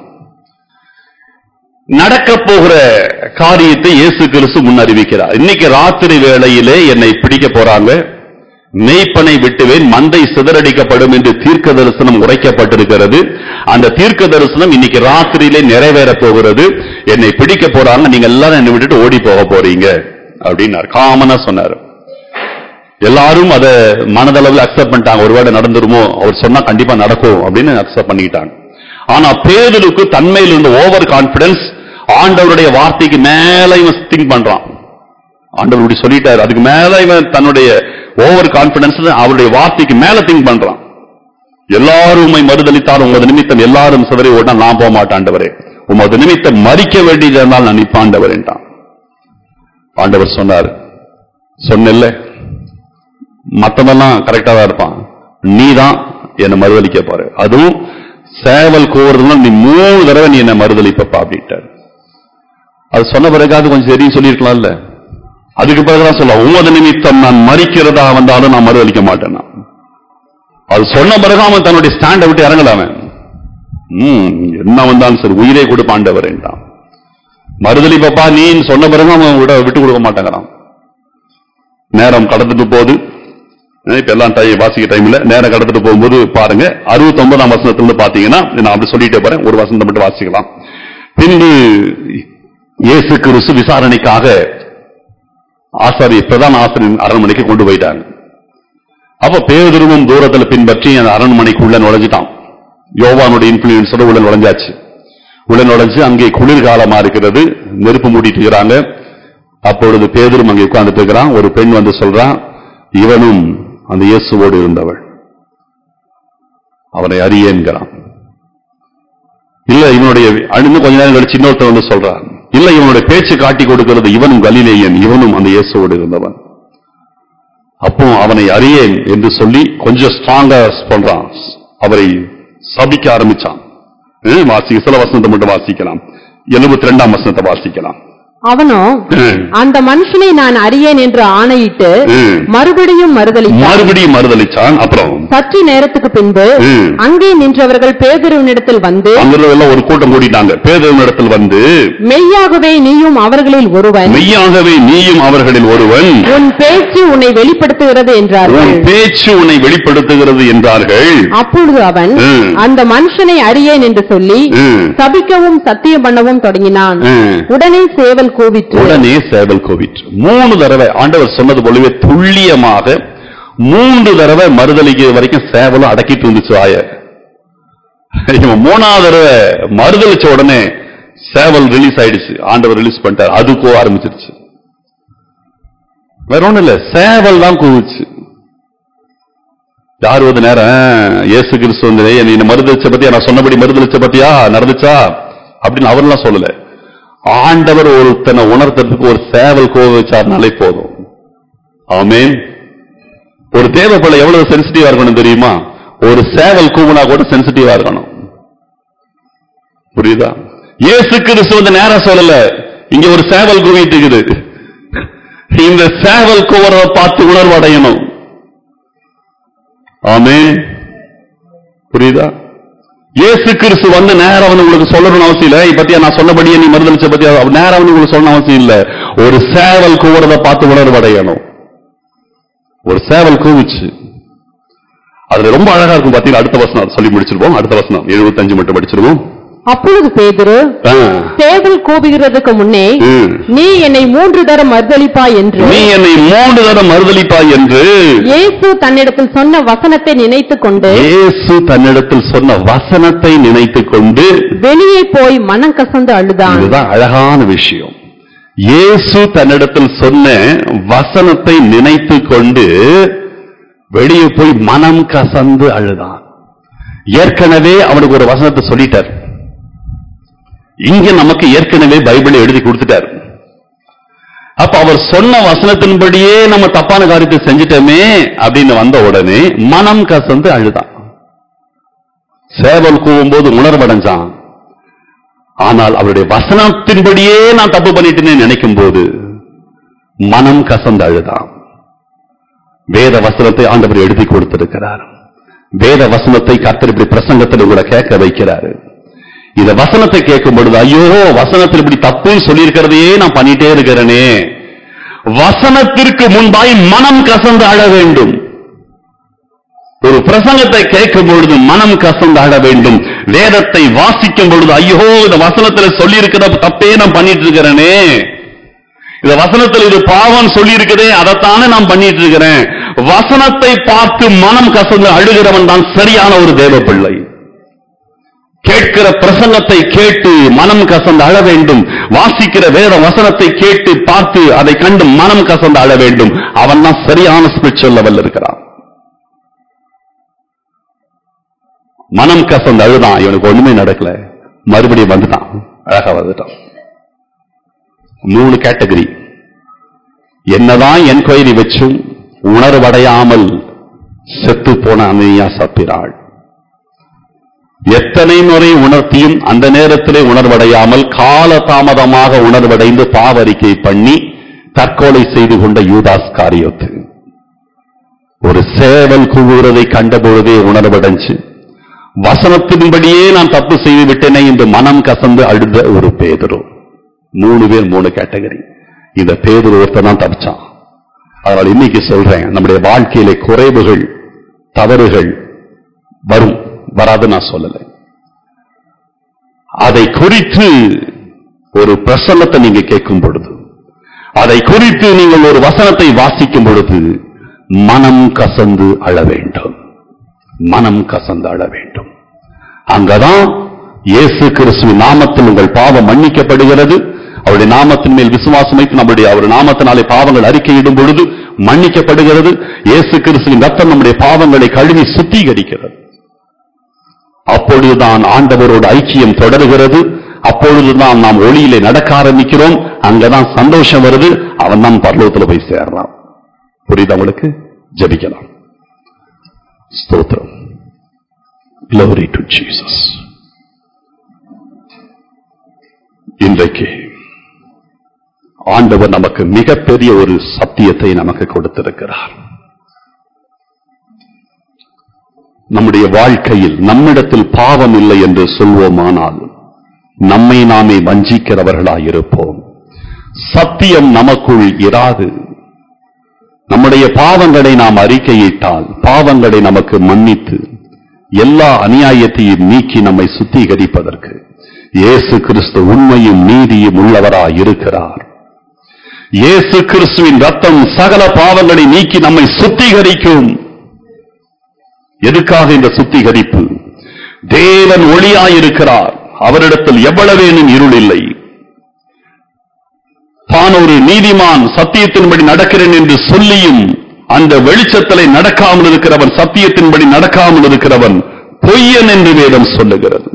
நடக்க போகிற காரியத்தை இயேசு கிறிஸ்து முன் அறிவிக்கிறார் இன்னைக்கு ராத்திரி வேளையிலே என்னை பிடிக்க போறாங்க மெய்ப்பனை விட்டுவேன் மந்தை சிதறடிக்கப்படும் என்று தீர்க்க தரிசனம் உரைக்கப்பட்டிருக்கிறது அந்த தீர்க்க தரிசனம் இன்னைக்கு ராத்திரியிலே நிறைவேற போகிறது என்னை பிடிக்க போறாங்க நீங்க எல்லாரும் என்னை விட்டுட்டு ஓடி போக போறீங்க அப்படின்னார் காமனா சொன்னார் எல்லாரும் அதை மனதளவில் அக்செப்ட் பண்ணிட்டாங்க ஒருவேளை நடந்துருமோ அவர் சொன்னா கண்டிப்பா நடக்கும் அப்படின்னு அக்செப்ட் பண்ணிக்கிட்டாங்க ஆனா பேதலுக்கு தன்மையில் இருந்த ஓவர் கான்பிடன்ஸ் ஆண்டவருடைய வார்த்தைக்கு மேல இவன் திங்க் பண்றான் ஆண்டவர் இப்படி சொல்லிட்டாரு அதுக்கு மேல இவன் தன்னுடைய ஓவர் கான்பிடன்ஸ் அவருடைய வார்த்தைக்கு மேல திங்க் பண்றான் எல்லாரும் உம்மை மறுதளித்தார் உமது நிமித்தம் எல்லாரும் சிதறி ஓடினா நான் போக மாட்டாண்டவரே உமது நிமித்தம் மறிக்க வேண்டியது இருந்தால் நான் நிப்பாண்டவர் என்றான் ஆண்டவர் சொன்னார் சொன்னேல்ல மத்ததெல்லாம் கரெக்டா தான் இருப்பான் நீ தான் என்னை மறுதலிக்க பாரு அதுவும் சேவல் கோவறதுனா நீ மூணு தடவை நீ என்ன மறுதலிப்பப்பா அப்படின்ட்டார் அது சொன்ன பிறகாவது கொஞ்சம் சரின்னு சொல்லியிருக்கலாம்ல அதுக்கு பிறகுதான் சொல்ல உமது நிமித்தம் நான் மறிக்கிறதா வந்தாலும் நான் மறுதலிக்க மாட்டேன் நான். அது சொன்ன பிறகு அவன் தன்னுடைய ஸ்டாண்டை விட்டு இறங்கல அவன் ம், என்ன வந்தாலும் சரி உயிரை கொடுப்பாண்டவர் என்றான் மறுதலிப்பப்பா நீ சொன்ன பிறகு அவன் விட விட்டு கொடுக்க மாட்டேங்கிறான் நேரம் கடந்துட்டு போகுது இப்ப எல்லாம் டைம் வாசிக்க டைம்ல நேரம் கடந்துட்டு போகும்போது பாருங்க அறுபத்தி ஒன்பதாம் வசனத்துல பாத்தீங்கன்னா நான் அப்படி சொல்லிட்டே போறேன் ஒரு வசனத்தை மட்டும் வாசிக்கலாம் பின்பு இயேசு கிறிஸ்து விசாரணைக்காக ஆசாரி பிரதான ஆசிரியர் அரண்மனைக்கு கொண்டு போயிட்டாங்க அப்ப பேருருவம் தூரத்துல பின்பற்றி அந்த அரண்மனைக்குள்ள நுழைஞ்சிட்டான் யோவானுடைய இன்ஃபுளுன்ஸோட உள்ள நுழைஞ்சாச்சு உள்ள நுழைஞ்சு அங்கே குளிர்காலமா இருக்கிறது நெருப்பு மூடிட்டு இருக்கிறாங்க அப்பொழுது பேதரும் அங்கே உட்கார்ந்துட்டு இருக்கிறான் ஒரு பெண் வந்து சொல்றான் இவனும் அந்த இயேசுவோடு இருந்தவள் அவனை அறியேன்கிறான் இல்ல இவனுடைய இன்னும் கொஞ்ச நேரம் கழிச்சு இன்னொருத்தன் வந்து சொல்றான் இல்ல இவனுடைய பேச்சு காட்டி கொடுக்கிறது இவனும் கலிலேயன் இவனும் அந்த இயேசுவோடு இருந்தவன் அப்போ அவனை அறியேன் என்று சொல்லி கொஞ்சம் ஸ்ட்ராங்கா பண்றான் அவரை சபிக்க ஆரம்பிச்சான் ஹம், வாசி சில வசனத்தை மட்டும் வாசிக்கலாம் எழுபத்தி ரெண்டாம் வசனத்தை வாசிக்கலாம் அவனோ ஹம். அந்த மனுஷனை நான் அறியேன் என்று ஆணையிட்டு ஹம். மறுபடியும் மறுதளித்தான் மறுபடியும் மறுதளிச்சான் அப்புறம் சற்று நேரத்துக்கு பின்பு ஹம். அங்கே நின்றவர்கள் பேதுருவினிடத்தில் வந்து அங்கிருந்தெல்லாம் ஒரு கூட்டம் கூட்டிட்டாங்க பேதரின் இடத்தில் வந்து மெய்யாகவே நீயும் அவர்களில் ஒருவன் மெய்யாகவே நீயும் அவர்களில் ஒருவன் உன் பேச்சு உன்னை வெளிப்படுத்துகிறது என்றார்கள் உன் பேச்சு உன்னை வெளிப்படுத்துகிறது என்றார்கள் அப்பொழுது அவன் ம். அந்த மனுஷனை அறியேன் என்று சொல்லி ம். சபிக்கவும் சத்தியம் பண்ணவும் தொடங்கினான் ம். உடனே சேவல் கூவிற்று உடனே சேவல் கோவிற்று மூணு தடவை ஆண்டவர் சொன்னது போலவே துல்லியமாக மூன்று தடவை மறுதளிக்க வரைக்கும் சேவலும் அடக்கிட்டு இருந்துச்சு ஆய இவன் மூணாவது தடவை மறுதளிச்ச உடனே சேவல் ரிலீஸ் ஆயிடுச்சு ஆண்டவர் ரிலீஸ் பண்ணிட்டார் அது கோ ஆரம்பிச்சிருச்சு வேற ஒண்ணும் இல்ல சேவல் தான் கூவுச்சு யார் ஒரு நேரம் இயேசு கிறிஸ்து வந்து "ஏய், நீ மறுதளிச்ச பத்தியா நான் சொன்னபடி மறுதளிச்ச பத்தியா நடந்துச்சா அப்படின்னு அவர்லாம் சொல்லல ஆண்டவர் ஒருத்தனை உணர்த்துறதுக்கு ஒரு சேவல் கோவ வச்சார்னாலே போதும் ஆமென் ஒரு தேவ பிள்ளை எவ்வளவு சென்சிட்டிவா இருக்கணும் தெரியுமா ஒரு சேவல் கூவுனா கூட சென்சிட்டிவா இருக்கணும் புரியுதா இயேசு கிறிஸ்து வந்து நேரா சொல்லல இங்க ஒரு சேவல் கூவிட்டு இருக்குது இந்த சேவல் கூவறத பார்த்து உணர்வு அடையணும் ஆமென் புரியுதா இயேசு கிறிஸ்து வந்து நேரா வந்து உங்களுக்கு சொல்லணும்னு அவசியம் இல்ல "ஏய், பத்தியா நான் சொன்னபடியே நீ மறுதளிச்ச பத்தியா அவர் நேரா வந்து உங்களுக்கு சொல்லணும் அவசியம் இல்ல ஒரு சேவல் கூவுறத பார்த்து உணர்வு அடையணும் ஒரு சேவல் கூவுச்சு அதுல ரொம்ப அழகா இருக்கும் பாத்தீங்கன்னா அடுத்த வசனம் அதை சொல்லி முடிச்சிருப்போம் அடுத்த வசனம் 75 மட்டும் படிச்சிருவோம் அப்பொழுது பேதுரு ஆ. சேவல் கூவுகிறதுக்கு முன்னே ம். நீ என்னை மூன்று தரம் மறுதளிப்பாய் என்று நீ என்னை மூன்று தரம் மறுதளிப்பாய் என்று இயேசு தன்னிடத்தில் சொன்ன வசனத்தை நினைத்துக் கொண்டு இயேசு தன்னிடத்தில் சொன்ன வசனத்தை நினைத்துக் கொண்டு வெளியே போய் மனம் கசந்து அழுதான் இதுதான் அழகான விஷயம் இயேசு தன்னிடத்தில் சொன்ன வசனத்தை நினைத்துக் கொண்டு வெளியே போய் மனம் கசந்து அழுதான் ஏற்கனவே அவனுக்கு ஒரு வசனத்தை சொல்லிட்டார் இங்க நமக்கு ஏற்கனவே பைபிளை எழுதி கொடுத்துட்டார் அப்ப அவர் சொன்ன வசனத்தின்படியே நம்ம தப்பான காரியத்தை செஞ்சிட்டோமே அப்படின்னு வந்த உடனே மனம் கசந்து அழுதான் சேவல் கூவும்போது உணர்வடைஞ்சான் ஆனால் அவருடைய வசனத்தின்படியே நான் தப்பு பண்ணிட்டேன்னு நினைக்கும் போது மனம் கசந்து அழுதான் வேத வசனத்தை ஆண்டவர் எழுதி கொடுத்திருக்கிறார் வேத வசனத்தை கர்த்தர் இப்படி பிரசங்கத்தில் கூட கேட்க வைக்கிறாரு இந்த வசனத்தை கேட்கும் பொழுது ஐயோ வசனத்தில் இப்படி தப்பு சொல்லியிருக்கிறதையே நான் பண்ணிட்டே இருக்கிறேனே வசனத்திற்கு முன்பாய் மனம் கசந்து அழ வேண்டும் ஒரு பிரசங்கத்தை கேட்கும் பொழுது மனம் கசந்து அழ வேண்டும் வேதத்தை வாசிக்கும் பொழுது ஐயோ இந்த வசனத்துல சொல்லி இருக்கிற தப்பே நான் பண்ணிட்டு இருக்கிறேனே இந்த வசனத்தில் இது பாவம் சொல்லி இருக்குதே அதைத்தானே நான் பண்ணிட்டு இருக்கிறேன் வசனத்தை பார்த்து மனம் கசந்து அழுகிறவன் தான் சரியான ஒரு தேவ பிள்ளை கேட்கிற பிரசங்கத்தை கேட்டு மனம் கசந்து அழ வேண்டும் வாசிக்கிற வேத வசனத்தை கேட்டு பார்த்து அதை கண்டு மனம் கசந்து அழ வேண்டும் அவன் தான் சரியான ஸ்பிரிச்சுவல் லெவல் இருக்கிறான் மனம் கசந்து அழுதான் இவனுக்கு ஒண்ணுமே நடக்கல மறுபடியும் வந்துட்டான் அழகா வந்துட்டான் மூணு கேட்டகரி என்னதான் என்கொயரி வச்சும் உணர்வடையாமல் செத்து போன அன்னையா சப்பிராள் எத்தனை முறை உணர்த்தியும் அந்த நேரத்திலே உணர்வடையாமல் கால தாமதமாக உணர்வடைந்து பாவரிக்கை பண்ணி தற்கொலை செய்து கொண்ட யூதாஸ் காரியத்து ஒரு சேவல் கூவுகிறதை கண்டபொழுதே உணர்வடைஞ்சு வசனத்தின்படியே நான் தப்பு செய்து விட்டேனே என்று மனம் கசந்து அழுத ஒரு பேதரு மூணு பேர் மூணு கேட்டகரி இந்த பேதரு ஒருத்தன் தான் தப்பிச்சான் அதனால் இன்னைக்கு சொல்றேன் நம்முடைய வாழ்க்கையிலே குறைவுகள் தவறுகள் வரும் வராது நான் சொல்லல அதை குறித்து ஒரு பிரசன்னத்தை நீங்க கேட்கும் பொழுது அதை குறித்து நீங்கள் ஒரு வசனத்தை வாசிக்கும் பொழுது மனம் கசந்து அழ வேண்டும் மனம் கசந்து அழ வேண்டும் அங்கதான் இயேசு கிறிஸ்துவின் நாமத்தில் உங்கள் பாவம் மன்னிக்கப்படுகிறது அவருடைய நாமத்தின் மேல் விசுவாசம் வைத்து நம்முடைய அவர் நாமத்தினாலே பாவங்கள் அறிக்கையிடும் பொழுது மன்னிக்கப்படுகிறது இயேசு கிறிஸ்துவின் ரத்தம் நம்முடைய பாவங்களை கழுவி சுத்திகரிக்கிறது அப்பொழுதுதான் ஆண்டவரோடு ஐக்கியம் தொடர்கிறது அப்பொழுதுதான் நாம் ஒளியிலே நடக்க ஆரம்பிக்கிறோம் அங்கதான் சந்தோஷம் வருது அவன் தான் பரலோகத்துல போய் சேர்றான் புரியுது அவளுக்கு ஜபிக்கலாம் ஸ்தோத்திரம் Glory to Jesus. இன்றைக்கு ஆண்டவர் நமக்கு மிகப்பெரிய ஒரு சத்தியத்தை நமக்கு கொடுத்திருக்கிறார் நம்முடைய வாழ்க்கையில் நம்மிடத்தில் பாவம் இல்லை என்று சொல்வோமானால் நம்மை நாமே வஞ்சிக்கிறவர்களாயிருப்போம் சத்தியம் நமக்குள் இராது நம்முடைய பாவங்களை நாம் அறிக்கையிட்டால் பாவங்களை நமக்கு மன்னித்து எல்லா அநியாயத்தையும் நீக்கி நம்மை சுத்திகரிப்பதற்கு இயேசு கிறிஸ்து உண்மையும் நீதியும் உள்ளவராய் இருக்கிறார் இயேசு கிறிஸ்துவின் ரத்தம் சகல பாவங்களை நீக்கி நம்மை சுத்திகரிக்கும் எதுக்காக இந்த சுத்திகரிப்பு தேவன் ஒளியாயிருக்கிறார் அவரிடத்தில் எவ்வளவேனும் இருள் இல்லை தான் ஒரு நீதிமான் சத்தியத்தின்படி நடக்கிறேன் என்று சொல்லியும் அந்த வெளிச்சத்திலே நடக்காமல் இருக்கிறவன் சத்தியத்தின்படி நடக்காமல் இருக்கிறவன் பொய்யன் என்று வேதம் சொல்லுகிறது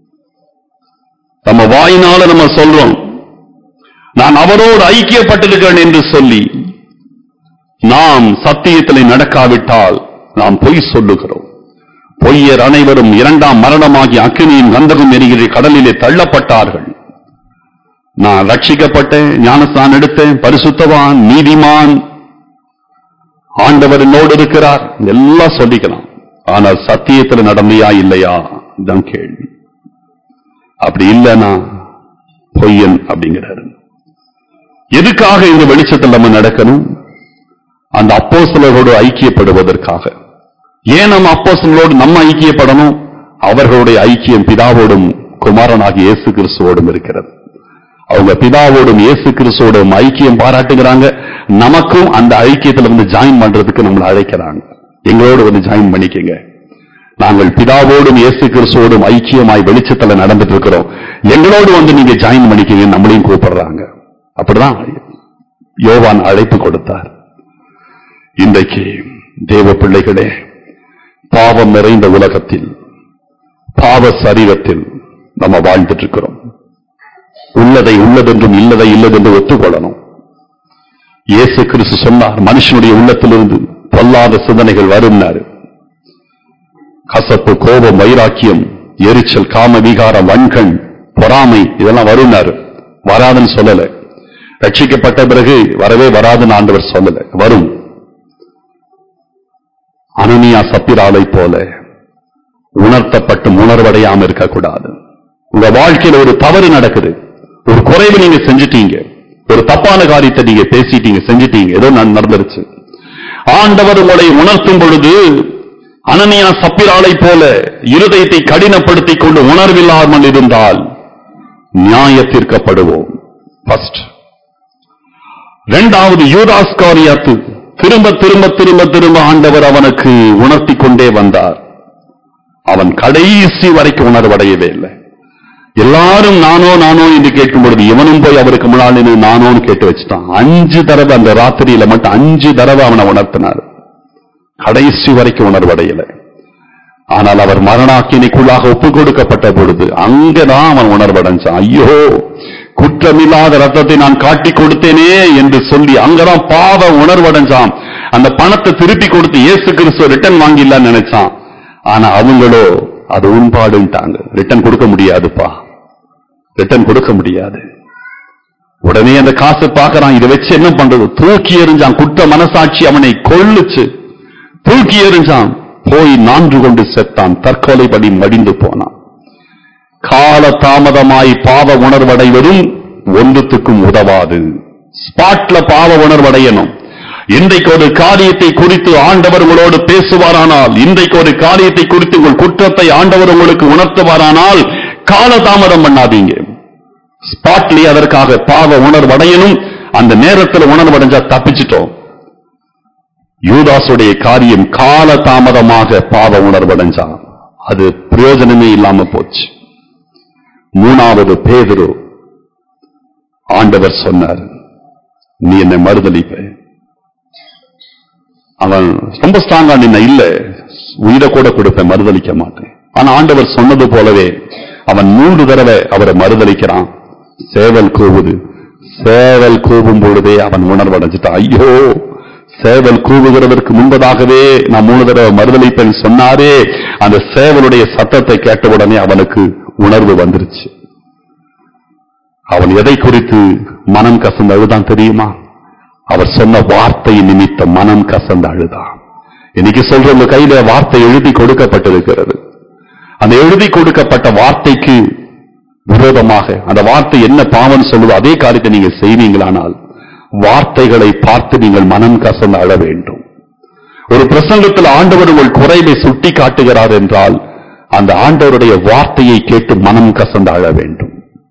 நம்ம வாயினால நம்ம சொல்றோம் நான் அவரோடு ஐக்கியப்பட்டிருக்கிறேன் என்று சொல்லி நாம் சத்தியத்திலே நடக்காவிட்டால் நாம் பொய் சொல்லுகிறோம் பொய்யர் அனைவரும் இரண்டாம் மரணமாகி அக்கினியின் கந்தகம் எரிகிற கடலிலே தள்ளப்பட்டார்கள் நான் ரட்சிக்கப்பட்டேன் ஞானஸ்தான் எடுத்தேன் பரிசுத்தவான் நீதிமான் ஆண்டவர் என்னோடு இருக்கிறார் எல்லாம் சொல்லிக்கலாம் ஆனால் சத்தியத்துல நடந்தியா இல்லையா இதுதான் கேள்வி அப்படி இல்லைன்னா பொய்யன் அப்படிங்கிறாரு எதுக்காக இந்த வெளிச்சத்தில் நம்ம நடக்கணும் அந்த அப்போஸ்தலரோடு ஐக்கியப்படுவதற்காக ஏன் நம்ம அப்போஸ்தலரோடு நம்ம ஐக்கியப்படணும் அவர்களுடைய ஐக்கியம் பிதாவோடும் குமாரனாகிய இயேசு கிறிஸ்துவோடும் இருக்கிறது அவங்க பிதாவோடும் இயேசு கிறிஸ்துவோடும் ஐக்கியம் பாராட்டுகிறாங்க நமக்கும் அந்த ஐக்கியத்துல வந்து ஜாயின் பண்றதுக்கு நம்மளை அழைக்கிறாங்க எங்களோடு வந்து ஜாயின் பண்ணிக்கங்க நாங்கள் பிதாவோடும் இயேசு கிறிஸ்துவோடும் ஐக்கியமாய் வெளிச்சத்துல நடந்துட்டு இருக்கிறோம் எங்களோடு வந்து நீங்க ஜாயின் பண்ணிக்கங்க நம்மளையும் கூப்பிடுறாங்க அப்படிதான் யோவான் அழைப்பு கொடுத்தார் இன்றைக்கு தேவ பிள்ளைகளே பாவம் நிறைந்த உலகத்தில் பாவ சரீரத்தில் நம்ம வாழ்ந்துட்டு இருக்கிறோம் உள்ளதை உள்ளதென்றும் இல்லதை இல்லதென்று ஒத்துக்கொள்ளணும் இயேசு கிறிஸ்து சொன்னார் மனுஷனுடைய உள்ளத்திலிருந்து பொல்லாத சிந்தனைகள் வரும்னாரு கசப்பு கோபம் வைராக்கியம் எரிச்சல் காம விகாரம் வன்கண் பொறாமை இதெல்லாம் வரும்னாரு வராதுன்னு சொல்லல ரட்சிக்கப்பட்ட பிறகு வரவே வராதுன்னு ஆண்டவர் சொல்லல வரும் அனனியா சப்பிராலை போல உணர்த்தப்பட்டு உணர்வடையாம இருக்கக்கூடாது உங்க வாழ்க்கையில ஒரு தவறு நடக்குது ஒரு குறைவு நீங்க செஞ்சிட்டீங்க ஒரு தப்பான காரியத்தை நீங்க பேசிட்டீங்க செஞ்சிட்டீங்க ஏதோ நான் நடந்துருச்சு ஆண்டவர் உங்களை உணர்த்தும் பொழுது அனனியா சப்பிராலை போல இருதயத்தை கடினப்படுத்திக் கொண்டு உணர்வில்லாமல் இருந்தால் நியாயத்திற்கப்படுவோம் ஃபர்ஸ்ட் இரண்டாவது யூதாஸ் காரியாத்து திரும்ப திரும்ப திரும்ப திரும்ப ஆண்டவர் அவனுக்கு உணர்த்தி கொண்டே வந்தார் அவன் கடைசி வரைக்கும் உணர்வடையவே இல்லை எல்லாரும் நானோ நானோ என்று கேட்கும் பொழுது இவனும் போய் அவருக்கு முன்னால் நின்னு நானோன்னு கேட்டு வச்சுட்டான் அஞ்சு தடவை அந்த ராத்திரியில மட்டும் அஞ்சு தடவை அவனை உணர்த்தினார் கடைசி வரைக்கும் உணர்வடையல ஆனால் அவர் மரணாக்கினைக்குள்ளாக ஒப்பு கொடுக்கப்பட்ட பொழுது அங்கதான் அவன் உணர்வடைஞ்சான் ஐயோ குற்றமில்லாத ரத்தத்தை நான் காட்டி கொடுத்தேனே என்று சொல்லி அங்கதான் பாவ உணர்வடைஞ்சான் அந்த பணத்தை திருப்பி கொடுத்து இயேசு கிறிஸ்துவ ரிட்டர்ன் வாங்கிடலாம்னு நினைச்சான் ஆனா அவங்களோ அது உண்பாடுன்ட்டாங்க ரிட்டர்ன் கொடுக்க முடியாதுப்பா ரிட்டர்ன் கொடுக்க முடியாது உடனே அந்த காசை பார்க்கறான் இதை வச்சு என்ன பண்றது தூக்கி எறிஞ்சான் குற்ற மனசாட்சி அவனை கொள்ளுச்சு தூக்கி எறிஞ்சான் போய் நான்கு கொண்டு செத்தான் தற்கொலை படி மடிந்து போனான் கால தாமதமாய் பாவ உணர்வடைவதும் ஒன்றுத்துக்கும் உதவாது ஸ்பாட்ல பாவ உணர்வடையணும் இன்றைக்கு ஒரு காரியத்தை குறித்து ஆண்டவர் உங்களோடு பேசுவாரானால் இன்றைக்கு ஒரு காரியத்தை குறித்து உங்கள் குற்றத்தை ஆண்டவர் உங்களுக்கு உணர்த்துவாரானால் கால தாமதம் பண்ணாதீங்க ஸ்பாட்லயே அதற்காக பாவ உணர்வடையணும் அந்த நேரத்தில் உணர்வடைஞ்சா தப்பிச்சிட்டோம் யூதாசுடைய காரியம் கால தாமதமாக பாவ உணர்வடைஞ்சான் அது பிரயோஜனமே இல்லாம போச்சு மூணாவது பேதுரு ஆண்டவர் சொன்னார் நீ என்னை மறுதலிப்ப அவன் ரொம்ப ஸ்ட்ராங்கா நின்ன இல்ல உயிரை கூட கொடுப்பேன் மறுதலிக்க மாட்டேன் ஆனா ஆண்டவர் சொன்னது போலவே அவன் மூன்று தடவை அவரை மறுதலிக்கிறான் சேவல் கூவுது சேவல் கூவும் பொழுதே அவன் உணர்வடைஞ்சிட்டான் ஐயோ சேவல் கூவுகிறதற்கு முன்பதாகவே நான் மூணு தடவை மறுதலிப்பேன் சொன்னாரே அந்த சேவலுடைய சத்தத்தை கேட்டவுடனே அவனுக்கு உணர்வு வந்துருச்சு அவன் எதை குறித்து மனம் கசந்து அழுதான் தெரியுமா அவர் சொன்ன வார்த்தை நிமித்த மனம் கசந்து அழுதான் இன்னைக்கு சொல்ற உங்க கையில வார்த்தை எழுதி கொடுக்கப்பட்டிருக்கிறது அந்த எழுதி கொடுக்கப்பட்ட வார்த்தைக்கு விரோதமாக அந்த வார்த்தை என்ன பாவம் சொல்லுதோ அதே காரியத்தை நீங்க செய்வீங்களானால் வார்த்தைகளை பார்த்து நீங்கள் மனம் கசந்து அழ வேண்டும் ஒரு பிரசங்கத்தில் ஆண்டவர் உங்கள் குறைவை சுட்டி காட்டுகிறார் என்றால் அந்த ஆண்டவருடைய வார்த்தையை கேட்டு மனம் கசந்து அழ வேண்டும்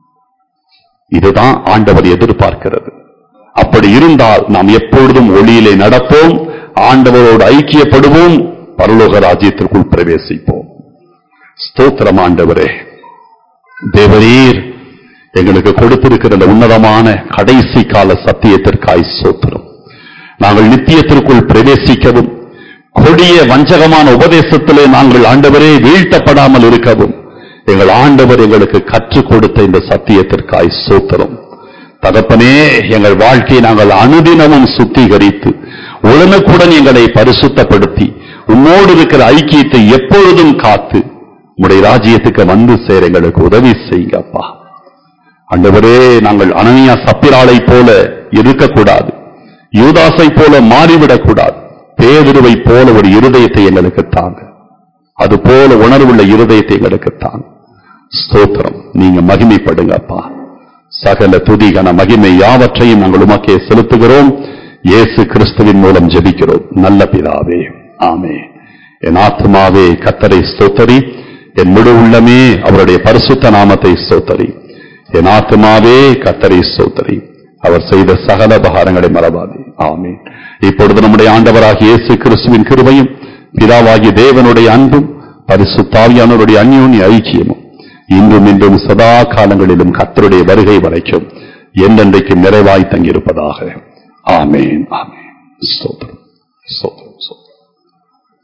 இதுதான் ஆண்டவர் எதிர்பார்க்கிறது அப்படி இருந்தால் நாம் எப்பொழுதும் ஒளியிலே நடப்போம் ஆண்டவரோடு ஐக்கியப்படுவோம் பரலோக ராஜ்யத்திற்குள் பிரவேசிப்போம் ஸ்தோத்திரம் ஆண்டவரே தேவரீர் எங்களுக்கு கொடுத்திருக்கிற இந்த உன்னதமான கடைசி கால சத்தியத்திற்காய் சோத்திரம் நாங்கள் நித்தியத்திற்குள் பிரவேசிக்கவும் கொடிய வஞ்சகமான உபதேசத்திலே நாங்கள் ஆண்டவரே வீழ்த்தப்படாமல் இருக்கவும் எங்கள் ஆண்டவர் எங்களுக்கு கற்றுக் கொடுத்த இந்த சத்தியத்திற்காய் சோத்திரம் தகப்பனே எங்கள் வாழ்க்கையை நாங்கள் அனுதினமும் சுத்திகரித்து உடனுக்குடன் எங்களை பரிசுத்தப்படுத்தி உம்மோடு இருக்கிற ஐக்கியத்தை எப்பொழுதும் காத்து உம்முடைய ராஜ்யத்துக்கு வந்து சேர எங்களுக்கு உதவி செய்யுங்க அப்பா ஆண்டவரே நாங்கள் அனனியா சப்பிராளை போல இருக்கக்கூடாது யூதாசை போல மாறிவிடக்கூடாது பேதுருவை போல ஒரு இருதயத்தை எங்களுக்கு தாங்க அது போல உணர்வுள்ள இருதயத்தை எங்களுக்கு தாங்க ஸ்தோத்திரம் நீங்க மகிமைப்படுங்க அப்பா சகல துதிகன மகிமை யாவற்றையும் நாங்கள் உமக்கே செலுத்துகிறோம் இயேசு கிறிஸ்துவின் மூலம் ஜெபிக்கிறோம் நல்ல பிதாவே ஆமே என் ஆத்மாவே கத்தரை ஸ்தோத்தரி என் முழு உள்ளமே அவருடைய பரிசுத்த நாமத்தை ஸ்தோத்தரி என் ஆத்மாவே கத்தரை ஸ்தோத்தரி அவர் செய்த சகல பகாரங்களை மறவாதே ஆமே இப்பொழுது நம்முடைய ஆண்டவராகிய இயேசு கிறிஸ்துவின் கிருபையும் பிதாவாகிய தேவனுடைய அன்பும் பரிசுத்தாவியானவருடைய அந்யோன்ய ஐக்கியமும் இன்றும் இன்றும் சதா காலங்களிலும் கத்தருடைய வருகை வரைக்கும் என்றென்றைக்கும் நிறைவாய் தங்கியிருப்பதாக ஆமேன் ஆமேன் ஸ்தோத்திரம் ஸ்தோத்திரம் ஸ்தோத்திரம்